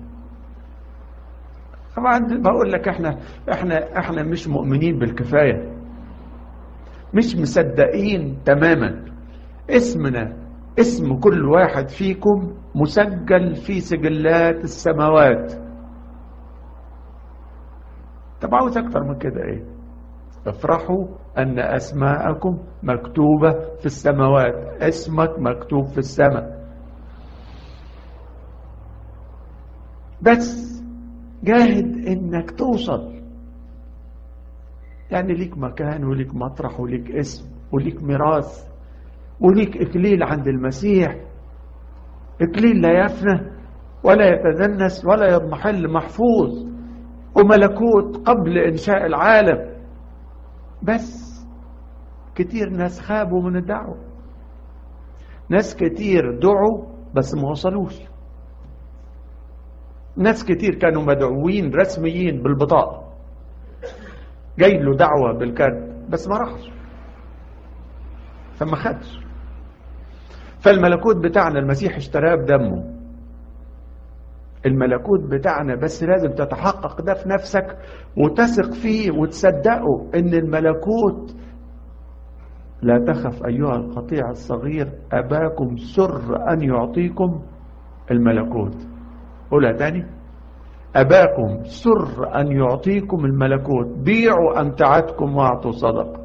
طبعا بقول لك احنا احنا احنا مش مؤمنين بالكفايه مش مصدقين تماما اسمنا اسم كل واحد فيكم مسجل في سجلات السماوات طب عاوز اكتر من كده ايه افرحوا ان اسماءكم مكتوبة في السماوات اسمك مكتوب في السماء بس جاهد انك توصل يعني ليك مكان وليك مطرح وليك اسم وليك ميراث وليك إكليل عند المسيح إكليل لا يفنى ولا يتدنس ولا يضمحل محفوظ وملكوت قبل إنشاء العالم بس كتير ناس خابوا من الدعوة ناس كتير دعوا بس ما وصلوش ناس كتير كانوا مدعوين رسميين بالبطاقة جاي له دعوة بالكارت بس ما راحش فما خدش فالملكوت بتاعنا المسيح اشتراه بدمه الملكوت بتاعنا بس لازم تتحقق ده في نفسك وتثق فيه وتصدقه ان الملكوت لا تخف ايها القطيع الصغير اباكم سر ان يعطيكم الملكوت قولها تاني أباكم سر أن يعطيكم الملكوت بيعوا أمتعتكم واعطوا صدقة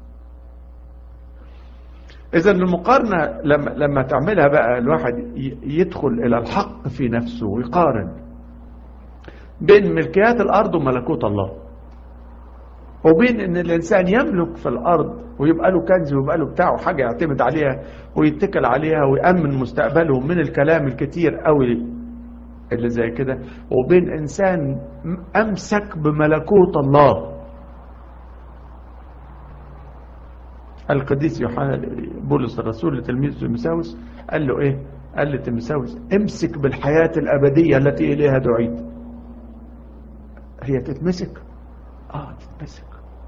إذا المقارنة لما, لما تعملها بقى الواحد يدخل إلى الحق في نفسه ويقارن بين ملكيات الأرض وملكوت الله وبين ان الانسان يملك في الارض ويبقى له كنز ويبقى له بتاعه حاجه يعتمد عليها ويتكل عليها ويامن مستقبله من الكلام الكتير قوي اللي زي كده وبين انسان امسك بملكوت الله القديس يوحنا بولس الرسول لتلميذ تيموثاوس قال له ايه قال لتيموثاوس امسك بالحياه الابديه التي اليها دعيت هي تتمسك اه تتمسك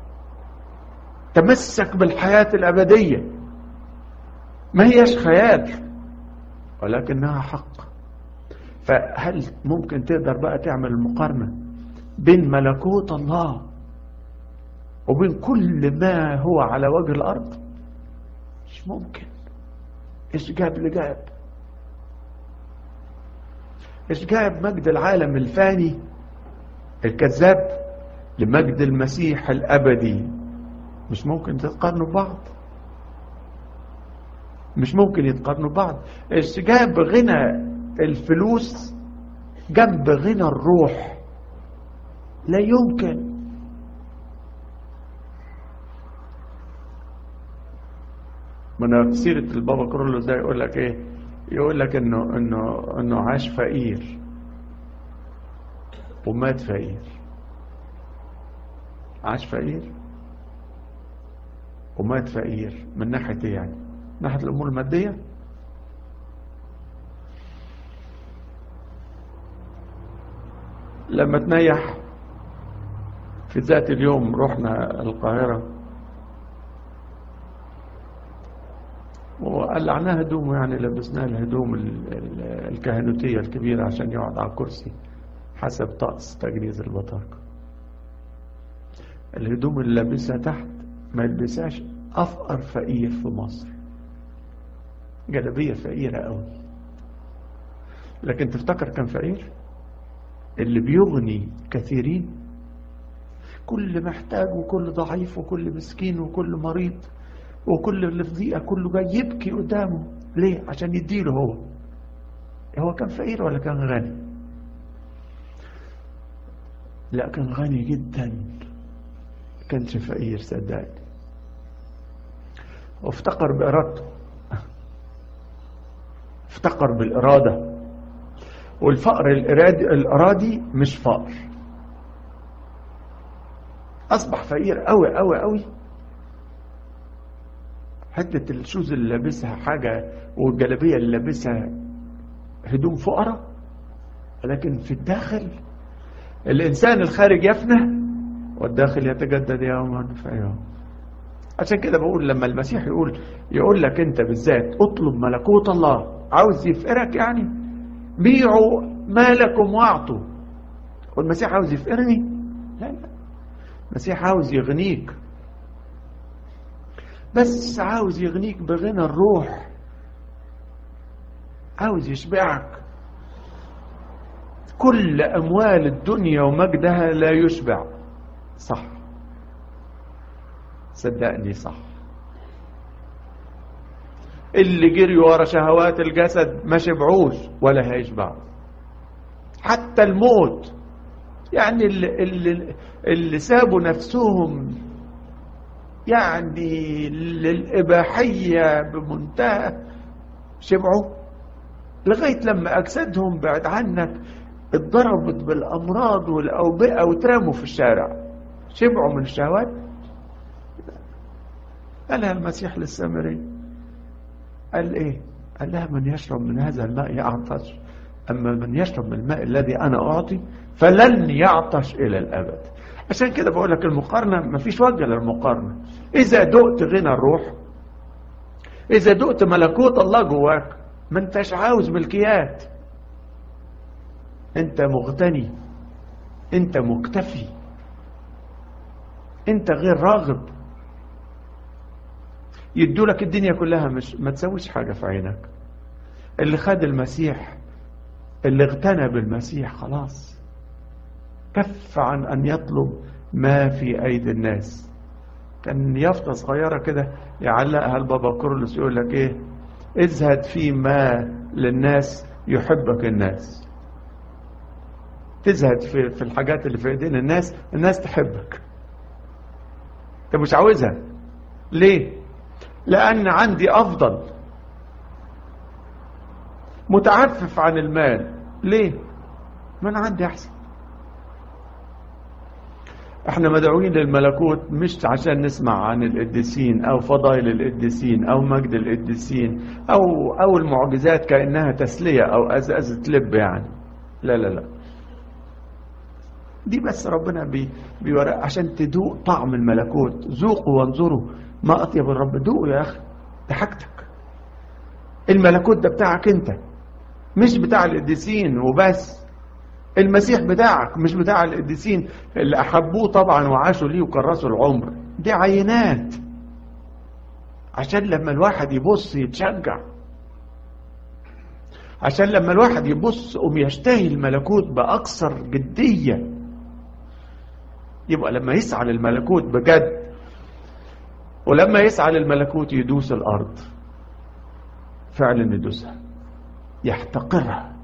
تمسك بالحياه الابديه ما هيش خيال ولكنها حق فهل ممكن تقدر بقى تعمل المقارنة بين ملكوت الله وبين كل ما هو على وجه الأرض مش ممكن إيش جاب لجاب إيش جاب مجد العالم الفاني الكذاب لمجد المسيح الأبدي مش ممكن تتقارنوا ببعض مش ممكن يتقارنوا ببعض إيش جاب غنى الفلوس جنب غنى الروح لا يمكن من سيرة البابا كرولوس ده يقول لك ايه يقول لك انه انه انه عاش فقير ومات فقير عاش فقير ومات فقير من ناحية ايه يعني من ناحية الامور المادية لما تنيح في ذات اليوم رحنا القاهرة وقلعناه هدومه يعني لبسناه الهدوم ال- ال- الكهنوتية الكبيرة عشان يقعد على الكرسي حسب طقس تجنيز البطاركة الهدوم اللي لابسها تحت ما يلبسهاش أفقر فقير في مصر جلبية فقيرة قوي لكن تفتكر كان فقير اللي بيغني كثيرين كل محتاج وكل ضعيف وكل مسكين وكل مريض وكل اللي في ضيقه كله جاي يبكي قدامه ليه عشان يديله هو هو كان فقير ولا كان غني لا كان غني جدا كانش فقير صدقني وافتقر بإرادته افتقر بالإرادة والفقر الإرادي, الإرادي مش فقر أصبح فقير قوي قوي قوي حتة الشوز اللي لابسها حاجة والجلابية اللي لابسها هدوم فقراء لكن في الداخل الإنسان الخارج يفنى والداخل يتجدد يوما فيوم عشان كده بقول لما المسيح يقول يقول لك انت بالذات اطلب ملكوت الله عاوز يفقرك يعني بيعوا مالكم واعطوا والمسيح عاوز يفقرني لا لا المسيح عاوز يغنيك بس عاوز يغنيك بغنى الروح عاوز يشبعك كل أموال الدنيا ومجدها لا يشبع صح صدقني صح اللي جري ورا شهوات الجسد ما شبعوش ولا هيشبعوا حتى الموت يعني اللي, اللي, اللي سابوا نفسهم يعني للإباحية بمنتهى شبعوا لغاية لما أجسادهم بعد عنك اتضربت بالأمراض والأوبئة وترموا في الشارع شبعوا من الشهوات قالها المسيح للسامري قال ايه قال لها من يشرب من هذا الماء يعطش أما من يشرب من الماء الذي أنا أعطي فلن يعطش إلى الأبد عشان كده بقول لك المقارنة ما فيش وجه للمقارنة إذا دقت غنى الروح إذا دقت ملكوت الله جواك ما انتش عاوز ملكيات انت مغتني انت مكتفي انت غير راغب يدوا لك الدنيا كلها مش ما تسويش حاجة في عينك اللي خد المسيح اللي اغتنى بالمسيح خلاص كف عن أن يطلب ما في أيدي الناس كان يافطة صغيرة كده يعلقها البابا كرولوس يقول لك ايه ازهد فيما للناس يحبك الناس تزهد في, في الحاجات اللي في ايدين الناس الناس تحبك انت مش عاوزها ليه لان عندي افضل متعفف عن المال ليه ما انا عندي احسن احنا مدعوين للملكوت مش عشان نسمع عن القديسين او فضائل القديسين او مجد القديسين او او المعجزات كانها تسليه او ازازه لب يعني لا لا لا دي بس ربنا بي بيورق عشان تدوق طعم الملكوت ذوقوا وانظروا ما اطيب الرب دوقوا يا اخي ده حاجتك الملكوت ده بتاعك انت مش بتاع القديسين وبس المسيح بتاعك مش بتاع القديسين اللي احبوه طبعا وعاشوا ليه وكرسوا العمر دي عينات عشان لما الواحد يبص يتشجع عشان لما الواحد يبص قوم يشتهي الملكوت باكثر جديه يبقى لما يسعى للملكوت بجد ولما يسعى للملكوت يدوس الارض فعلا يدوسها يحتقرها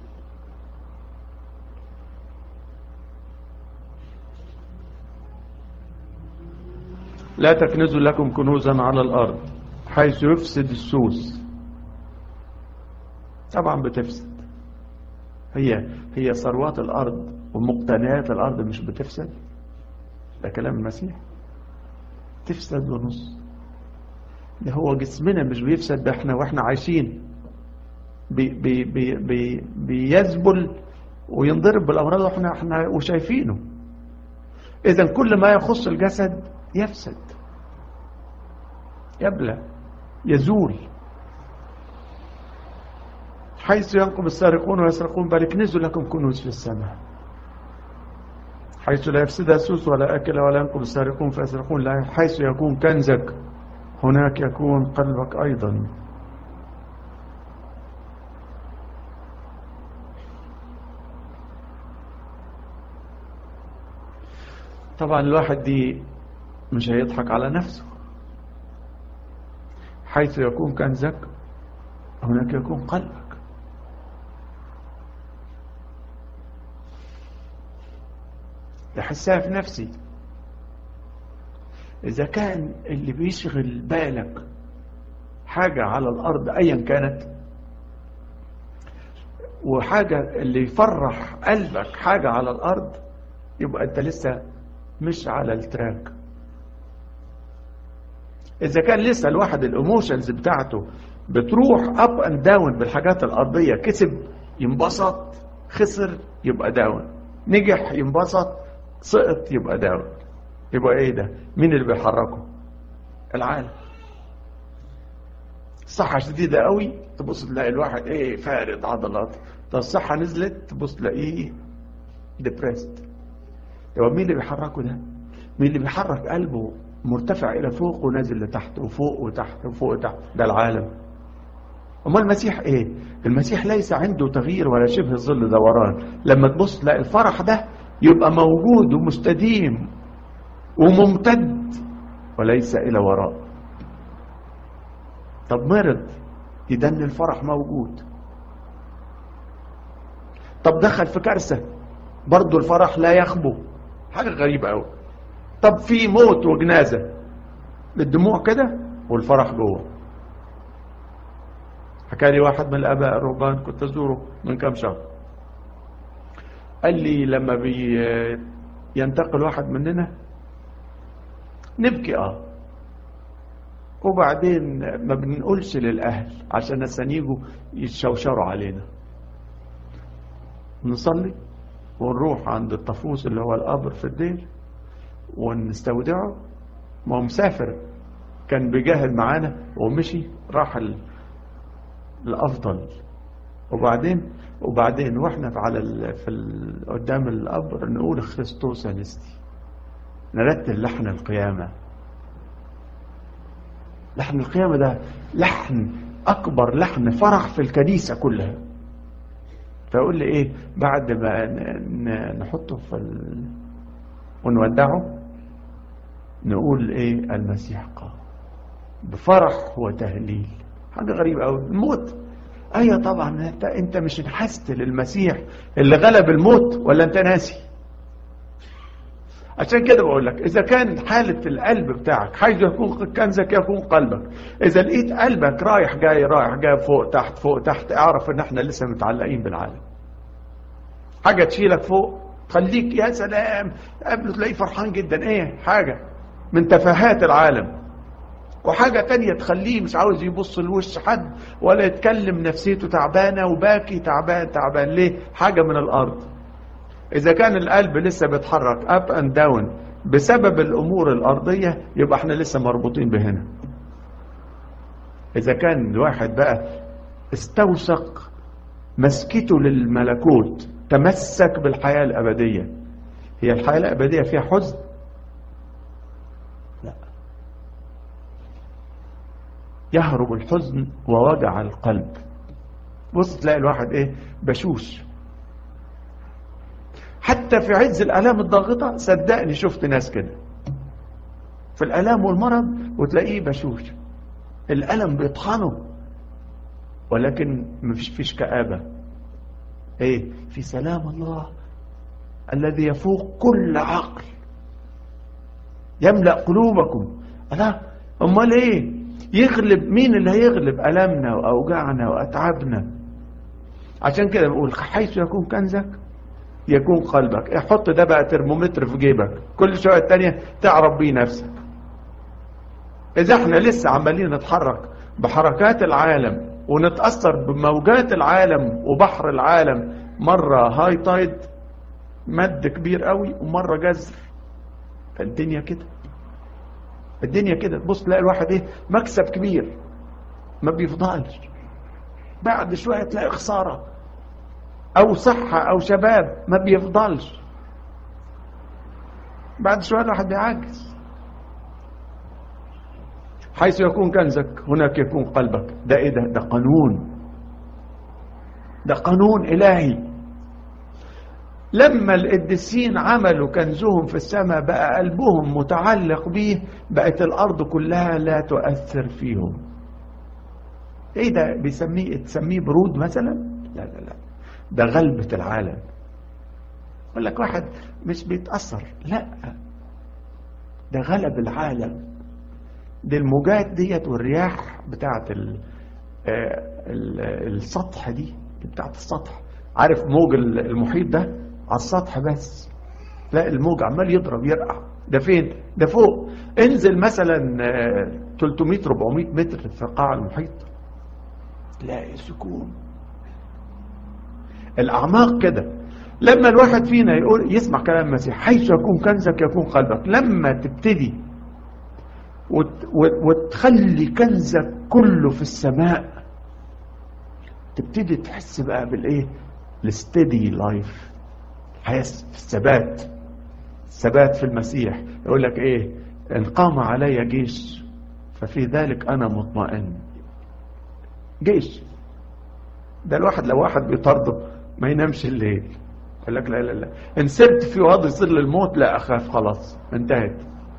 لا تكنزوا لكم كنوزا على الارض حيث يفسد السوس طبعا بتفسد هي هي ثروات الارض ومقتنيات الارض مش بتفسد ده كلام المسيح تفسد ونص ده هو جسمنا مش بيفسد ده احنا واحنا عايشين بي بي بي بي بيذبل وينضرب بالامراض واحنا احنا وشايفينه اذا كل ما يخص الجسد يفسد يبلى يزول حيث ينقم السارقون ويسرقون بل اكنزوا لكم كنوز في السماء حيث لا يفسدها سوس ولا أكل ولا ينقم السارقون فيسرقون لا حيث يكون كنزك هناك يكون قلبك أيضا طبعا الواحد دي مش هيضحك على نفسه حيث يكون كنزك هناك يكون قلبك يحسها في نفسي إذا كان اللي بيشغل بالك حاجة على الأرض أيا كانت وحاجة اللي يفرح قلبك حاجة على الأرض يبقى أنت لسه مش على التراك إذا كان لسه الواحد الإيموشنز بتاعته بتروح أب أند داون بالحاجات الأرضية كسب ينبسط خسر يبقى داون نجح ينبسط سقط يبقى داون يبقى ايه ده مين اللي بيحركه العالم صحة شديدة قوي تبص تلاقي الواحد ايه فارد عضلات طب الصحة نزلت تبص تلاقيه ديبريست يبقى مين اللي بيحركه ده مين اللي بيحرك قلبه مرتفع الى فوق ونازل لتحت وفوق وتحت وفوق وتحت ده العالم أما المسيح إيه؟ المسيح ليس عنده تغيير ولا شبه ظل دوران لما تبص تلاقي الفرح ده يبقى موجود ومستديم وممتد وليس إلى وراء طب مرض يدن الفرح موجود طب دخل في كارثة برضه الفرح لا يخبو حاجة غريبة أوي طب في موت وجنازة الدموع كده والفرح جوه حكى لي واحد من الآباء الرهبان كنت أزوره من كام شهر قال لي لما بي ينتقل واحد مننا نبكي اه وبعدين ما بنقولش للأهل عشان يجوا يتشوشروا علينا نصلي ونروح عند الطفوس اللي هو القبر في الدير ونستودعه ما هو مسافر كان بيجاهد معانا ومشي راح الافضل وبعدين وبعدين واحنا على ال... في ال... قدام القبر نقول خريستوس انستي نرتل لحن القيامة لحن القيامة ده لحن أكبر لحن فرح في الكنيسة كلها فيقول لي إيه بعد ما ن... نحطه في ال... ونودعه نقول إيه المسيح قام بفرح وتهليل حاجة غريبة أوي الموت أيوة طبعا أنت, أنت مش انحست للمسيح اللي غلب الموت ولا أنت ناسي عشان كده بقول لك إذا كان حالة القلب بتاعك حيث يكون كنزك يكون قلبك إذا لقيت قلبك رايح جاي رايح جاي فوق تحت فوق تحت اعرف إن إحنا لسه متعلقين بالعالم حاجة تشيلك فوق خليك يا سلام قبله تلاقيه فرحان جدا إيه حاجة من تفاهات العالم وحاجة تانية تخليه مش عاوز يبص لوش حد ولا يتكلم نفسيته تعبانة وباكي تعبان تعبان ليه حاجة من الأرض إذا كان القلب لسه بيتحرك أب أند داون بسبب الأمور الأرضية يبقى احنا لسه مربوطين بهنا إذا كان الواحد بقى استوثق مسكته للملكوت تمسك بالحياة الأبدية هي الحياة الأبدية فيها حزن لا يهرب الحزن ووجع القلب بص تلاقي الواحد ايه بشوش حتى في عز الالام الضاغطه صدقني شفت ناس كده في الالام والمرض وتلاقيه بشوش الالم بيطحنه ولكن مفيش فيش كآبة ايه في سلام الله الذي يفوق كل عقل يملأ قلوبكم ألا امال ايه يغلب مين اللي هيغلب ألمنا وأوجاعنا وأتعابنا عشان كده بقول حيث يكون كنزك يكون قلبك حط ده بقى ترمومتر في جيبك كل شوية التانية تعرف بيه نفسك إذا احنا لسه عمالين نتحرك بحركات العالم ونتأثر بموجات العالم وبحر العالم مرة هاي تايد مد كبير قوي ومرة جزر فالدنيا كده الدنيا كده تبص تلاقي الواحد ايه مكسب كبير ما بيفضلش بعد شوية تلاقي خسارة أو صحة أو شباب ما بيفضلش بعد شوية الواحد بيعجز حيث يكون كنزك هناك يكون قلبك ده ايه ده ده قانون ده قانون إلهي لما القديسين عملوا كنزهم في السماء بقى قلبهم متعلق بيه بقت الأرض كلها لا تؤثر فيهم ايه ده بيسميه تسميه برود مثلا لا لا لا ده غلبة العالم يقول لك واحد مش بيتأثر لا ده غلب العالم دي الموجات ديت والرياح بتاعت ال ال السطح دي بتاعت السطح عارف موج المحيط ده على السطح بس لا الموج عمال يضرب يرقع ده فين ده فوق انزل مثلا 300 400 متر في قاع المحيط تلاقي سكون الاعماق كده لما الواحد فينا يقول يسمع كلام المسيح حيث يكون كنزك يكون قلبك لما تبتدي وت وتخلي كنزك كله في السماء تبتدي تحس بقى بالايه الستدي لايف الحياه في الثبات الثبات في المسيح يقول لك ايه ان قام علي جيش ففي ذلك انا مطمئن جيش ده الواحد لو واحد بيطرده ما ينامش الليل يقول لك لا لا لا ان سرت في وضع ظل الموت لا اخاف خلاص انتهت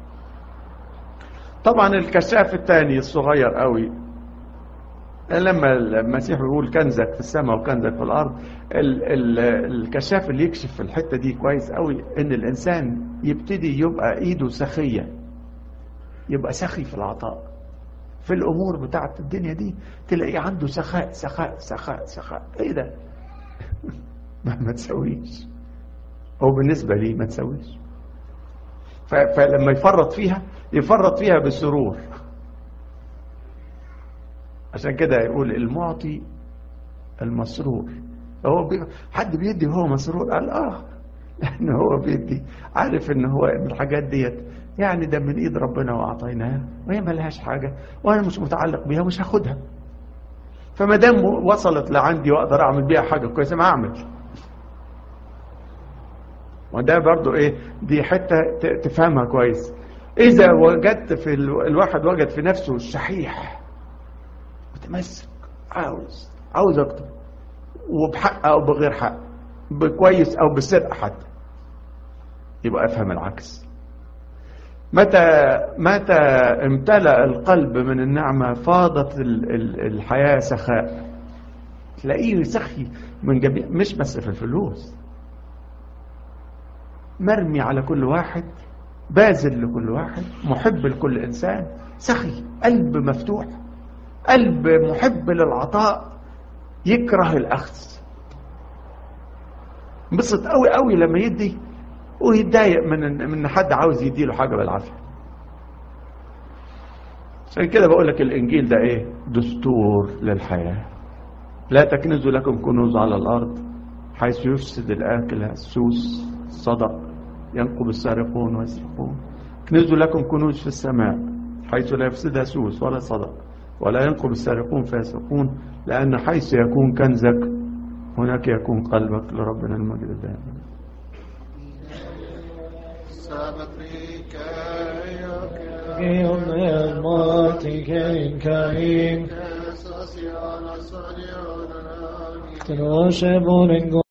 طبعا الكشاف الثاني الصغير قوي لما المسيح بيقول كنزك في السماء وكنزك في الارض ال ال الكشاف اللي يكشف في الحته دي كويس قوي ان الانسان يبتدي يبقى ايده سخيه يبقى سخي في العطاء في الامور بتاعت الدنيا دي تلاقيه عنده سخاء سخاء سخاء سخاء ايه ده ما تسويش هو بالنسبه لي ما تسويش فلما يفرط فيها يفرط فيها بالسرور عشان كده يقول المعطي المسرور هو بي... حد بيدي وهو مسرور قال اه لان هو بيدي عارف ان هو ان الحاجات ديت يعني ده من ايد ربنا واعطيناها وهي ملهاش حاجه وانا مش متعلق بيها مش هاخدها فما دام وصلت لعندي واقدر اعمل بيها حاجه كويسه ما اعمل وده برضو ايه دي حته تفهمها كويس اذا وجدت في الواحد وجد في نفسه الشحيح متمسك عاوز عاوز اكتر وبحق او بغير حق بكويس او بصدق حتى يبقى افهم العكس متى متى امتلأ القلب من النعمة فاضت الحياة سخاء تلاقيه سخي من جميع مش بس في الفلوس مرمي على كل واحد باذل لكل واحد محب لكل انسان سخي قلب مفتوح قلب محب للعطاء يكره الاخذ انبسط قوي قوي لما يدي ويتضايق من من حد عاوز يديله حاجه بالعافيه عشان كده بقول لك الانجيل ده ايه دستور للحياه لا تكنزوا لكم كنوز على الارض حيث يفسد الاكل السوس الصدق ينقب السارقون ويسرقون كنزوا لكم كنوز في السماء حيث لا يفسدها سوس ولا صدق ولا ينقب السارقون فيسرقون لأن حيث يكون كنزك هناك يكون قلبك لربنا المجد الدائم Gion el mati kein kain Troshe bonen